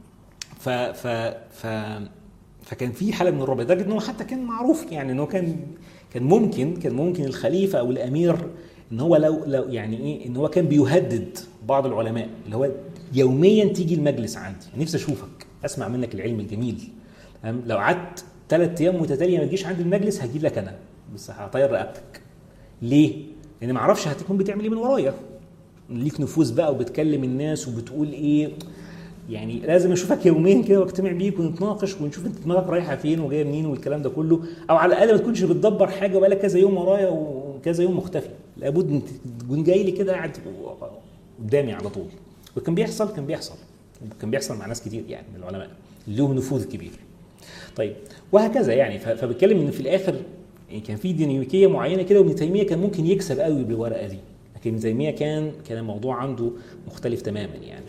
Speaker 1: ف ف ف فكان في حاله من الرعب لدرجه ان هو حتى كان معروف يعني ان هو كان كان ممكن كان ممكن الخليفه او الامير ان هو لو لو يعني ايه ان هو كان بيهدد بعض العلماء اللي هو يوميا تيجي المجلس عندي نفسي اشوفك اسمع منك العلم الجميل لو قعدت ثلاث ايام متتاليه ما تجيش عند المجلس هجي لك انا بس هطير رقبتك ليه؟ لان ما اعرفش هتكون بتعمل ايه من ورايا ليك نفوذ بقى وبتكلم الناس وبتقول ايه يعني لازم اشوفك يوميا كده واجتمع بيك ونتناقش ونشوف انت دماغك رايحه فين وجايه منين والكلام ده كله او على الاقل ما تكونش بتدبر حاجه بقالك كذا يوم ورايا وكذا يوم مختفي لابد انت تكون جاي لي كده قاعد قدامي على طول وكان بيحصل كان بيحصل كان بيحصل مع ناس كتير يعني من العلماء اللي لهم نفوذ كبير طيب وهكذا يعني فبتكلم ان في الاخر يعني كان في ديناميكيه معينه كده وابن تيميه كان ممكن يكسب قوي بالورقه دي لكن ابن تيميه كان كان الموضوع عنده مختلف تماما يعني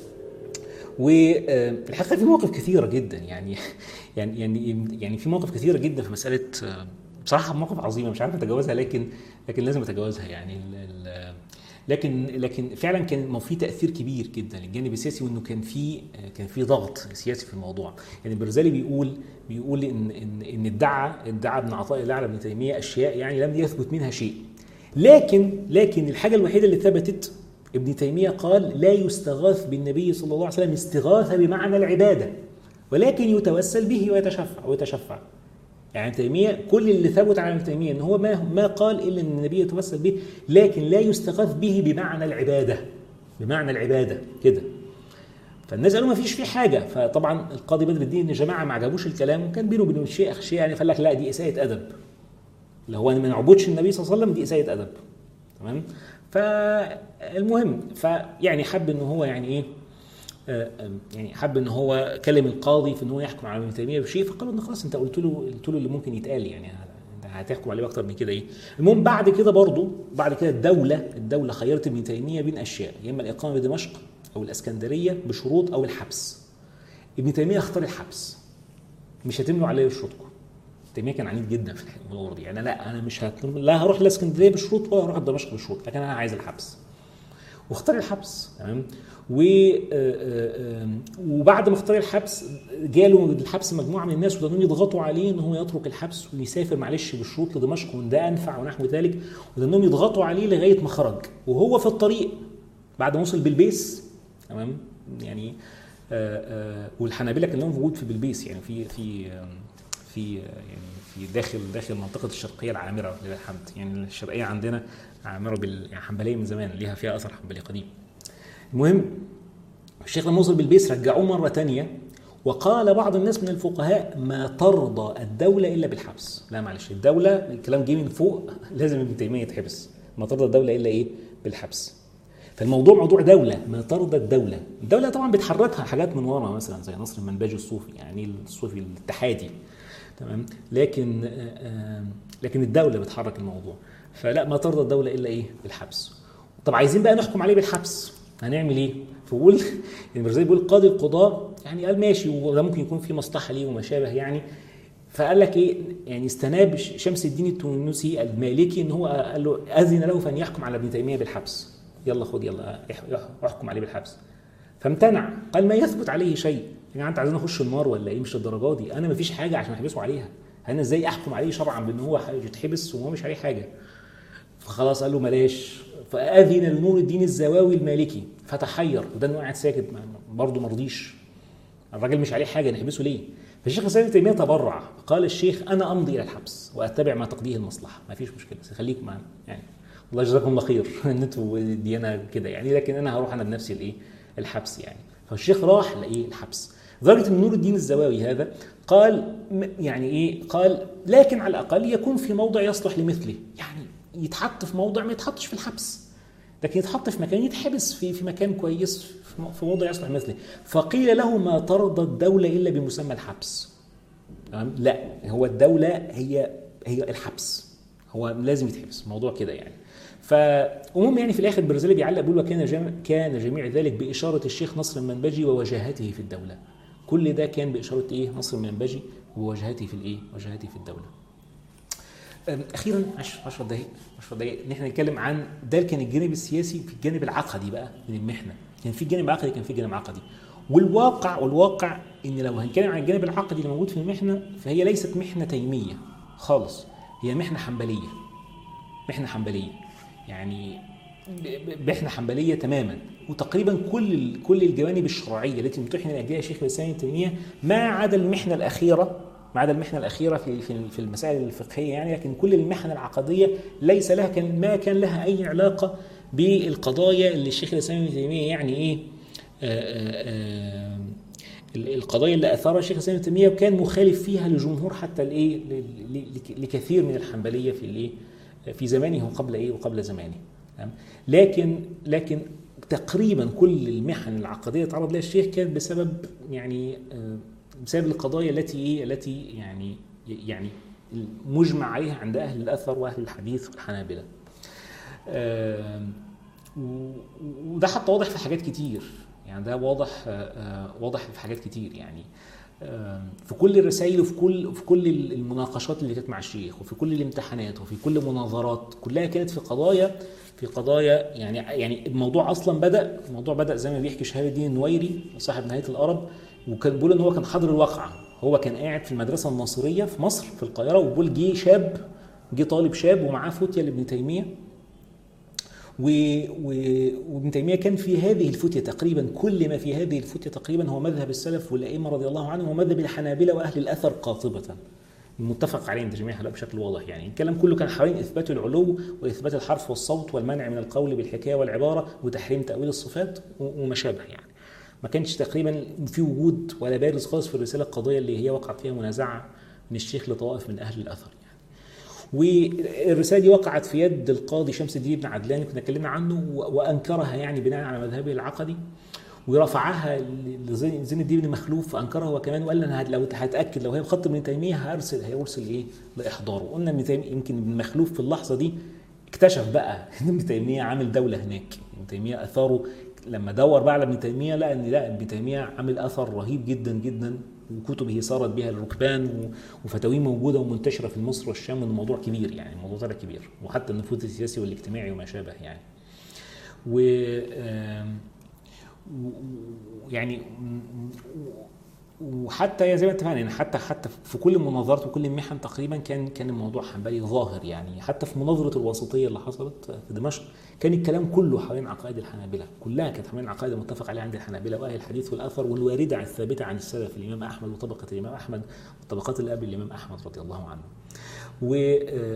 Speaker 1: والحقيقه في مواقف كثيره جدا يعني يعني يعني يعني في مواقف كثيره جدا في مساله بصراحه مواقف عظيمه مش عارف اتجاوزها لكن لكن لازم اتجاوزها يعني لكن لكن فعلا كان في تاثير كبير جدا للجانب السياسي وانه كان في كان في ضغط سياسي في الموضوع يعني البرزالي بيقول بيقول ان ان ان ادعى ادعى ابن عطاء الله على ابن تيميه اشياء يعني لم يثبت منها شيء لكن لكن الحاجه الوحيده اللي ثبتت ابن تيميه قال لا يستغاث بالنبي صلى الله عليه وسلم استغاثه بمعنى العباده ولكن يتوسل به ويتشفع ويتشفع يعني تيميه كل اللي ثبت على ابن تيميه ان هو ما ما قال الا ان النبي يتوسل به لكن لا يستغاث به بمعنى العباده بمعنى العباده كده فالناس قالوا ما فيش فيه حاجه فطبعا القاضي بدر الدين يا جماعه ما عجبوش الكلام وكان بينه وبين الشيخ شيء يعني فقال لك لا دي اساءه ادب اللي هو ما نعبدش النبي صلى الله عليه وسلم دي اساءه ادب تمام فالمهم فيعني حب ان هو يعني ايه يعني حب ان هو كلم القاضي في ان هو يحكم على ابن تيميه بشيء فقال ان خلاص انت قلت له قلت له اللي ممكن يتقال يعني هتحكم عليه اكتر من كده ايه المهم بعد كده برضه بعد كده الدوله الدوله خيرت ابن تيميه بين اشياء يا اما الاقامه بدمشق او الاسكندريه بشروط او الحبس ابن تيميه اختار الحبس مش هتمنوا عليه شروطكم تيميه كان عنيد جدا في الامور دي يعني لا انا مش هت... لا هروح الاسكندريه بشروط ولا هروح دمشق بشروط لكن انا عايز الحبس واختار الحبس تمام و وبعد ما اختار الحبس جاله الحبس مجموعه من الناس وكانوا يضغطوا عليه ان هو يترك الحبس ويسافر معلش بالشروط لدمشق وان ده انفع ونحو ذلك وانهم يضغطوا عليه لغايه ما خرج وهو في الطريق بعد ما وصل بلبيس تمام يعني والحنابله كان لهم وجود في بلبيس يعني في في في يعني في داخل داخل منطقه الشرقيه العامره لله الحمد يعني الشرقيه عندنا عامره بال يعني حنبليه من زمان ليها فيها اثر حنبلي قديم المهم الشيخ لما وصل بالبيس رجعوه مره ثانيه وقال بعض الناس من الفقهاء ما ترضى الدولة إلا بالحبس لا معلش الدولة الكلام جه من فوق لازم ابن تيمية يتحبس ما ترضى الدولة إلا إيه بالحبس فالموضوع موضوع دولة ما ترضى الدولة الدولة طبعا بتحركها حاجات من ورا مثلا زي نصر المنباجي الصوفي يعني الصوفي الاتحادي تمام لكن آه لكن الدولة بتحرك الموضوع فلا ما ترضى الدولة إلا إيه بالحبس طب عايزين بقى نحكم عليه بالحبس هنعمل ايه؟ فبقول المرزاقي بيقول قاضي القضاء يعني قال ماشي وده ممكن يكون في مصلحه ليه وما شابه يعني فقال لك ايه يعني استناب شمس الدين التونسي المالكي ان هو قال له اذن له فان يحكم على ابن تيميه بالحبس يلا خد يلا احكم عليه بالحبس فامتنع قال ما يثبت عليه شيء يا جماعه انت عايزين اخش النار ولا ايه مش الدرجات دي انا ما فيش حاجه عشان احبسه عليها انا ازاي احكم عليه شرعا بان هو يتحبس وهو مش عليه حاجه فخلاص قال له بلاش فاذن لنور الدين الزواوي المالكي فتحير وده انه قاعد ساكت برضه ما رضيش الراجل مش عليه حاجه نحبسه ليه؟ فالشيخ الاسلام ابن تيميه تبرع قال الشيخ انا امضي الى الحبس واتبع ما تقضيه المصلحه ما فيش مشكله بس خليكم معنا يعني الله يجزاكم الله خير ان انتوا ديانه كده يعني لكن انا هروح انا بنفسي الايه؟ الحبس يعني فالشيخ راح لايه؟ الحبس لدرجه ان نور الدين الزواوي هذا قال يعني ايه؟ قال لكن على الاقل يكون في موضع يصلح لمثله يعني يتحط في موضع ما يتحطش في الحبس لكن يتحط في مكان يتحبس في في مكان كويس في موضع يصلح مثله فقيل له ما ترضى الدولة إلا بمسمى الحبس لا هو الدولة هي هي الحبس هو لازم يتحبس موضوع كده يعني فالمهم يعني في الاخر برزيلي بيعلق بيقول وكان جميع كان جميع ذلك باشاره الشيخ نصر المنبجي ووجاهته في الدوله. كل ده كان باشاره ايه؟ نصر المنبجي ووجاهته في الايه؟ وجاهته في الدوله. اخيرا 10 10 دقائق 10 دقائق ان احنا نتكلم عن ده كان الجانب السياسي في الجانب العقدي بقى من المحنه كان في جانب عقدي كان في جانب عقدي والواقع والواقع ان لو هنتكلم عن الجانب العقدي اللي موجود في المحنه فهي ليست محنه تيميه خالص هي محنه حنبليه محنه حنبليه يعني محنه حنبليه تماما وتقريبا كل كل الجوانب الشرعيه التي امتحن من اجلها شيخ الاسلام ابن تيميه ما عدا المحنه الاخيره ما عدا المحنه الاخيره في في المسائل الفقهيه يعني لكن كل المحن العقديه ليس لها كان ما كان لها اي علاقه بالقضايا اللي الشيخ الاسلام ابن تيميه يعني ايه آه، القضايا اللي اثارها الشيخ الاسلام ابن تيميه وكان مخالف فيها لجمهور حتى الايه لكثير من الحنبليه في الايه في زمانه وقبل ايه وقبل زمانه لكن لكن تقريبا كل المحن العقديه تعرض لها الشيخ كانت بسبب يعني بسبب القضايا التي ايه التي يعني يعني مجمع عليها عند اهل الاثر واهل الحديث والحنابله. وده حتى واضح في حاجات كتير يعني ده واضح واضح في حاجات كتير يعني في كل الرسائل وفي كل في كل المناقشات اللي كانت مع الشيخ وفي كل الامتحانات وفي كل مناظرات كلها كانت في قضايا في قضايا يعني يعني الموضوع اصلا بدا الموضوع بدا زي ما بيحكي شهاب الدين النويري صاحب نهايه الارب وكان بيقول ان هو كان حاضر الواقعه هو كان قاعد في المدرسه الناصريه في مصر في القاهره وبيقول جه شاب جه طالب شاب ومعاه فتيه لابن تيميه وابن تيميه كان في هذه الفتيه تقريبا كل ما في هذه الفتيه تقريبا هو مذهب السلف والائمه رضي الله عنهم ومذهب الحنابله واهل الاثر قاطبه المتفق عليه عند جميع هؤلاء بشكل واضح يعني الكلام كله كان حوالين اثبات العلو واثبات الحرف والصوت والمنع من القول بالحكايه والعباره وتحريم تاويل الصفات وما شابه يعني ما كانش تقريبا في وجود ولا بارز خالص في الرساله القضيه اللي هي وقعت فيها منازعه من الشيخ لطوائف من اهل الاثر والرساله دي وقعت في يد القاضي شمس الدين بن عدلان كنا اتكلمنا عنه وانكرها يعني بناء على مذهبه العقدي ورفعها لزين الدين بن مخلوف فانكرها هو كمان وقال انا لو هتاكد لو هي بخط ابن تيميه هرسل هيرسل ايه لاحضاره قلنا ابن تيميه يمكن ابن مخلوف في اللحظه دي اكتشف بقى ان ابن تيميه عامل دوله هناك ابن تيميه اثاره لما دور بقى على ابن تيميه لقى ان لا ابن تيميه عامل اثر رهيب جدا جدا وكتبه صارت بها الركبان وفتاويه موجوده ومنتشره في مصر والشام الموضوع كبير يعني الموضوع طلع كبير وحتى النفوذ السياسي والاجتماعي وما شابه يعني و يعني وحتى زي ما اتفقنا يعني حتى حتى في كل المناظرات وكل المحن تقريبا كان كان الموضوع حنبلي ظاهر يعني حتى في مناظره الوسطيه اللي حصلت في دمشق كان الكلام كله حوالين عقائد الحنابله كلها كانت حوالين عقائد المتفق عليها عند الحنابله واهل الحديث والاثر والوارده الثابته عن السلف الامام احمد وطبقه الامام احمد وطبقات اللي قبل الامام احمد رضي الله عنه و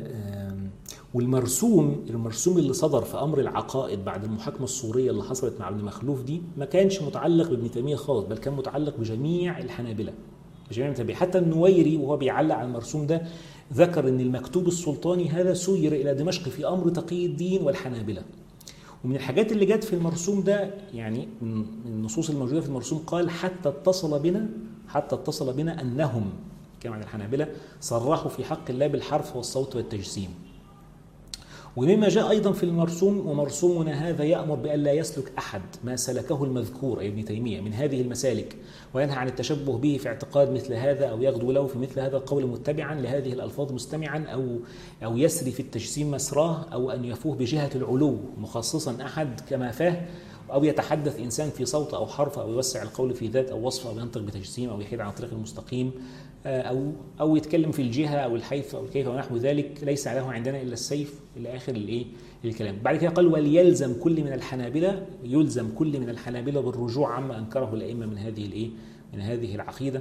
Speaker 1: والمرسوم المرسوم اللي صدر في امر العقائد بعد المحاكمه السوريه اللي حصلت مع ابن مخلوف دي ما كانش متعلق بابن تيميه خالص بل كان متعلق بجميع الحنابله بجميع المتابعين حتى النويري وهو بيعلق على المرسوم ده ذكر ان المكتوب السلطاني هذا سير الى دمشق في امر تقي الدين والحنابله ومن الحاجات اللي جت في المرسوم ده يعني من النصوص الموجوده في المرسوم قال حتى اتصل بنا حتى اتصل بنا انهم كما عن الحنابله صرحوا في حق الله بالحرف والصوت والتجسيم ومما جاء أيضا في المرسوم ومرسومنا هذا يأمر بألا يسلك أحد ما سلكه المذكور أي ابن تيمية من هذه المسالك وينهى عن التشبه به في اعتقاد مثل هذا أو يغدو له في مثل هذا القول متبعا لهذه الألفاظ مستمعا أو أو يسري في التجسيم مسراه أو أن يفوه بجهة العلو مخصصا أحد كما فاه أو يتحدث إنسان في صوت أو حرف أو يوسع القول في ذات أو وصف أو ينطق بتجسيم أو يحيد عن الطريق المستقيم آه، أو أو يتكلم في الجهة أو الحيث أو الكيف ونحو ذلك ليس له عندنا إلا السيف إلى آخر الإيه الكلام بعد كده قال وليلزم كل من الحنابلة يلزم كل من الحنابلة بالرجوع عما أنكره الأئمة من هذه الإيه من هذه العقيدة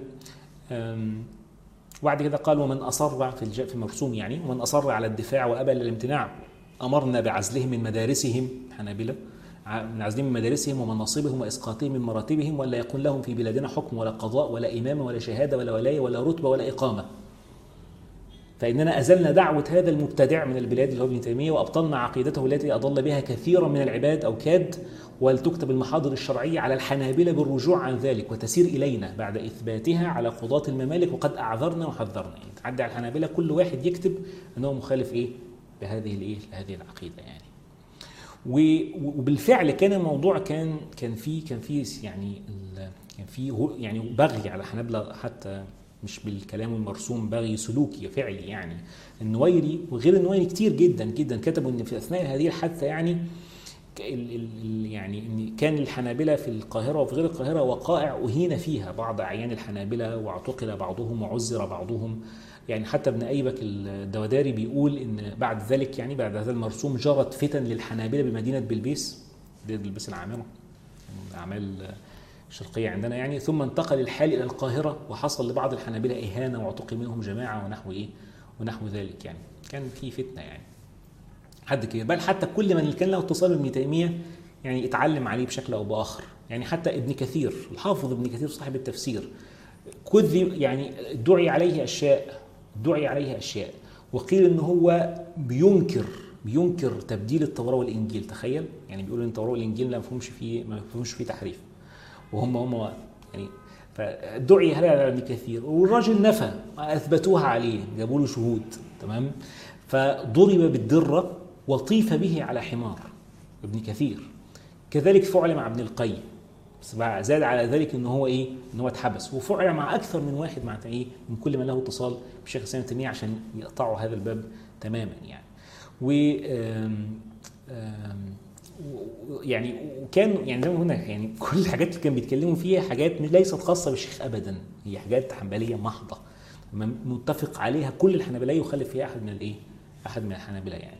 Speaker 1: وبعد كده قال ومن أصر في في المرسوم يعني ومن أصر على الدفاع وأبى الامتناع أمرنا بعزلهم من مدارسهم حنابلة من عزلهم من مدارسهم ومناصبهم واسقاطهم من مراتبهم ولا يكون لهم في بلادنا حكم ولا قضاء ولا امامه ولا شهاده ولا ولايه ولا رتبه ولا اقامه. فاننا ازلنا دعوه هذا المبتدع من البلاد اللي هو ابن تيميه وابطلنا عقيدته التي اضل بها كثيرا من العباد او كاد ولتكتب المحاضر الشرعيه على الحنابله بالرجوع عن ذلك وتسير الينا بعد اثباتها على قضاه الممالك وقد اعذرنا وحذرنا يعني تعدي على الحنابله كل واحد يكتب ان هو مخالف ايه لهذه الايه لهذه العقيده يعني. وبالفعل كان الموضوع كان كان في كان في يعني كان في يعني بغي على حنابلة حتى مش بالكلام المرسوم بغي سلوكي فعلي يعني النويري وغير النويري كتير جدا جدا كتبوا ان في اثناء هذه الحادثه يعني يعني ان كان الحنابله في القاهره وفي غير القاهره وقائع اهين فيها بعض اعيان الحنابله واعتقل بعضهم وعزر بعضهم يعني حتى ابن ايبك الدوداري بيقول ان بعد ذلك يعني بعد هذا المرسوم جرت فتن للحنابله بمدينه بلبيس دي بلبيس العامره الاعمال الشرقيه عندنا يعني ثم انتقل الحال الى القاهره وحصل لبعض الحنابله اهانه واعتقل منهم جماعه ونحو ايه ونحو ذلك يعني كان في فتنه يعني حد كده بل حتى كل من كان له اتصال بابن تيميه يعني اتعلم عليه بشكل او باخر يعني حتى ابن كثير الحافظ ابن كثير صاحب التفسير كذب يعني دعي عليه اشياء دعي عليه اشياء وقيل ان هو بينكر بينكر تبديل التوراه والانجيل تخيل يعني بيقول ان التوراه والانجيل ما فيهمش فيه ما فيهمش فيه تحريف وهم هم يعني فدعي على ابن كثير والراجل نفى اثبتوها عليه جابوا له شهود تمام فضرب بالدره وطيف به على حمار ابن كثير كذلك فعل مع ابن القيم بس زاد على ذلك ان هو ايه ان هو اتحبس وفعل مع اكثر من واحد مع ايه من كل من له اتصال بشيخ الاسلام تيميه عشان يقطعوا هذا الباب تماما يعني و يعني وكان يعني زي ما قلنا يعني كل الحاجات اللي كانوا بيتكلموا فيها حاجات ليست خاصه بالشيخ ابدا هي حاجات حنبليه محضه متفق عليها كل الحنبليه يخالف فيها احد من الايه؟ احد من الحنابله يعني.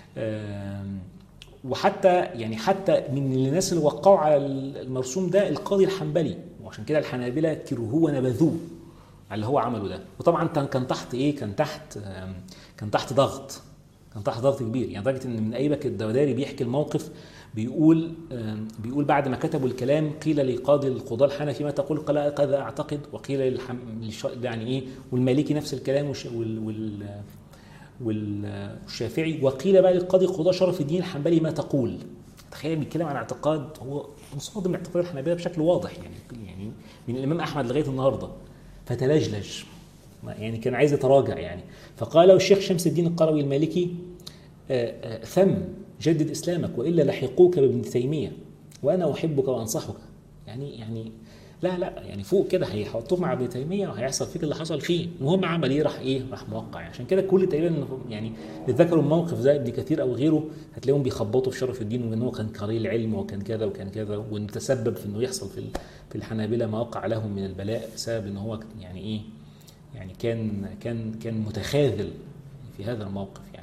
Speaker 1: وحتى يعني حتى من الناس اللي وقعوا على المرسوم ده القاضي الحنبلي وعشان كده الحنابله كرهوه ونبذوه على اللي هو عمله ده وطبعا كان تحت ايه كان تحت كان تحت ضغط كان تحت ضغط كبير يعني لدرجه ان من ايبك الدوداري بيحكي الموقف بيقول بيقول بعد ما كتبوا الكلام قيل لقاضي القضاة الحنفي ما تقول قال كذا اعتقد وقيل للحم يعني ايه والمالكي نفس الكلام وال, وال والشافعي وقيل بقى للقاضي القضاة شرف الدين الحنبلي ما تقول تخيل بيتكلم عن اعتقاد هو مصادم اعتقاد الحنابلة بشكل واضح يعني يعني من الامام احمد لغايه النهارده فتلجلج يعني كان عايز يتراجع يعني فقال له الشيخ شمس الدين القروي المالكي ثم جدد اسلامك والا لحقوك بابن تيميه وانا احبك وانصحك يعني يعني لا لا يعني فوق كده هيحطوه مع ابن تيميه وهيحصل فيك اللي حصل فيه المهم عمل ايه راح ايه راح موقع عشان كده كل تقريبا يعني اللي ذكروا الموقف زي ابن كثير او غيره هتلاقيهم بيخبطوا في شرف الدين وان هو كان قليل العلم وكان كذا وكان كذا وانه تسبب في انه يحصل في في الحنابله ما وقع لهم من البلاء بسبب ان هو يعني ايه يعني كان كان كان متخاذل في هذا الموقف يعني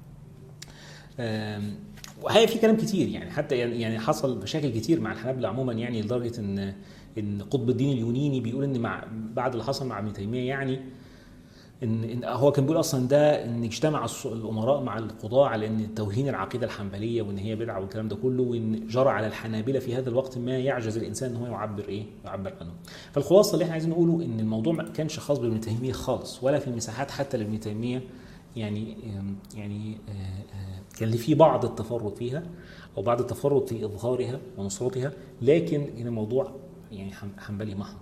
Speaker 1: وهي في كلام كتير يعني حتى يعني حصل مشاكل كتير مع الحنابله عموما يعني لدرجه ان ان قطب الدين اليونيني بيقول ان مع بعد اللي حصل مع ابن تيميه يعني ان, إن هو كان بيقول اصلا ده ان اجتمع الامراء مع القضاة على ان توهين العقيده الحنبليه وان هي بدعه والكلام ده كله وان جرى على الحنابله في هذا الوقت ما يعجز الانسان ان هو يعبر ايه؟ يعبر عنه. فالخلاصه اللي احنا عايزين نقوله ان الموضوع ما كانش خاص بابن تيميه خالص ولا في المساحات حتى لابن تيميه يعني يعني كان فيه بعض التفرد فيها او بعض التفرد في اظهارها ونصرتها لكن هنا الموضوع يعني حنبلي محض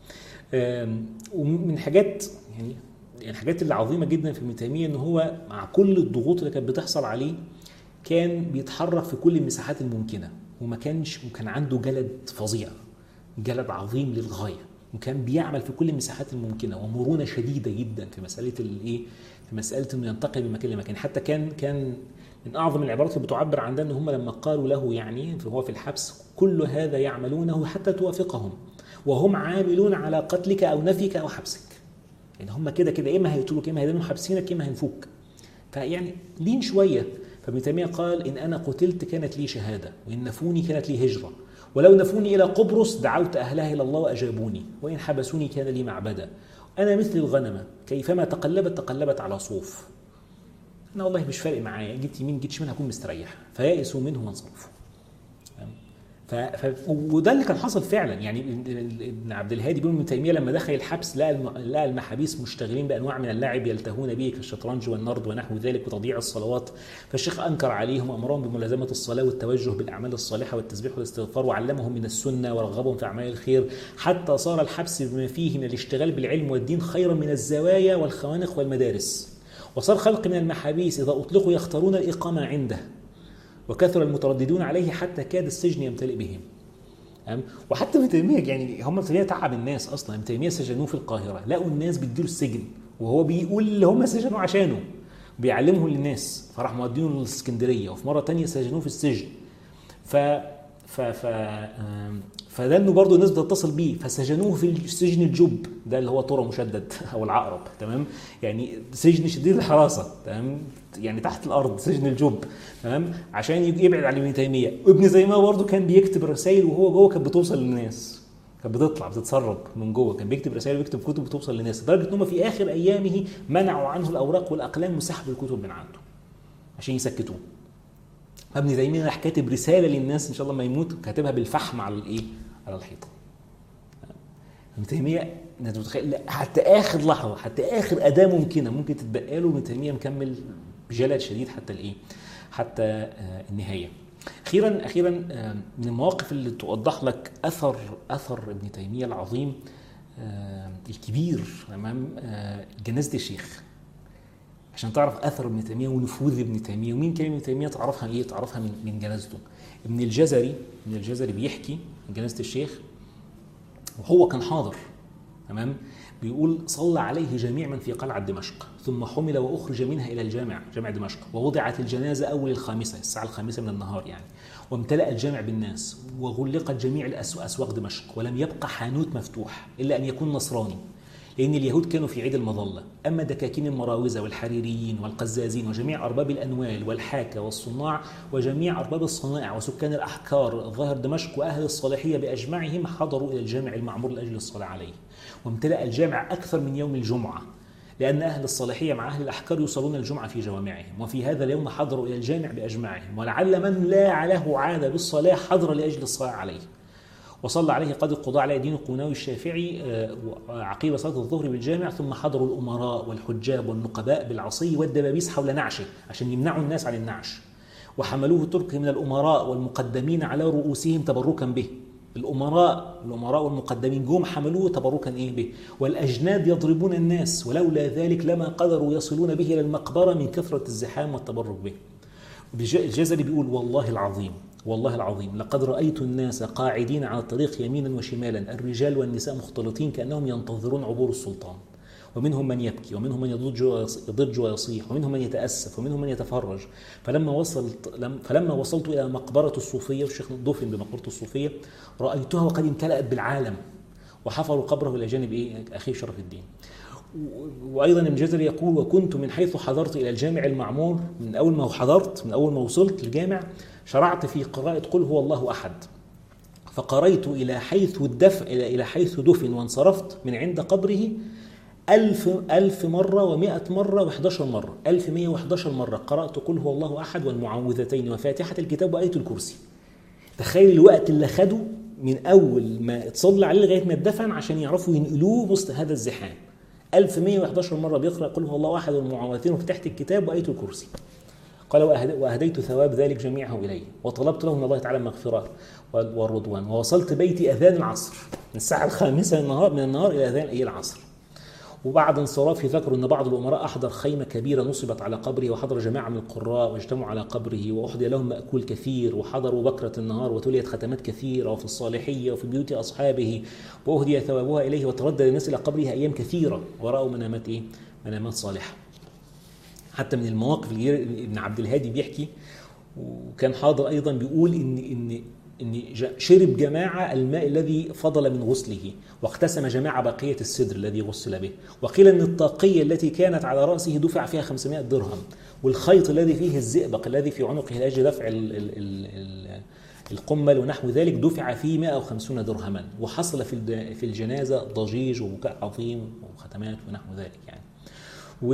Speaker 1: يعني ومن حاجات يعني يعني الحاجات اللي عظيمه جدا في ابن تيميه ان هو مع كل الضغوط اللي كانت بتحصل عليه كان بيتحرك في كل المساحات الممكنه وما كانش وكان عنده جلد فظيع جلد عظيم للغايه وكان بيعمل في كل المساحات الممكنه ومرونه شديده جدا في مساله الايه في مساله انه ينتقل من مكان لمكان حتى كان كان من اعظم العبارات اللي بتعبر عن ده ان هم لما قالوا له يعني وهو في الحبس كل هذا يعملونه حتى توافقهم وهم عاملون على قتلك او نفيك او حبسك يعني هم كده كده اما هيقتلوك اما هيدانوا حابسينك اما هينفوك فيعني لين شويه فابن تيميه قال ان انا قتلت كانت لي شهاده وان نفوني كانت لي هجره ولو نفوني الى قبرص دعوت اهلها الى الله واجابوني وان حبسوني كان لي معبدا انا مثل الغنمه كيفما تقلبت تقلبت على صوف انا والله مش فارق معايا جيت يمين جيت شمال هكون مستريح فيأسوا منه وانصرفوا ف... ف... وده اللي كان حصل فعلا يعني ابن عبد الهادي بيقول ابن تيميه لما دخل الحبس لقى الم... لقى المحابيس مشتغلين بانواع من اللعب يلتهون به كالشطرنج والنرد ونحو ذلك وتضييع الصلوات فالشيخ انكر عليهم وامرهم بملازمه الصلاه والتوجه بالاعمال الصالحه والتسبيح والاستغفار وعلمهم من السنه ورغبهم في اعمال الخير حتى صار الحبس بما فيه من الاشتغال بالعلم والدين خيرا من الزوايا والخوانق والمدارس وصار خلق من المحابيس اذا اطلقوا يختارون الاقامه عنده وكثر المترددون عليه حتى كاد السجن يمتلئ بهم وحتى ابن تيميه يعني هم ابن تيميه تعب الناس اصلا ابن تيميه سجنوه في القاهره لقوا الناس بتديله السجن وهو بيقول اللي هم سجنوه عشانه بيعلمه للناس فراح مودينه للاسكندريه وفي مره تانية سجنوه في السجن ف ف ف فده انه برضه الناس بتتصل بيه فسجنوه في سجن الجب ده اللي هو طرى مشدد او العقرب تمام يعني سجن شديد الحراسه تمام يعني تحت الارض سجن الجب تمام عشان يبعد عن ابن تيميه ابن تيميه برضه كان بيكتب رسائل وهو جوه كانت بتوصل للناس كانت بتطلع بتتسرب من جوه كان بيكتب رسائل ويكتب كتب بتوصل للناس لدرجه ان هم في اخر ايامه منعوا عنه الاوراق والاقلام وسحبوا الكتب من عنده عشان يسكتوه ابن تيميه راح كاتب رساله للناس ان شاء الله ما يموت كاتبها بالفحم على الايه؟ على الحيطه. ابن تيميه انت متخيل حتى اخر لحظه حتى اخر اداه ممكنه ممكن تتبقى له ابن تيميه مكمل بجلد شديد حتى الايه؟ حتى آه النهايه. اخيرا اخيرا آه من المواقف اللي توضح لك اثر اثر ابن تيميه العظيم آه الكبير امام جنازه الشيخ. عشان تعرف اثر ابن تيميه ونفوذ ابن تيميه ومين كان ابن تيميه تعرفها ايه؟ تعرفها من من جنازته. ابن الجزري ابن الجزري بيحكي من جنازه الشيخ وهو كان حاضر تمام بيقول صلى عليه جميع من في قلعة دمشق ثم حمل وأخرج منها إلى الجامع جامع دمشق ووضعت الجنازة أول الخامسة الساعة الخامسة من النهار يعني وامتلأ الجامع بالناس وغلقت جميع أسواق دمشق ولم يبقى حانوت مفتوح إلا أن يكون نصراني لأن اليهود كانوا في عيد المظلة أما دكاكين المراوزة والحريريين والقزازين وجميع أرباب الأنوال والحاكة والصناع وجميع أرباب الصنائع وسكان الأحكار ظاهر دمشق وأهل الصالحية بأجمعهم حضروا إلى الجامع المعمور لأجل الصلاة عليه وامتلأ الجامع أكثر من يوم الجمعة لأن أهل الصالحية مع أهل الأحكار يصلون الجمعة في جوامعهم وفي هذا اليوم حضروا إلى الجامع بأجمعهم ولعل من لا له عادة بالصلاة حضر لأجل الصلاة عليه وصلى عليه قاضي القضاء علاء الدين القوناوي الشافعي عقيب صلاه الظهر بالجامع ثم حضروا الامراء والحجاب والنقباء بالعصي والدبابيس حول نعشه عشان يمنعوا الناس عن النعش وحملوه ترك من الامراء والمقدمين على رؤوسهم تبركا به الامراء الامراء والمقدمين جم حملوه تبركا ايه به والاجناد يضربون الناس ولولا ذلك لما قدروا يصلون به الى المقبره من كثره الزحام والتبرك به الجزري بيقول والله العظيم والله العظيم لقد رأيت الناس قاعدين على الطريق يمينا وشمالا الرجال والنساء مختلطين كأنهم ينتظرون عبور السلطان ومنهم من يبكي ومنهم من يضج يضج ويصيح ومنهم من يتأسف ومنهم من يتفرج فلما وصلت فلما وصلت إلى مقبرة الصوفية والشيخ دفن بمقبرة الصوفية رأيتها وقد امتلأت بالعالم وحفروا قبره إلى جانب إيه أخيه شرف الدين وايضا ابن جزري يقول وكنت من حيث حضرت الى الجامع المعمور من اول ما حضرت من اول ما وصلت الجامع شرعت في قراءة قل هو الله أحد فقريت إلى حيث الدفع إلى إلى حيث دفن وانصرفت من عند قبره ألف ألف مرة ومائة مرة وإحداشر مرة ألف مية وإحداشر مرة قرأت قل هو الله أحد والمعوذتين وفاتحة الكتاب وآية الكرسي تخيل الوقت اللي خده من أول ما اتصلى عليه لغاية ما اتدفن عشان يعرفوا ينقلوه وسط هذا الزحام 1111 مرة بيقرأ قل هو الله أحد والمعوذتين وفتحت الكتاب وآية الكرسي قال وأهديت ثواب ذلك جميعه إلي وطلبت له من الله تعالى المغفرة والرضوان ووصلت بيتي أذان العصر من الساعة الخامسة من النهار من النهار إلى أذان أي العصر وبعد انصرافه ذكروا أن بعض الأمراء أحضر خيمة كبيرة نصبت على قبره وحضر جماعة من القراء واجتمعوا على قبره وأحضي لهم مأكول كثير وحضروا بكرة النهار وتليت ختمات كثيرة وفي الصالحية وفي بيوت أصحابه وأهدي ثوابها إليه وتردد الناس إلى قبره أيام كثيرة ورأوا منامات إيه؟ منامات صالحة حتى من المواقف اللي ابن عبد الهادي بيحكي وكان حاضر ايضا بيقول ان ان ان شرب جماعه الماء الذي فضل من غسله واقتسم جماعه بقيه السدر الذي غسل به وقيل ان الطاقيه التي كانت على راسه دفع فيها 500 درهم والخيط الذي فيه الزئبق الذي في عنقه لاجل دفع ال ال ال القمل ونحو ذلك دفع فيه 150 درهما وحصل في في الجنازه ضجيج وبكاء عظيم وختمات ونحو ذلك يعني و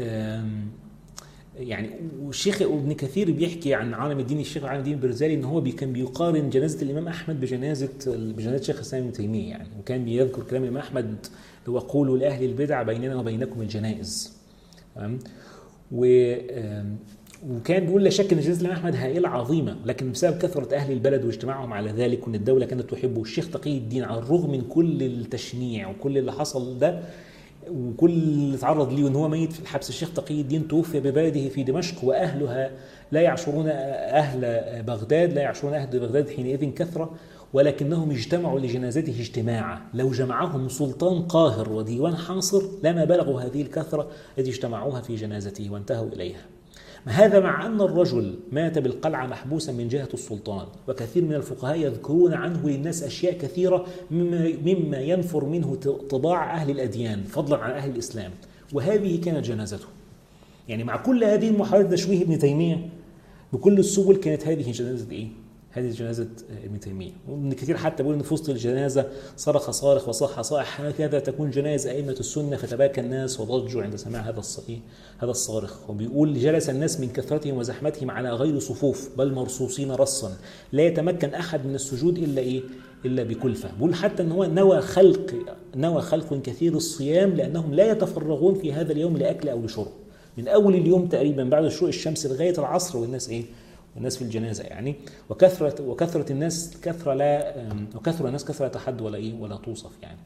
Speaker 1: يعني والشيخ ابن كثير بيحكي عن عالم الدين الشيخ عالم الدين البرزالي ان هو بي كان بيقارن جنازه الامام احمد بجنازه بجنازه شيخ الاسلام ابن تيميه يعني وكان بيذكر كلام الامام احمد اللي هو قولوا لاهل البدع بيننا وبينكم الجنائز تمام و وكان بيقول لا شك ان جنازه الامام احمد هائله عظيمه لكن بسبب كثره اهل البلد واجتماعهم على ذلك وان الدوله كانت تحبه والشيخ تقي الدين على الرغم من كل التشنيع وكل اللي حصل ده وكل اللي تعرض ليه وان هو ميت في الحبس الشيخ تقي الدين توفي ببلده في دمشق واهلها لا يعشرون اهل بغداد لا يعشرون اهل بغداد حينئذ كثره ولكنهم اجتمعوا لجنازته اجتماعا لو جمعهم سلطان قاهر وديوان حاصر لما بلغوا هذه الكثره التي اجتمعوها في جنازته وانتهوا اليها هذا مع أن الرجل مات بالقلعة محبوسا من جهة السلطان وكثير من الفقهاء يذكرون عنه للناس أشياء كثيرة مما, مما ينفر منه طباع أهل الأديان فضلا عن أهل الإسلام وهذه كانت جنازته يعني مع كل هذه المحاولات تشويه ابن تيمية بكل السبل كانت هذه جنازة إيه؟ هذه جنازة ابن تيمية وابن كثير حتى بيقول إن في وسط الجنازة صرخ صارخ وصاح صائح هكذا تكون جنائز أئمة السنة فتباكى الناس وضجوا عند سماع هذا الص- هذا الصارخ وبيقول جلس الناس من كثرتهم وزحمتهم على غير صفوف بل مرصوصين رصا لا يتمكن أحد من السجود إلا إيه إلا بكلفة بيقول حتى أن هو نوى خلق نوى خلق كثير الصيام لأنهم لا يتفرغون في هذا اليوم لأكل أو لشرب من أول اليوم تقريبا بعد شروق الشمس لغاية العصر والناس إيه والناس في الجنازة يعني وكثرة وكثرة الناس كثرة لا أم، وكثرة الناس كثرة تحد ولا إيه ولا توصف يعني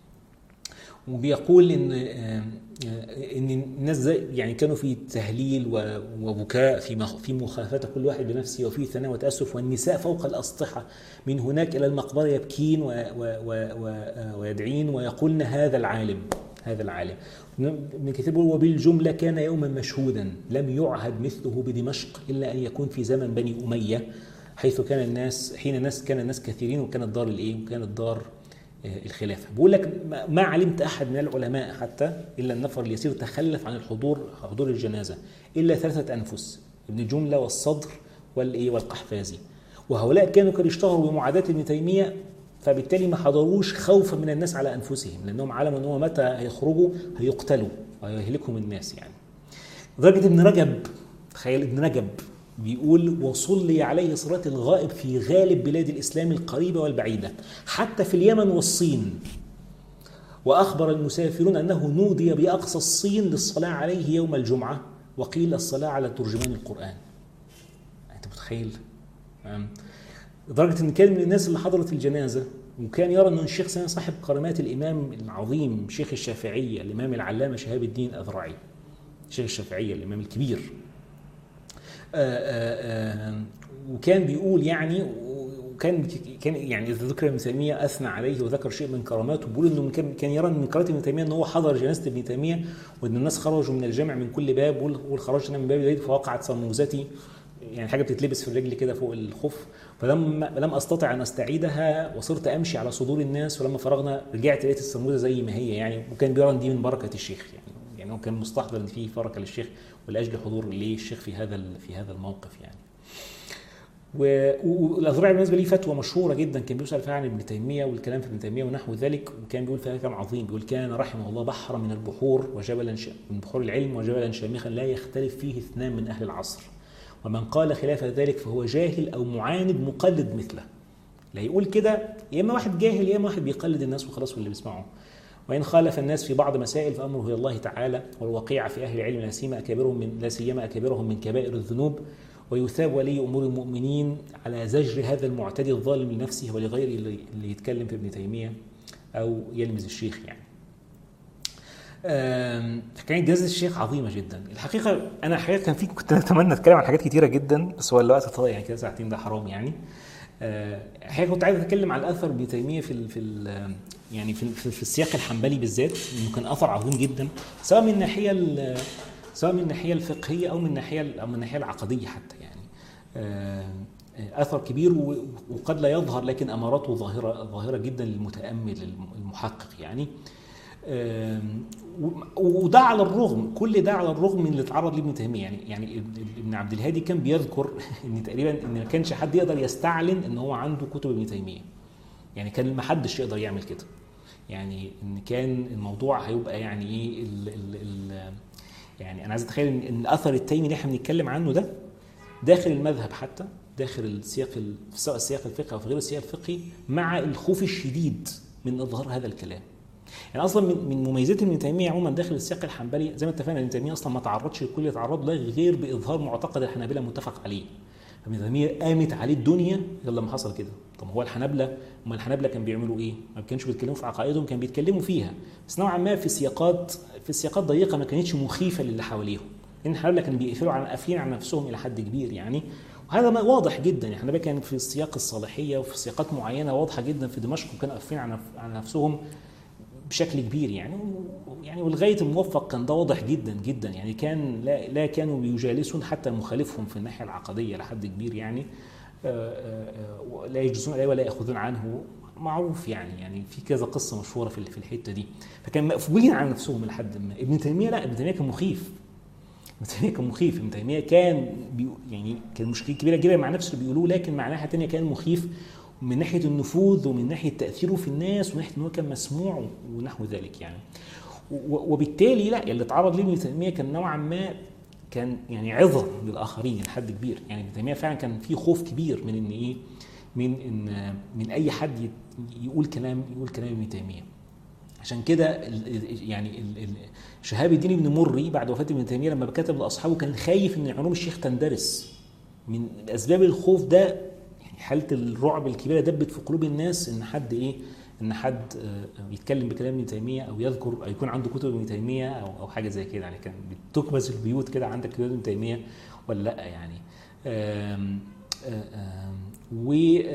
Speaker 1: وبيقول ان آم، آه، ان الناس زي يعني كانوا في تهليل و- وبكاء في مخ- في مخافه كل واحد بنفسه وفي ثناء وتاسف والنساء فوق الاسطحه من هناك الى المقبره يبكين و و و و آه، ويدعين ويقولن هذا العالم هذا العالم ابن كثير بيقول وبالجمله كان يوما مشهودا لم يعهد مثله بدمشق الا ان يكون في زمن بني اميه حيث كان الناس حين الناس كان الناس كثيرين وكانت دار الايه؟ وكانت دار آه، الخلافه بيقول لك ما- ما علمت احد من العلماء حتى الا النفر اليسير تخلف عن الحضور حضور الجنازه الا ثلاثه انفس ابن جمله والصدر والايه والقحفازي وهؤلاء كانوا قد اشتهروا بمعاداه ابن تيميه فبالتالي ما حضروش خوفا من الناس على انفسهم لانهم علموا ان هو متى هيخرجوا هيقتلوا ويهلكهم الناس يعني لدرجه ابن رجب تخيل ابن رجب بيقول وصلي عليه صلاة الغائب في غالب بلاد الإسلام القريبة والبعيدة حتى في اليمن والصين وأخبر المسافرون أنه نودي بأقصى الصين للصلاة عليه يوم الجمعة وقيل الصلاة على ترجمان القرآن أنت متخيل أم. لدرجة أن كان من الناس اللي حضرت الجنازة وكان يرى أن الشيخ سامي صاحب كرامات الإمام العظيم شيخ الشافعية الإمام العلامة شهاب الدين الأذرعي شيخ الشافعية الإمام الكبير آآ آآ وكان بيقول يعني وكان كان يعني اذا ذكر ابن تيميه اثنى عليه وذكر شيء من كراماته بيقول انه كان كان يرى من كرامات ابن تيميه ان هو حضر جنازه ابن تيميه وان الناس خرجوا من الجامع من كل باب بيقول خرجنا من باب البيت فوقعت صموزتي يعني حاجه بتتلبس في الرجل كده فوق الخف فلما لم استطع ان استعيدها وصرت امشي على صدور الناس ولما فرغنا رجعت لقيت الصموزه زي ما هي يعني وكان بيرى ان دي من بركه الشيخ يعني يعني هو كان مستحضر ان في بركه للشيخ ولاجل حضور للشيخ في هذا في هذا الموقف يعني. والاذرعي بالنسبه ليه فتوى مشهوره جدا كان بيسال فيها عن ابن تيميه والكلام في ابن تيميه ونحو ذلك وكان بيقول فيها كلام عظيم بيقول كان رحمه الله بحر من البحور وجبلا ش... من بحور العلم وجبلا شامخا لا يختلف فيه اثنان من اهل العصر ومن قال خلاف ذلك فهو جاهل او معاند مقلد مثله لا يقول كده يا اما واحد جاهل يا اما واحد بيقلد الناس وخلاص واللي بيسمعه وإن خالف الناس في بعض مسائل فأمره إلى الله تعالى والوقيع في أهل العلم لا سيما أكابرهم من لا سيما أكابرهم من كبائر الذنوب ويثاب ولي أمور المؤمنين على زجر هذا المعتدي الظالم لنفسه ولغيره اللي, اللي يتكلم في ابن تيمية أو يلمز الشيخ يعني. كانت جائزة الشيخ عظيمة جدا الحقيقة أنا الحقيقة كان في كنت أتمنى أتكلم عن حاجات كتيرة جدا بس هو الوقت طال يعني كده ساعتين ده حرام يعني الحقيقة كنت عايز أتكلم عن الأثر ابن تيمية في ال في ال يعني في, في, في السياق الحنبلي بالذات انه كان اثر عظيم جدا سواء من الناحيه سواء من الناحيه الفقهيه او من الناحيه او من الناحيه العقديه حتى يعني اثر كبير وقد لا يظهر لكن اماراته ظاهره ظاهره جدا للمتامل المحقق يعني وده على الرغم كل ده على الرغم من اللي اتعرض لابن تيميه يعني يعني ابن عبد الهادي كان بيذكر ان تقريبا ان ما كانش حد يقدر يستعلن ان هو عنده كتب ابن تيميه يعني كان ما حدش يقدر يعمل كده يعني ان كان الموضوع هيبقى يعني ايه ال ال ال يعني انا عايز اتخيل ان الاثر التيمي اللي احنا بنتكلم عنه ده داخل المذهب حتى داخل السياق سواء السياق الفقهي او في غير السياق الفقهي مع الخوف الشديد من اظهار هذا الكلام. يعني اصلا من من مميزات ابن تيميه عموما داخل السياق الحنبلي زي ما اتفقنا ابن تيميه اصلا ما تعرضش لكل يتعرض له غير باظهار معتقد الحنابله متفق عليه. ابن تيميه قامت عليه الدنيا غير لما حصل كده طب هو الحنابله هم الحنابله كانوا بيعملوا ايه ما كانش بيتكلموا في عقائدهم كانوا بيتكلموا فيها بس نوعا ما في سياقات في سياقات ضيقه ما كانتش مخيفه للي حواليهم لان الحنابله كانوا بيقفلوا على قافلين على نفسهم الى حد كبير يعني وهذا ما واضح جدا يعني الحنابله كان في سياق الصالحيه وفي سياقات معينه واضحه جدا في دمشق وكانوا قافلين على نفسهم بشكل كبير يعني يعني ولغايه الموفق كان ده واضح جدا جدا يعني كان لا, لا كانوا بيجالسون حتى مخالفهم في الناحيه العقديه لحد كبير يعني لا يجلسون عليه ولا ياخذون عنه معروف يعني يعني في كذا قصه مشهوره في في الحته دي فكان مقفولين على نفسهم لحد ما ابن تيميه لا ابن تيميه كان مخيف ابن تيميه كان مخيف ابن تيميه كان يعني كان مشكله كبيره جدا مع نفسه اللي بيقولوه لكن مع ناحيه ثانيه كان مخيف من ناحيه النفوذ ومن ناحيه تاثيره في الناس ومن ناحيه ان هو كان مسموع ونحو ذلك يعني وبالتالي لا اللي اتعرض ليه ابن تيميه كان نوعا ما كان يعني عظه للاخرين لحد كبير يعني ابن تيميه فعلا كان في خوف كبير من ان ايه من ان من اي حد يقول كلام يقول كلام ابن تيميه عشان كده يعني شهاب الدين بن مري بعد وفاه ابن تيميه لما كتب لاصحابه كان خايف ان علوم الشيخ تندرس من اسباب الخوف ده يعني حاله الرعب الكبيره دبت في قلوب الناس ان حد ايه ان حد يتكلم بكلام ابن تيميه او يذكر او يكون عنده كتب ابن تيميه او او حاجه زي كده يعني كان بتكبس البيوت كده عندك كتب ابن تيميه ولا لا يعني آم آم و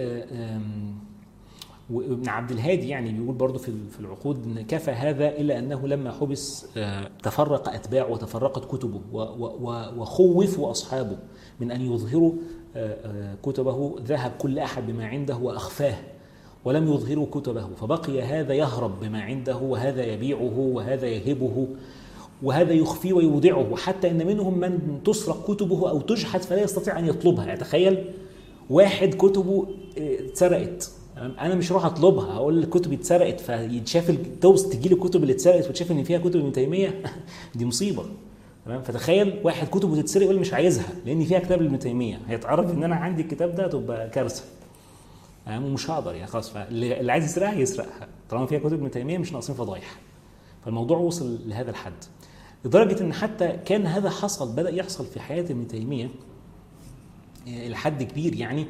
Speaker 1: وابن عبد الهادي يعني بيقول برضه في في العقود ان كفى هذا الا انه لما حبس تفرق اتباعه وتفرقت كتبه وخوفوا اصحابه من ان يظهروا كتبه ذهب كل احد بما عنده واخفاه ولم يظهروا كتبه فبقي هذا يهرب بما عنده وهذا يبيعه وهذا يهبه وهذا يخفيه ويودعه حتى ان منهم من تسرق كتبه او تجحد فلا يستطيع ان يطلبها يعني تخيل واحد كتبه اتسرقت انا مش هروح اطلبها هقول الكتب اتسرقت فيتشاف توصل تجي لي الكتب اللي اتسرقت وتشاف ان فيها كتب ابن تيميه دي مصيبه تمام فتخيل واحد كتبه تتسرق يقول مش عايزها لان فيها كتاب ابن تيميه هيتعرف ان انا عندي الكتاب ده تبقى كارثه تمام ومش هقدر يعني خلاص اللي عايز يسرقها يسرقها طالما فيها كتب ابن تيميه مش ناقصين فضايح فالموضوع وصل لهذا الحد لدرجه ان حتى كان هذا حصل بدا يحصل في حياه ابن تيميه لحد كبير يعني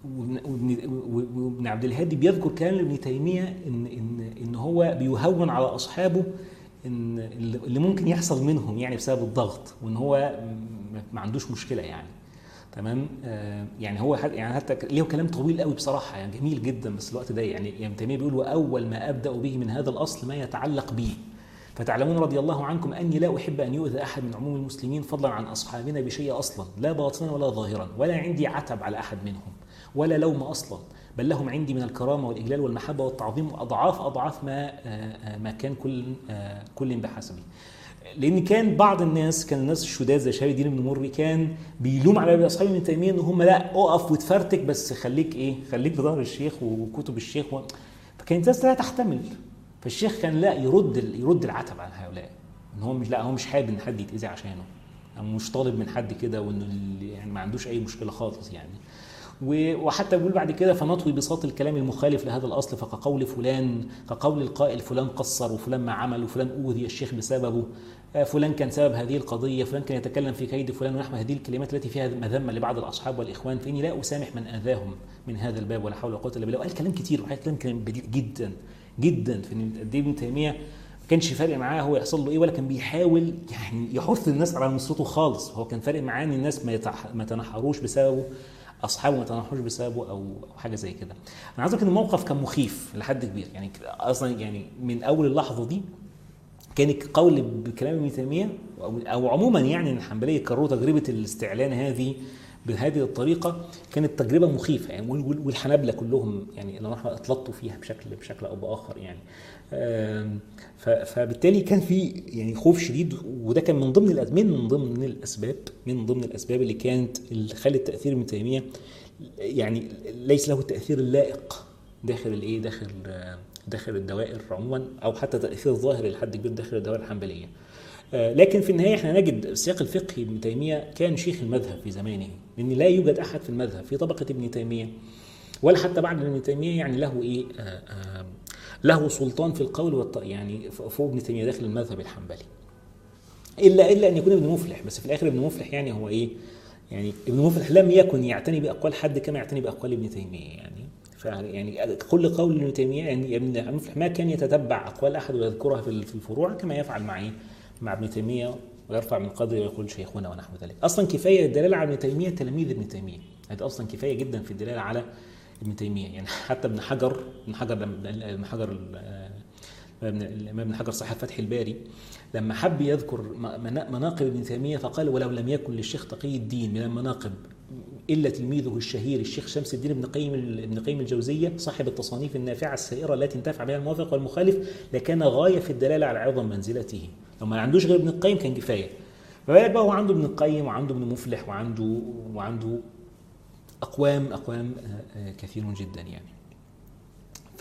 Speaker 1: وابن عبد الهادي بيذكر كلام ابن تيميه ان ان ان هو بيهون على اصحابه ان اللي ممكن يحصل منهم يعني بسبب الضغط وان هو ما عندوش مشكله يعني تمام آه يعني هو يعني حتى ليه كلام طويل قوي بصراحه يعني جميل جدا بس الوقت ده يعني ابن تيميه بيقول واول ما ابدا به من هذا الاصل ما يتعلق بي فتعلمون رضي الله عنكم اني لا احب ان يؤذى احد من عموم المسلمين فضلا عن اصحابنا بشيء اصلا لا باطنا ولا ظاهرا ولا عندي عتب على احد منهم ولا لوم اصلا بل لهم عندي من الكرامه والاجلال والمحبه والتعظيم اضعاف اضعاف ما ما كان كل كل بحسبه. لان كان بعض الناس كان الناس الشداد زي شهاب الدين بن مري كان بيلوم على اصحاب ابن تيميه ان هم لا اقف وتفرتك بس خليك ايه؟ خليك بظهر الشيخ وكتب الشيخ و... فكانت الناس لا تحتمل فالشيخ كان لا يرد يرد العتب عن هؤلاء ان هو مش لا هو مش حابب ان حد يتاذي عشانه او مش طالب من حد كده وانه يعني ما عندوش اي مشكله خالص يعني وحتى بيقول بعد كده فنطوي بساط الكلام المخالف لهذا الاصل فكقول فلان كقول القائل فلان قصر وفلان ما عمل وفلان اوذي الشيخ بسببه فلان كان سبب هذه القضيه فلان كان يتكلم في كيد فلان ونحو هذه الكلمات التي فيها مذمه لبعض الاصحاب والاخوان فاني لا اسامح من اذاهم من هذا الباب ولا حول ولا قوه الا بالله وقال كلام كتير وقال كلام كلام بديع جدا جدا في قد ابن تيميه ما كانش فارق معاه هو يحصل له ايه ولا كان بيحاول يعني يحث الناس على نصرته خالص هو كان فارق معاه ان الناس ما, يتح... ما تنحروش بسببه اصحابه ما تنحوش بسببه او حاجه زي كده انا عايز ان الموقف كان مخيف لحد كبير يعني اصلا يعني من اول اللحظه دي كان قول بكلام ابن تيميه او عموما يعني الحنبليه يكرروا تجربه الاستعلان هذه بهذه الطريقة كانت تجربة مخيفة يعني والحنابلة كلهم يعني اللي راح اطلقوا فيها بشكل بشكل أو بآخر يعني فبالتالي كان في يعني خوف شديد وده كان من ضمن من من ضمن الأسباب من ضمن الأسباب اللي كانت اللي خلت تأثير ابن تيمية يعني ليس له التأثير اللائق داخل الايه داخل داخل الدوائر عموما او حتى تاثير ظاهر لحد كبير داخل الدوائر الحنبليه. لكن في النهايه احنا نجد السياق الفقهي ابن تيميه كان شيخ المذهب في زمانه لان لا يوجد احد في المذهب في طبقه ابن تيميه ولا حتى بعد ابن تيميه يعني له ايه آآ آآ له سلطان في القول والط... يعني فوق ابن تيميه داخل المذهب الحنبلي الا الا ان يكون ابن مفلح بس في الاخر ابن مفلح يعني هو ايه يعني ابن مفلح لم يكن يعتني باقوال حد كما يعتني باقوال ابن تيميه يعني يعني كل قول ابن تيميه يعني ابن مفلح ما كان يتتبع اقوال احد ويذكرها في الفروع كما يفعل مع ايه مع ابن تيميه ويرفع من قدره ويقول شيخنا ونحو ذلك اصلا كفايه الدلاله على ابن تيميه تلاميذ ابن تيميه هذا اصلا كفايه جدا في الدلاله على ابن تيميه يعني حتى ابن حجر ابن حجر ابن حجر الامام ابن حجر صاحب فتح الباري لما حب يذكر مناقب ابن تيميه فقال ولو لم يكن للشيخ تقي الدين من المناقب الا تلميذه الشهير الشيخ شمس الدين ابن قيم ابن قيم الجوزيه صاحب التصانيف النافعه السائره التي انتفع بها الموافق والمخالف لكان غايه في الدلاله على عظم منزلته لو ما عندوش غير ابن القيم كان كفايه فبالك بقى هو عنده ابن القيم وعنده ابن مفلح وعنده وعنده اقوام اقوام كثير جدا يعني ف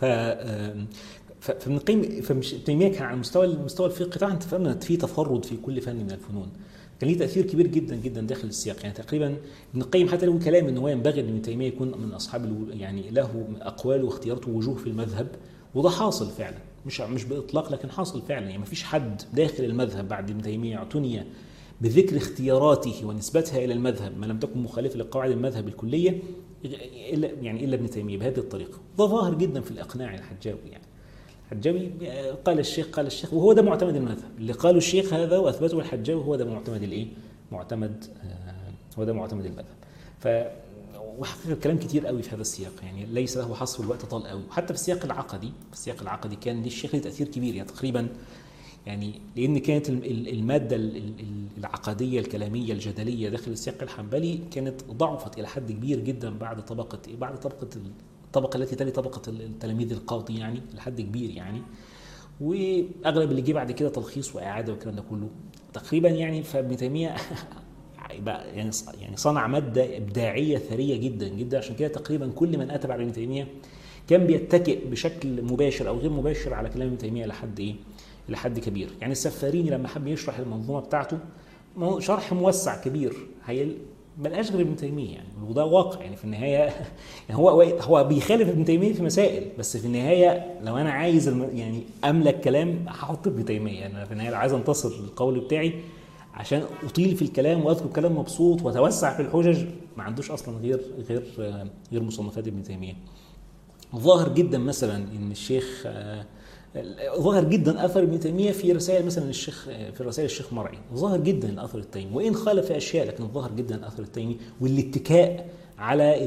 Speaker 1: فابن القيم فابن تيميه كان على مستوى المستوى الفقهي طبعا اتفقنا في تفرد في كل فن من الفنون كان ليه تاثير كبير جدا جدا داخل السياق يعني تقريبا ابن القيم حتى له كلام ان هو ينبغي ان ابن تيميه يكون من اصحاب يعني له اقوال واختيارات ووجوه في المذهب وده حاصل فعلا مش مش باطلاق لكن حاصل فعلا يعني ما فيش حد داخل المذهب بعد ابن تيميه اعتني بذكر اختياراته ونسبتها الى المذهب ما لم تكن مخالفه لقواعد المذهب الكليه الا يعني الا ابن تيميه بهذه الطريقه ده ظاهر جدا في الاقناع الحجاوي يعني الحجاوي قال الشيخ قال الشيخ وهو ده معتمد المذهب اللي قاله الشيخ هذا واثبته الحجاوي هو ده معتمد الايه معتمد هو ده معتمد المذهب ف وحقيقة كلام كتير قوي في هذا السياق يعني ليس له حصر الوقت طال قوي وحتى في السياق العقدي في السياق العقدي كان للشيخ تاثير كبير يعني تقريبا يعني لان كانت الماده العقديه الكلاميه الجدليه داخل السياق الحنبلي كانت ضعفت الى حد كبير جدا بعد طبقه بعد طبقه الطبقه التي تلي طبقه التلاميذ القاضي يعني لحد كبير يعني واغلب اللي جه بعد كده تلخيص واعاده والكلام ده كله تقريبا يعني فابن تيميه يعني يعني صنع ماده ابداعيه ثريه جدا جدا عشان كده تقريبا كل من اتى بعد ابن تيميه كان بيتكئ بشكل مباشر او غير مباشر على كلام ابن تيميه لحد ايه؟ لحد كبير يعني السفاريني لما حب يشرح المنظومه بتاعته شرح موسع كبير هي ملقاش غير ابن تيميه يعني وده واقع يعني في النهايه يعني هو هو بيخالف ابن تيميه في مسائل بس في النهايه لو انا عايز يعني املك كلام هحط ابن تيميه يعني انا في النهايه عايز انتصر للقول بتاعي عشان اطيل في الكلام واذكر كلام مبسوط واتوسع في الحجج ما عندوش اصلا غير غير غير مصنفات ابن تيميه ظاهر جدا مثلا ان الشيخ ظاهر جدا اثر ابن تيميه في رسائل مثلا الشيخ في رسائل الشيخ مرعي ظاهر جدا الاثر التيمي وان خالف في اشياء لكن ظاهر جدا الاثر التيمي والاتكاء على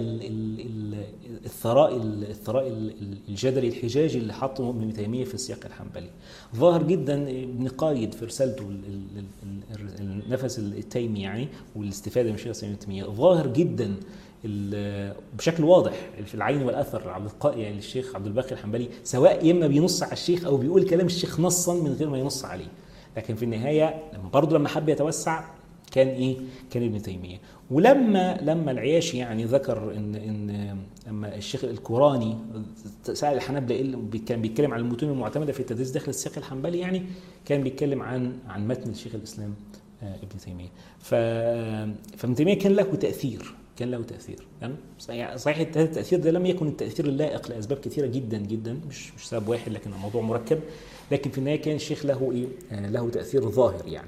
Speaker 1: الثراء الثراء الجدلي الحجاجي اللي حطه ابن تيميه في السياق الحنبلي ظاهر جدا ابن قايد في رسالته النفس التيمي يعني والاستفاده من الشيخ ابن تيميه ظاهر جدا بشكل واضح في العين والاثر عبد يعني للشيخ عبد الباقي الحنبلي سواء اما بينص على الشيخ او بيقول كلام الشيخ نصا من غير ما ينص عليه لكن في النهايه لما برضه لما حب يتوسع كان ايه؟ كان ابن تيميه ولما لما العياشي يعني ذكر ان ان اما الشيخ الكوراني سال الحنابله كان بيتكلم عن المتون المعتمده في التدريس داخل السياق الحنبلي يعني كان بيتكلم عن عن متن الشيخ الاسلام ابن تيميه ف فابن تيميه كان له تاثير كان له تاثير تمام يعني صحيح هذا التاثير ده لم يكن التاثير اللائق لاسباب كثيره جدا جدا مش مش سبب واحد لكن الموضوع مركب لكن في النهايه كان الشيخ له ايه له تاثير ظاهر يعني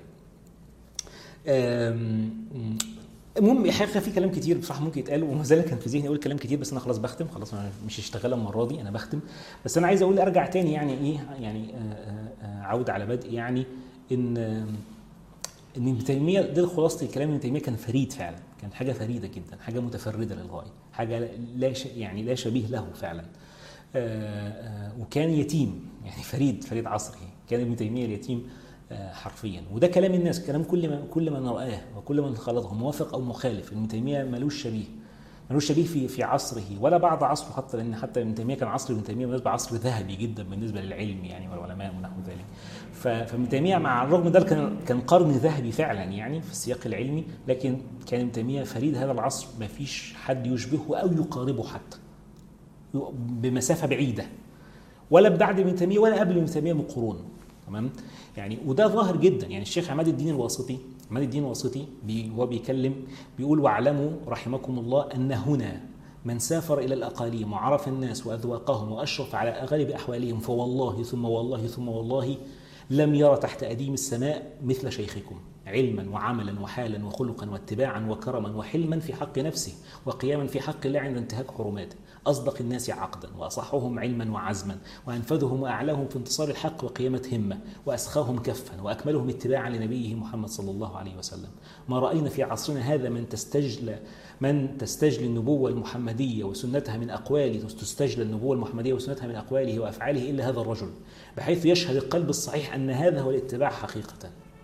Speaker 1: المهم الحقيقه في كلام كتير بصراحه ممكن يتقال وما زال كان في ذهني اقول كلام كتير بس انا خلاص بختم خلاص انا مش هشتغل المره دي انا بختم بس انا عايز اقول ارجع تاني يعني ايه يعني عوده على بدء يعني ان ان ابن تيميه ده خلاصه الكلام ابن تيميه كان فريد فعلا كان حاجه فريده جدا حاجه متفرده للغايه حاجه لا يعني لا شبيه له فعلا وكان يتيم يعني فريد فريد عصره كان ابن تيميه اليتيم حرفيا وده كلام الناس كلام كل من كل من رآه وكل من خلطه موافق او مخالف ابن تيميه ملوش شبيه ملوش شبيه في في عصره ولا بعد عصره حتى لان حتى ابن تيميه كان عصر ابن تيميه بالنسبه عصر ذهبي جدا بالنسبه للعلم يعني والعلماء ونحو ذلك فابن تيميه مع الرغم ده كان كان قرن ذهبي فعلا يعني في السياق العلمي لكن كان ابن تيميه فريد هذا العصر ما فيش حد يشبهه او يقاربه حتى بمسافه بعيده ولا بعد ابن تيميه ولا قبل ابن تيميه بقرون تمام يعني وده ظاهر جدا يعني الشيخ عماد الدين الواسطي عماد الدين الواسطي بي هو بيكلم بيقول واعلموا رحمكم الله ان هنا من سافر الى الاقاليم وعرف الناس واذواقهم واشرف على غالب احوالهم فوالله ثم والله ثم والله لم ير تحت اديم السماء مثل شيخكم علما وعملا وحالا وخلقا واتباعا وكرما وحلما في حق نفسه وقياما في حق الله عند انتهاك حرماته أصدق الناس عقدا وأصحهم علما وعزما وأنفذهم وأعلاهم في انتصار الحق وقيامة همة وأسخاهم كفا وأكملهم اتباعا لنبيه محمد صلى الله عليه وسلم ما رأينا في عصرنا هذا من تستجل من تستجلي النبوة المحمدية وسنتها من أقواله تستجلى النبوة المحمدية وسنتها من أقواله وأفعاله إلا هذا الرجل بحيث يشهد القلب الصحيح أن هذا هو الاتباع حقيقة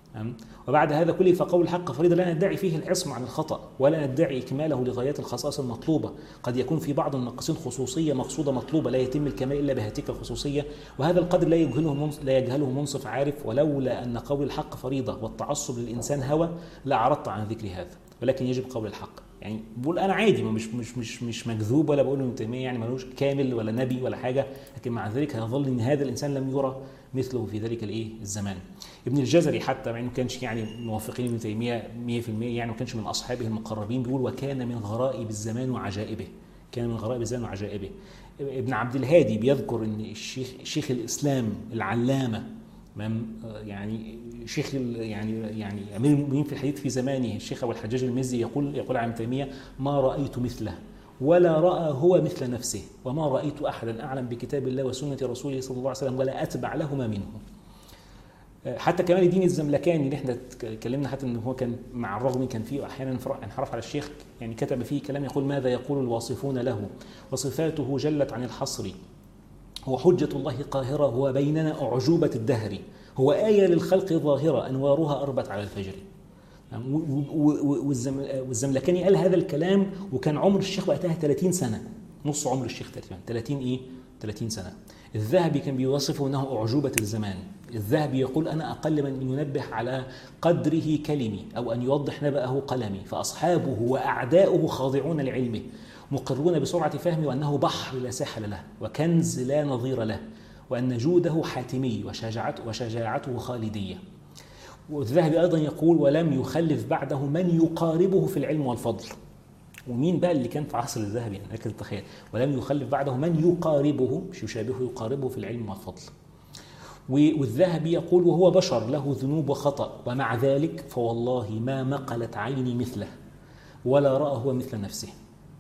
Speaker 1: وبعد هذا كله فقول الحق فريضة لا ندعي فيه العصم عن الخطأ ولا ندعي إكماله لغايات الخصائص المطلوبة قد يكون في بعض الناقصين خصوصية مقصودة مطلوبة لا يتم الكمال إلا بهتلك الخصوصية وهذا القدر لا يجهله لا يجهله منصف عارف ولولا أن قول الحق فريضة والتعصب للإنسان هوى لأعرضت عن ذكر هذا ولكن يجب قول الحق يعني بقول انا عادي مش مش مش مش مكذوب ولا بقول ابن تيميه يعني ملوش كامل ولا نبي ولا حاجه لكن مع ذلك هيظل ان هذا الانسان لم يرى مثله في ذلك الايه الزمان ابن الجزري حتى مع انه كانش يعني موافقين ابن تيميه 100% يعني ما كانش من اصحابه المقربين بيقول وكان من غرائب الزمان وعجائبه كان من غرائب الزمان وعجائبه ابن عبد الهادي بيذكر ان الشيخ شيخ الاسلام العلامه يعني شيخ يعني يعني امير المؤمنين في الحديث في زمانه الشيخ ابو الحجاج المزي يقول يقول عن تيميه ما رايت مثله ولا راى هو مثل نفسه وما رايت احدا اعلم بكتاب الله وسنه رسوله صلى الله عليه وسلم ولا اتبع لهما منه حتى كمال الدين الزملكاني اللي احنا اتكلمنا حتى ان هو كان مع الرغم كان فيه احيانا انحرف على الشيخ يعني كتب فيه كلام يقول ماذا يقول الواصفون له وصفاته جلت عن الحصر هو حجة الله قاهرة هو بيننا أعجوبة الدهر هو آية للخلق ظاهرة أنوارها أربت على الفجر والزملكاني قال هذا الكلام وكان عمر الشيخ وقتها 30 سنة نص عمر الشيخ تقريبا 30 إيه 30 سنة الذهبي كان بيوصفه أنه أعجوبة الزمان الذهبي يقول أنا أقل من ينبه على قدره كلمي أو أن يوضح نبأه قلمي فأصحابه وأعداؤه خاضعون لعلمه مقرون بسرعة فهمه وأنه بحر لا ساحل له وكنز لا نظير له وأن جوده حاتمي وشجاعته, وشجاعته خالدية والذهبي أيضا يقول ولم يخلف بعده من يقاربه في العلم والفضل ومين بقى اللي كان في عصر الذهبي يعني لكن تخيل ولم يخلف بعده من يقاربه مش يشابهه يقاربه في العلم والفضل والذهبي يقول وهو بشر له ذنوب وخطأ ومع ذلك فوالله ما مقلت عيني مثله ولا رأى هو مثل نفسه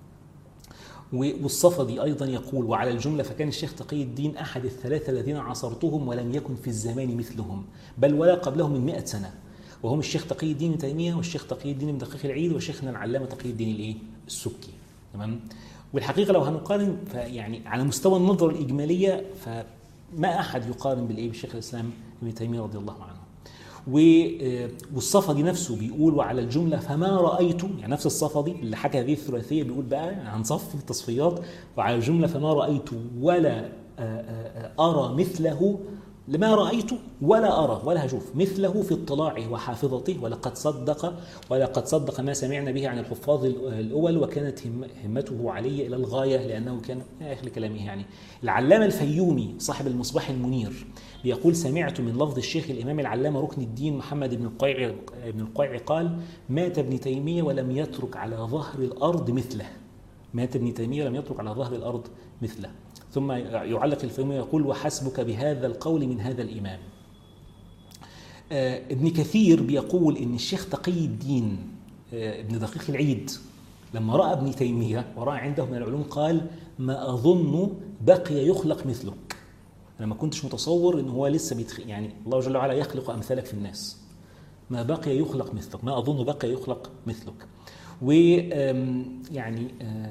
Speaker 1: والصفدي أيضا يقول وعلى الجملة فكان الشيخ تقي الدين أحد الثلاثة الذين عصرتهم ولم يكن في الزمان مثلهم بل ولا قبلهم من مئة سنة وهم الشيخ تقي الدين ابن تيمية والشيخ تقي الدين ابن دقيق العيد وشيخنا العلامة تقي الدين الإيه؟ السبكي تمام والحقيقة لو هنقارن فيعني على مستوى النظرة الإجمالية فما أحد يقارن بالإيه بالشيخ الإسلام ابن تيمية رضي الله عنه آه، والصفدي نفسه بيقول وعلى الجملة فما رأيت يعني نفس الصفدي اللي حكى هذه الثلاثية بيقول بقى هنصفي التصفيات وعلى الجملة فما رأيت ولا آه، آه، أرى مثله لما رأيت ولا أرى ولا أشوف مثله في اطلاعه وحافظته ولقد صدق ولقد صدق ما سمعنا به عن الحفاظ الأول وكانت همته علي إلى الغاية لأنه كان آخر كلامه يعني العلامة الفيومي صاحب المصباح المنير بيقول سمعت من لفظ الشيخ الإمام العلامة ركن الدين محمد بن القيع بن القيع قال مات ابن تيمية ولم يترك على ظهر الأرض مثله مات ابن تيمية ولم يترك على ظهر الأرض مثله ثم يعلق الفيومي يقول وحسبك بهذا القول من هذا الإمام آه، ابن كثير بيقول ان الشيخ تقي الدين آه، ابن دقيق العيد لما راى ابن تيميه وراى عنده من العلوم قال ما اظن بقي يخلق مثلك انا ما كنتش متصور ان هو لسه بيتخ... يعني الله جل وعلا يخلق امثالك في الناس ما بقي يخلق مثلك ما اظن بقي يخلق مثلك ويعني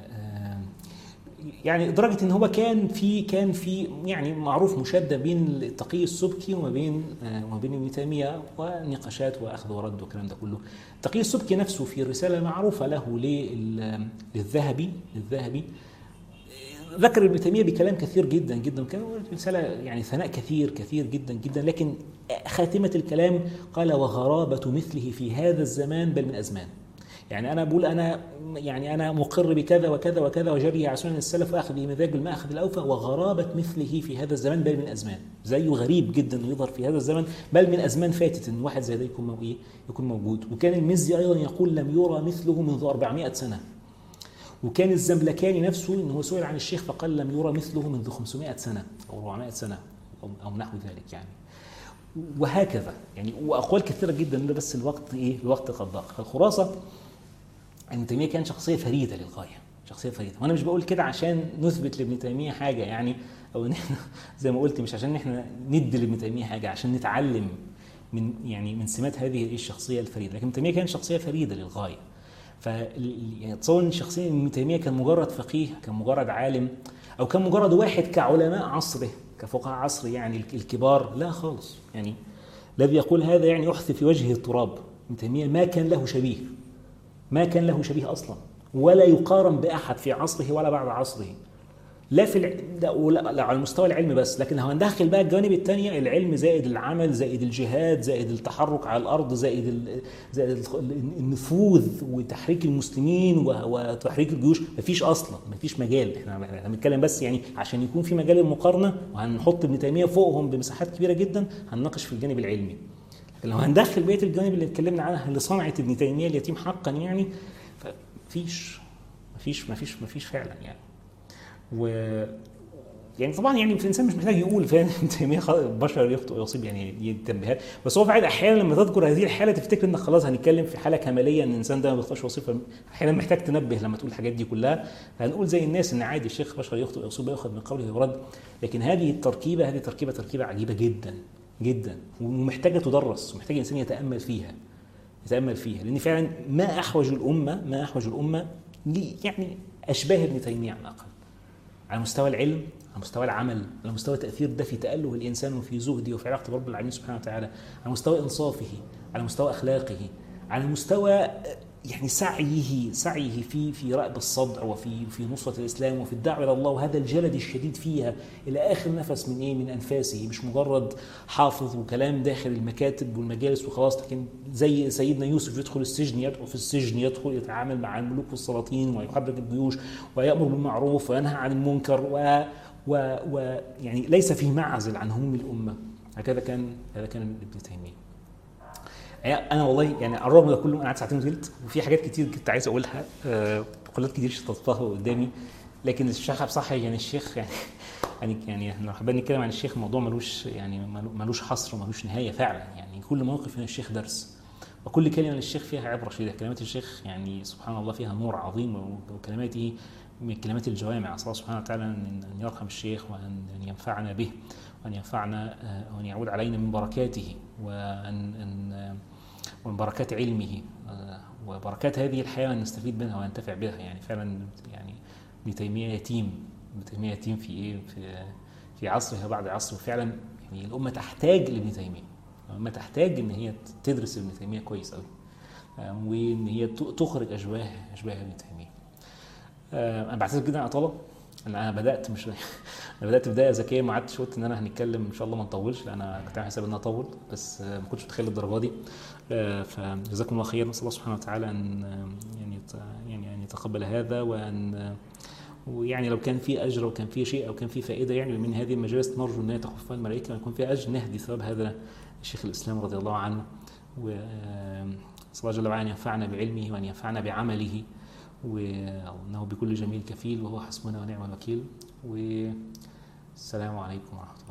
Speaker 1: يعني لدرجه ان هو كان في كان في يعني معروف مشاده بين التقي السبكي وما بين آه، وما بين ابن تيميه ونقاشات واخذ ورد والكلام ده كله. التقي السبكي نفسه في رساله معروفه له للذهبي للذهبي ذكر ابن تيميه بكلام كثير جدا جدا كان رساله يعني ثناء كثير كثير جدا جدا لكن خاتمه الكلام قال وغرابه مثله في هذا الزمان بل من ازمان. يعني انا بقول انا يعني انا مقر بكذا وكذا وكذا وجري على سنن السلف واخذ بمزاج الماخذ الاوفى وغرابه مثله في هذا الزمان بل من ازمان زيه غريب جدا انه يظهر في هذا الزمن بل من ازمان فاتت ان واحد زي ده يكون ايه يكون موجود وكان المزي ايضا يقول لم يرى مثله منذ 400 سنه وكان الزملكاني نفسه ان هو سئل عن الشيخ فقال لم يرى مثله منذ 500 سنه او 400 سنه او نحو ذلك يعني وهكذا يعني واقوال كثيره جدا بس الوقت ايه الوقت قد ضاق فالخلاصه ابن تيميه كان شخصيه فريده للغايه شخصيه فريده وانا مش بقول كده عشان نثبت لابن تيميه حاجه يعني او ان احنا زي ما قلت مش عشان احنا ندي لابن تيميه حاجه عشان نتعلم من يعني من سمات هذه الشخصيه الفريده لكن ابن تيميه كان شخصيه فريده للغايه ف يعني تصور ان شخصيه ابن تيميه كان مجرد فقيه كان مجرد عالم او كان مجرد واحد كعلماء عصره كفقهاء عصره يعني الكبار لا خالص يعني الذي يقول هذا يعني يحثي في وجهه التراب ابن تيميه ما كان له شبيه ما كان له شبيه اصلا ولا يقارن باحد في عصره ولا بعد عصره لا في الع... لا, لا على المستوى العلمي بس لكن لو هندخل بقى الجوانب الثانيه العلم زائد العمل زائد الجهاد زائد التحرك على الارض زائد ال... زائد النفوذ وتحريك المسلمين و... وتحريك الجيوش مفيش اصلا مفيش مجال احنا بنتكلم بس يعني عشان يكون في مجال المقارنه وهنحط ابن تيميه فوقهم بمساحات كبيره جدا هنناقش في الجانب العلمي لكن لو هندخل بقيه الجوانب اللي اتكلمنا عنها اللي صنعت ابن تيميه اليتيم حقا يعني فمفيش مفيش مفيش مفيش فعلا يعني و يعني طبعا يعني الانسان مش محتاج يقول فاهم تيميه بشر يخطئ ويصيب يعني دي تنبيهات بس هو فعلا احيانا لما تذكر هذه الحاله تفتكر انك خلاص هنتكلم في حاله كماليه ان الانسان ده ما بيخطئش وصيفه احيانا محتاج تنبه لما تقول الحاجات دي كلها هنقول زي الناس ان عادي الشيخ بشر يخطئ ويصيب ويأخذ من قوله ويرد لكن هذه التركيبه هذه تركيبه تركيبه عجيبه جدا جدا ومحتاجه تدرس ومحتاج الانسان يتامل فيها يتامل فيها لان فعلا ما احوج الامه ما احوج الامه يعني اشباه ابن تيميه على الاقل على مستوى العلم على مستوى العمل على مستوى التأثير ده في تأله الإنسان وفي زهده وفي علاقته برب العالمين سبحانه وتعالى على مستوى إنصافه على مستوى أخلاقه على مستوى يعني سعيه سعيه في في رأب الصدع وفي في نصرة الإسلام وفي الدعوة إلى الله وهذا الجلد الشديد فيها إلى آخر نفس من إيه من أنفاسه مش مجرد حافظ وكلام داخل المكاتب والمجالس وخلاص لكن زي سيدنا يوسف يدخل السجن يدخل في السجن يدخل يتعامل مع الملوك والسلاطين ويحرك الجيوش ويأمر بالمعروف وينهى عن المنكر و و, و يعني ليس في معزل عن هموم الأمة هكذا كان هذا كان ابن تيمية انا والله يعني على الرغم ده كله انا قعدت ساعتين وثلث وفي حاجات كتير كنت عايز اقولها مقولات كتير شططتها قدامي لكن الشيخ بصح يعني الشيخ يعني يعني يعني لو حابين نتكلم عن الشيخ الموضوع ملوش يعني ملوش حصر وملوش نهايه فعلا يعني كل موقف من الشيخ درس وكل كلمه للشيخ فيها عبره شديده كلمات الشيخ يعني سبحان الله فيها نور عظيم وكلماته من كلمات الجوامع اسال الله سبحانه وتعالى ان يرحم الشيخ وان ينفعنا به وان ينفعنا وان يعود علينا من بركاته وان ان ومن بركات علمه وبركات هذه الحياه نستفيد منها وننتفع بها يعني فعلا يعني ابن تيميه يتيم ابن تيميه يتيم في ايه في في عصره بعد عصره فعلا يعني الامه تحتاج لابن تيميه الامه تحتاج ان هي تدرس ابن تيميه كويس قوي وان هي تخرج اشباه اشباه ابن تيميه انا بعتذر جدا عن اطاله انا بدات مش انا بدات بدايه ذكيه ما عدتش قلت ان انا هنتكلم ان شاء الله ما نطولش لان انا كنت عامل حساب ان انا اطول بس ما كنتش متخيل الدرجه دي فجزاكم الله خير نسال الله سبحانه وتعالى ان يعني يعني ان يتقبل هذا وان ويعني لو كان في اجر وكان في شيء او كان في فائده يعني من هذه المجالس نرجو ان تخفها الملائكه ويكون في اجر نهدي ثواب هذا الشيخ الاسلام رضي الله عنه ونسال الله جل وعلا ان ينفعنا بعلمه وان ينفعنا بعمله وانه بكل جميل كفيل وهو حسبنا ونعم الوكيل والسلام عليكم ورحمه الله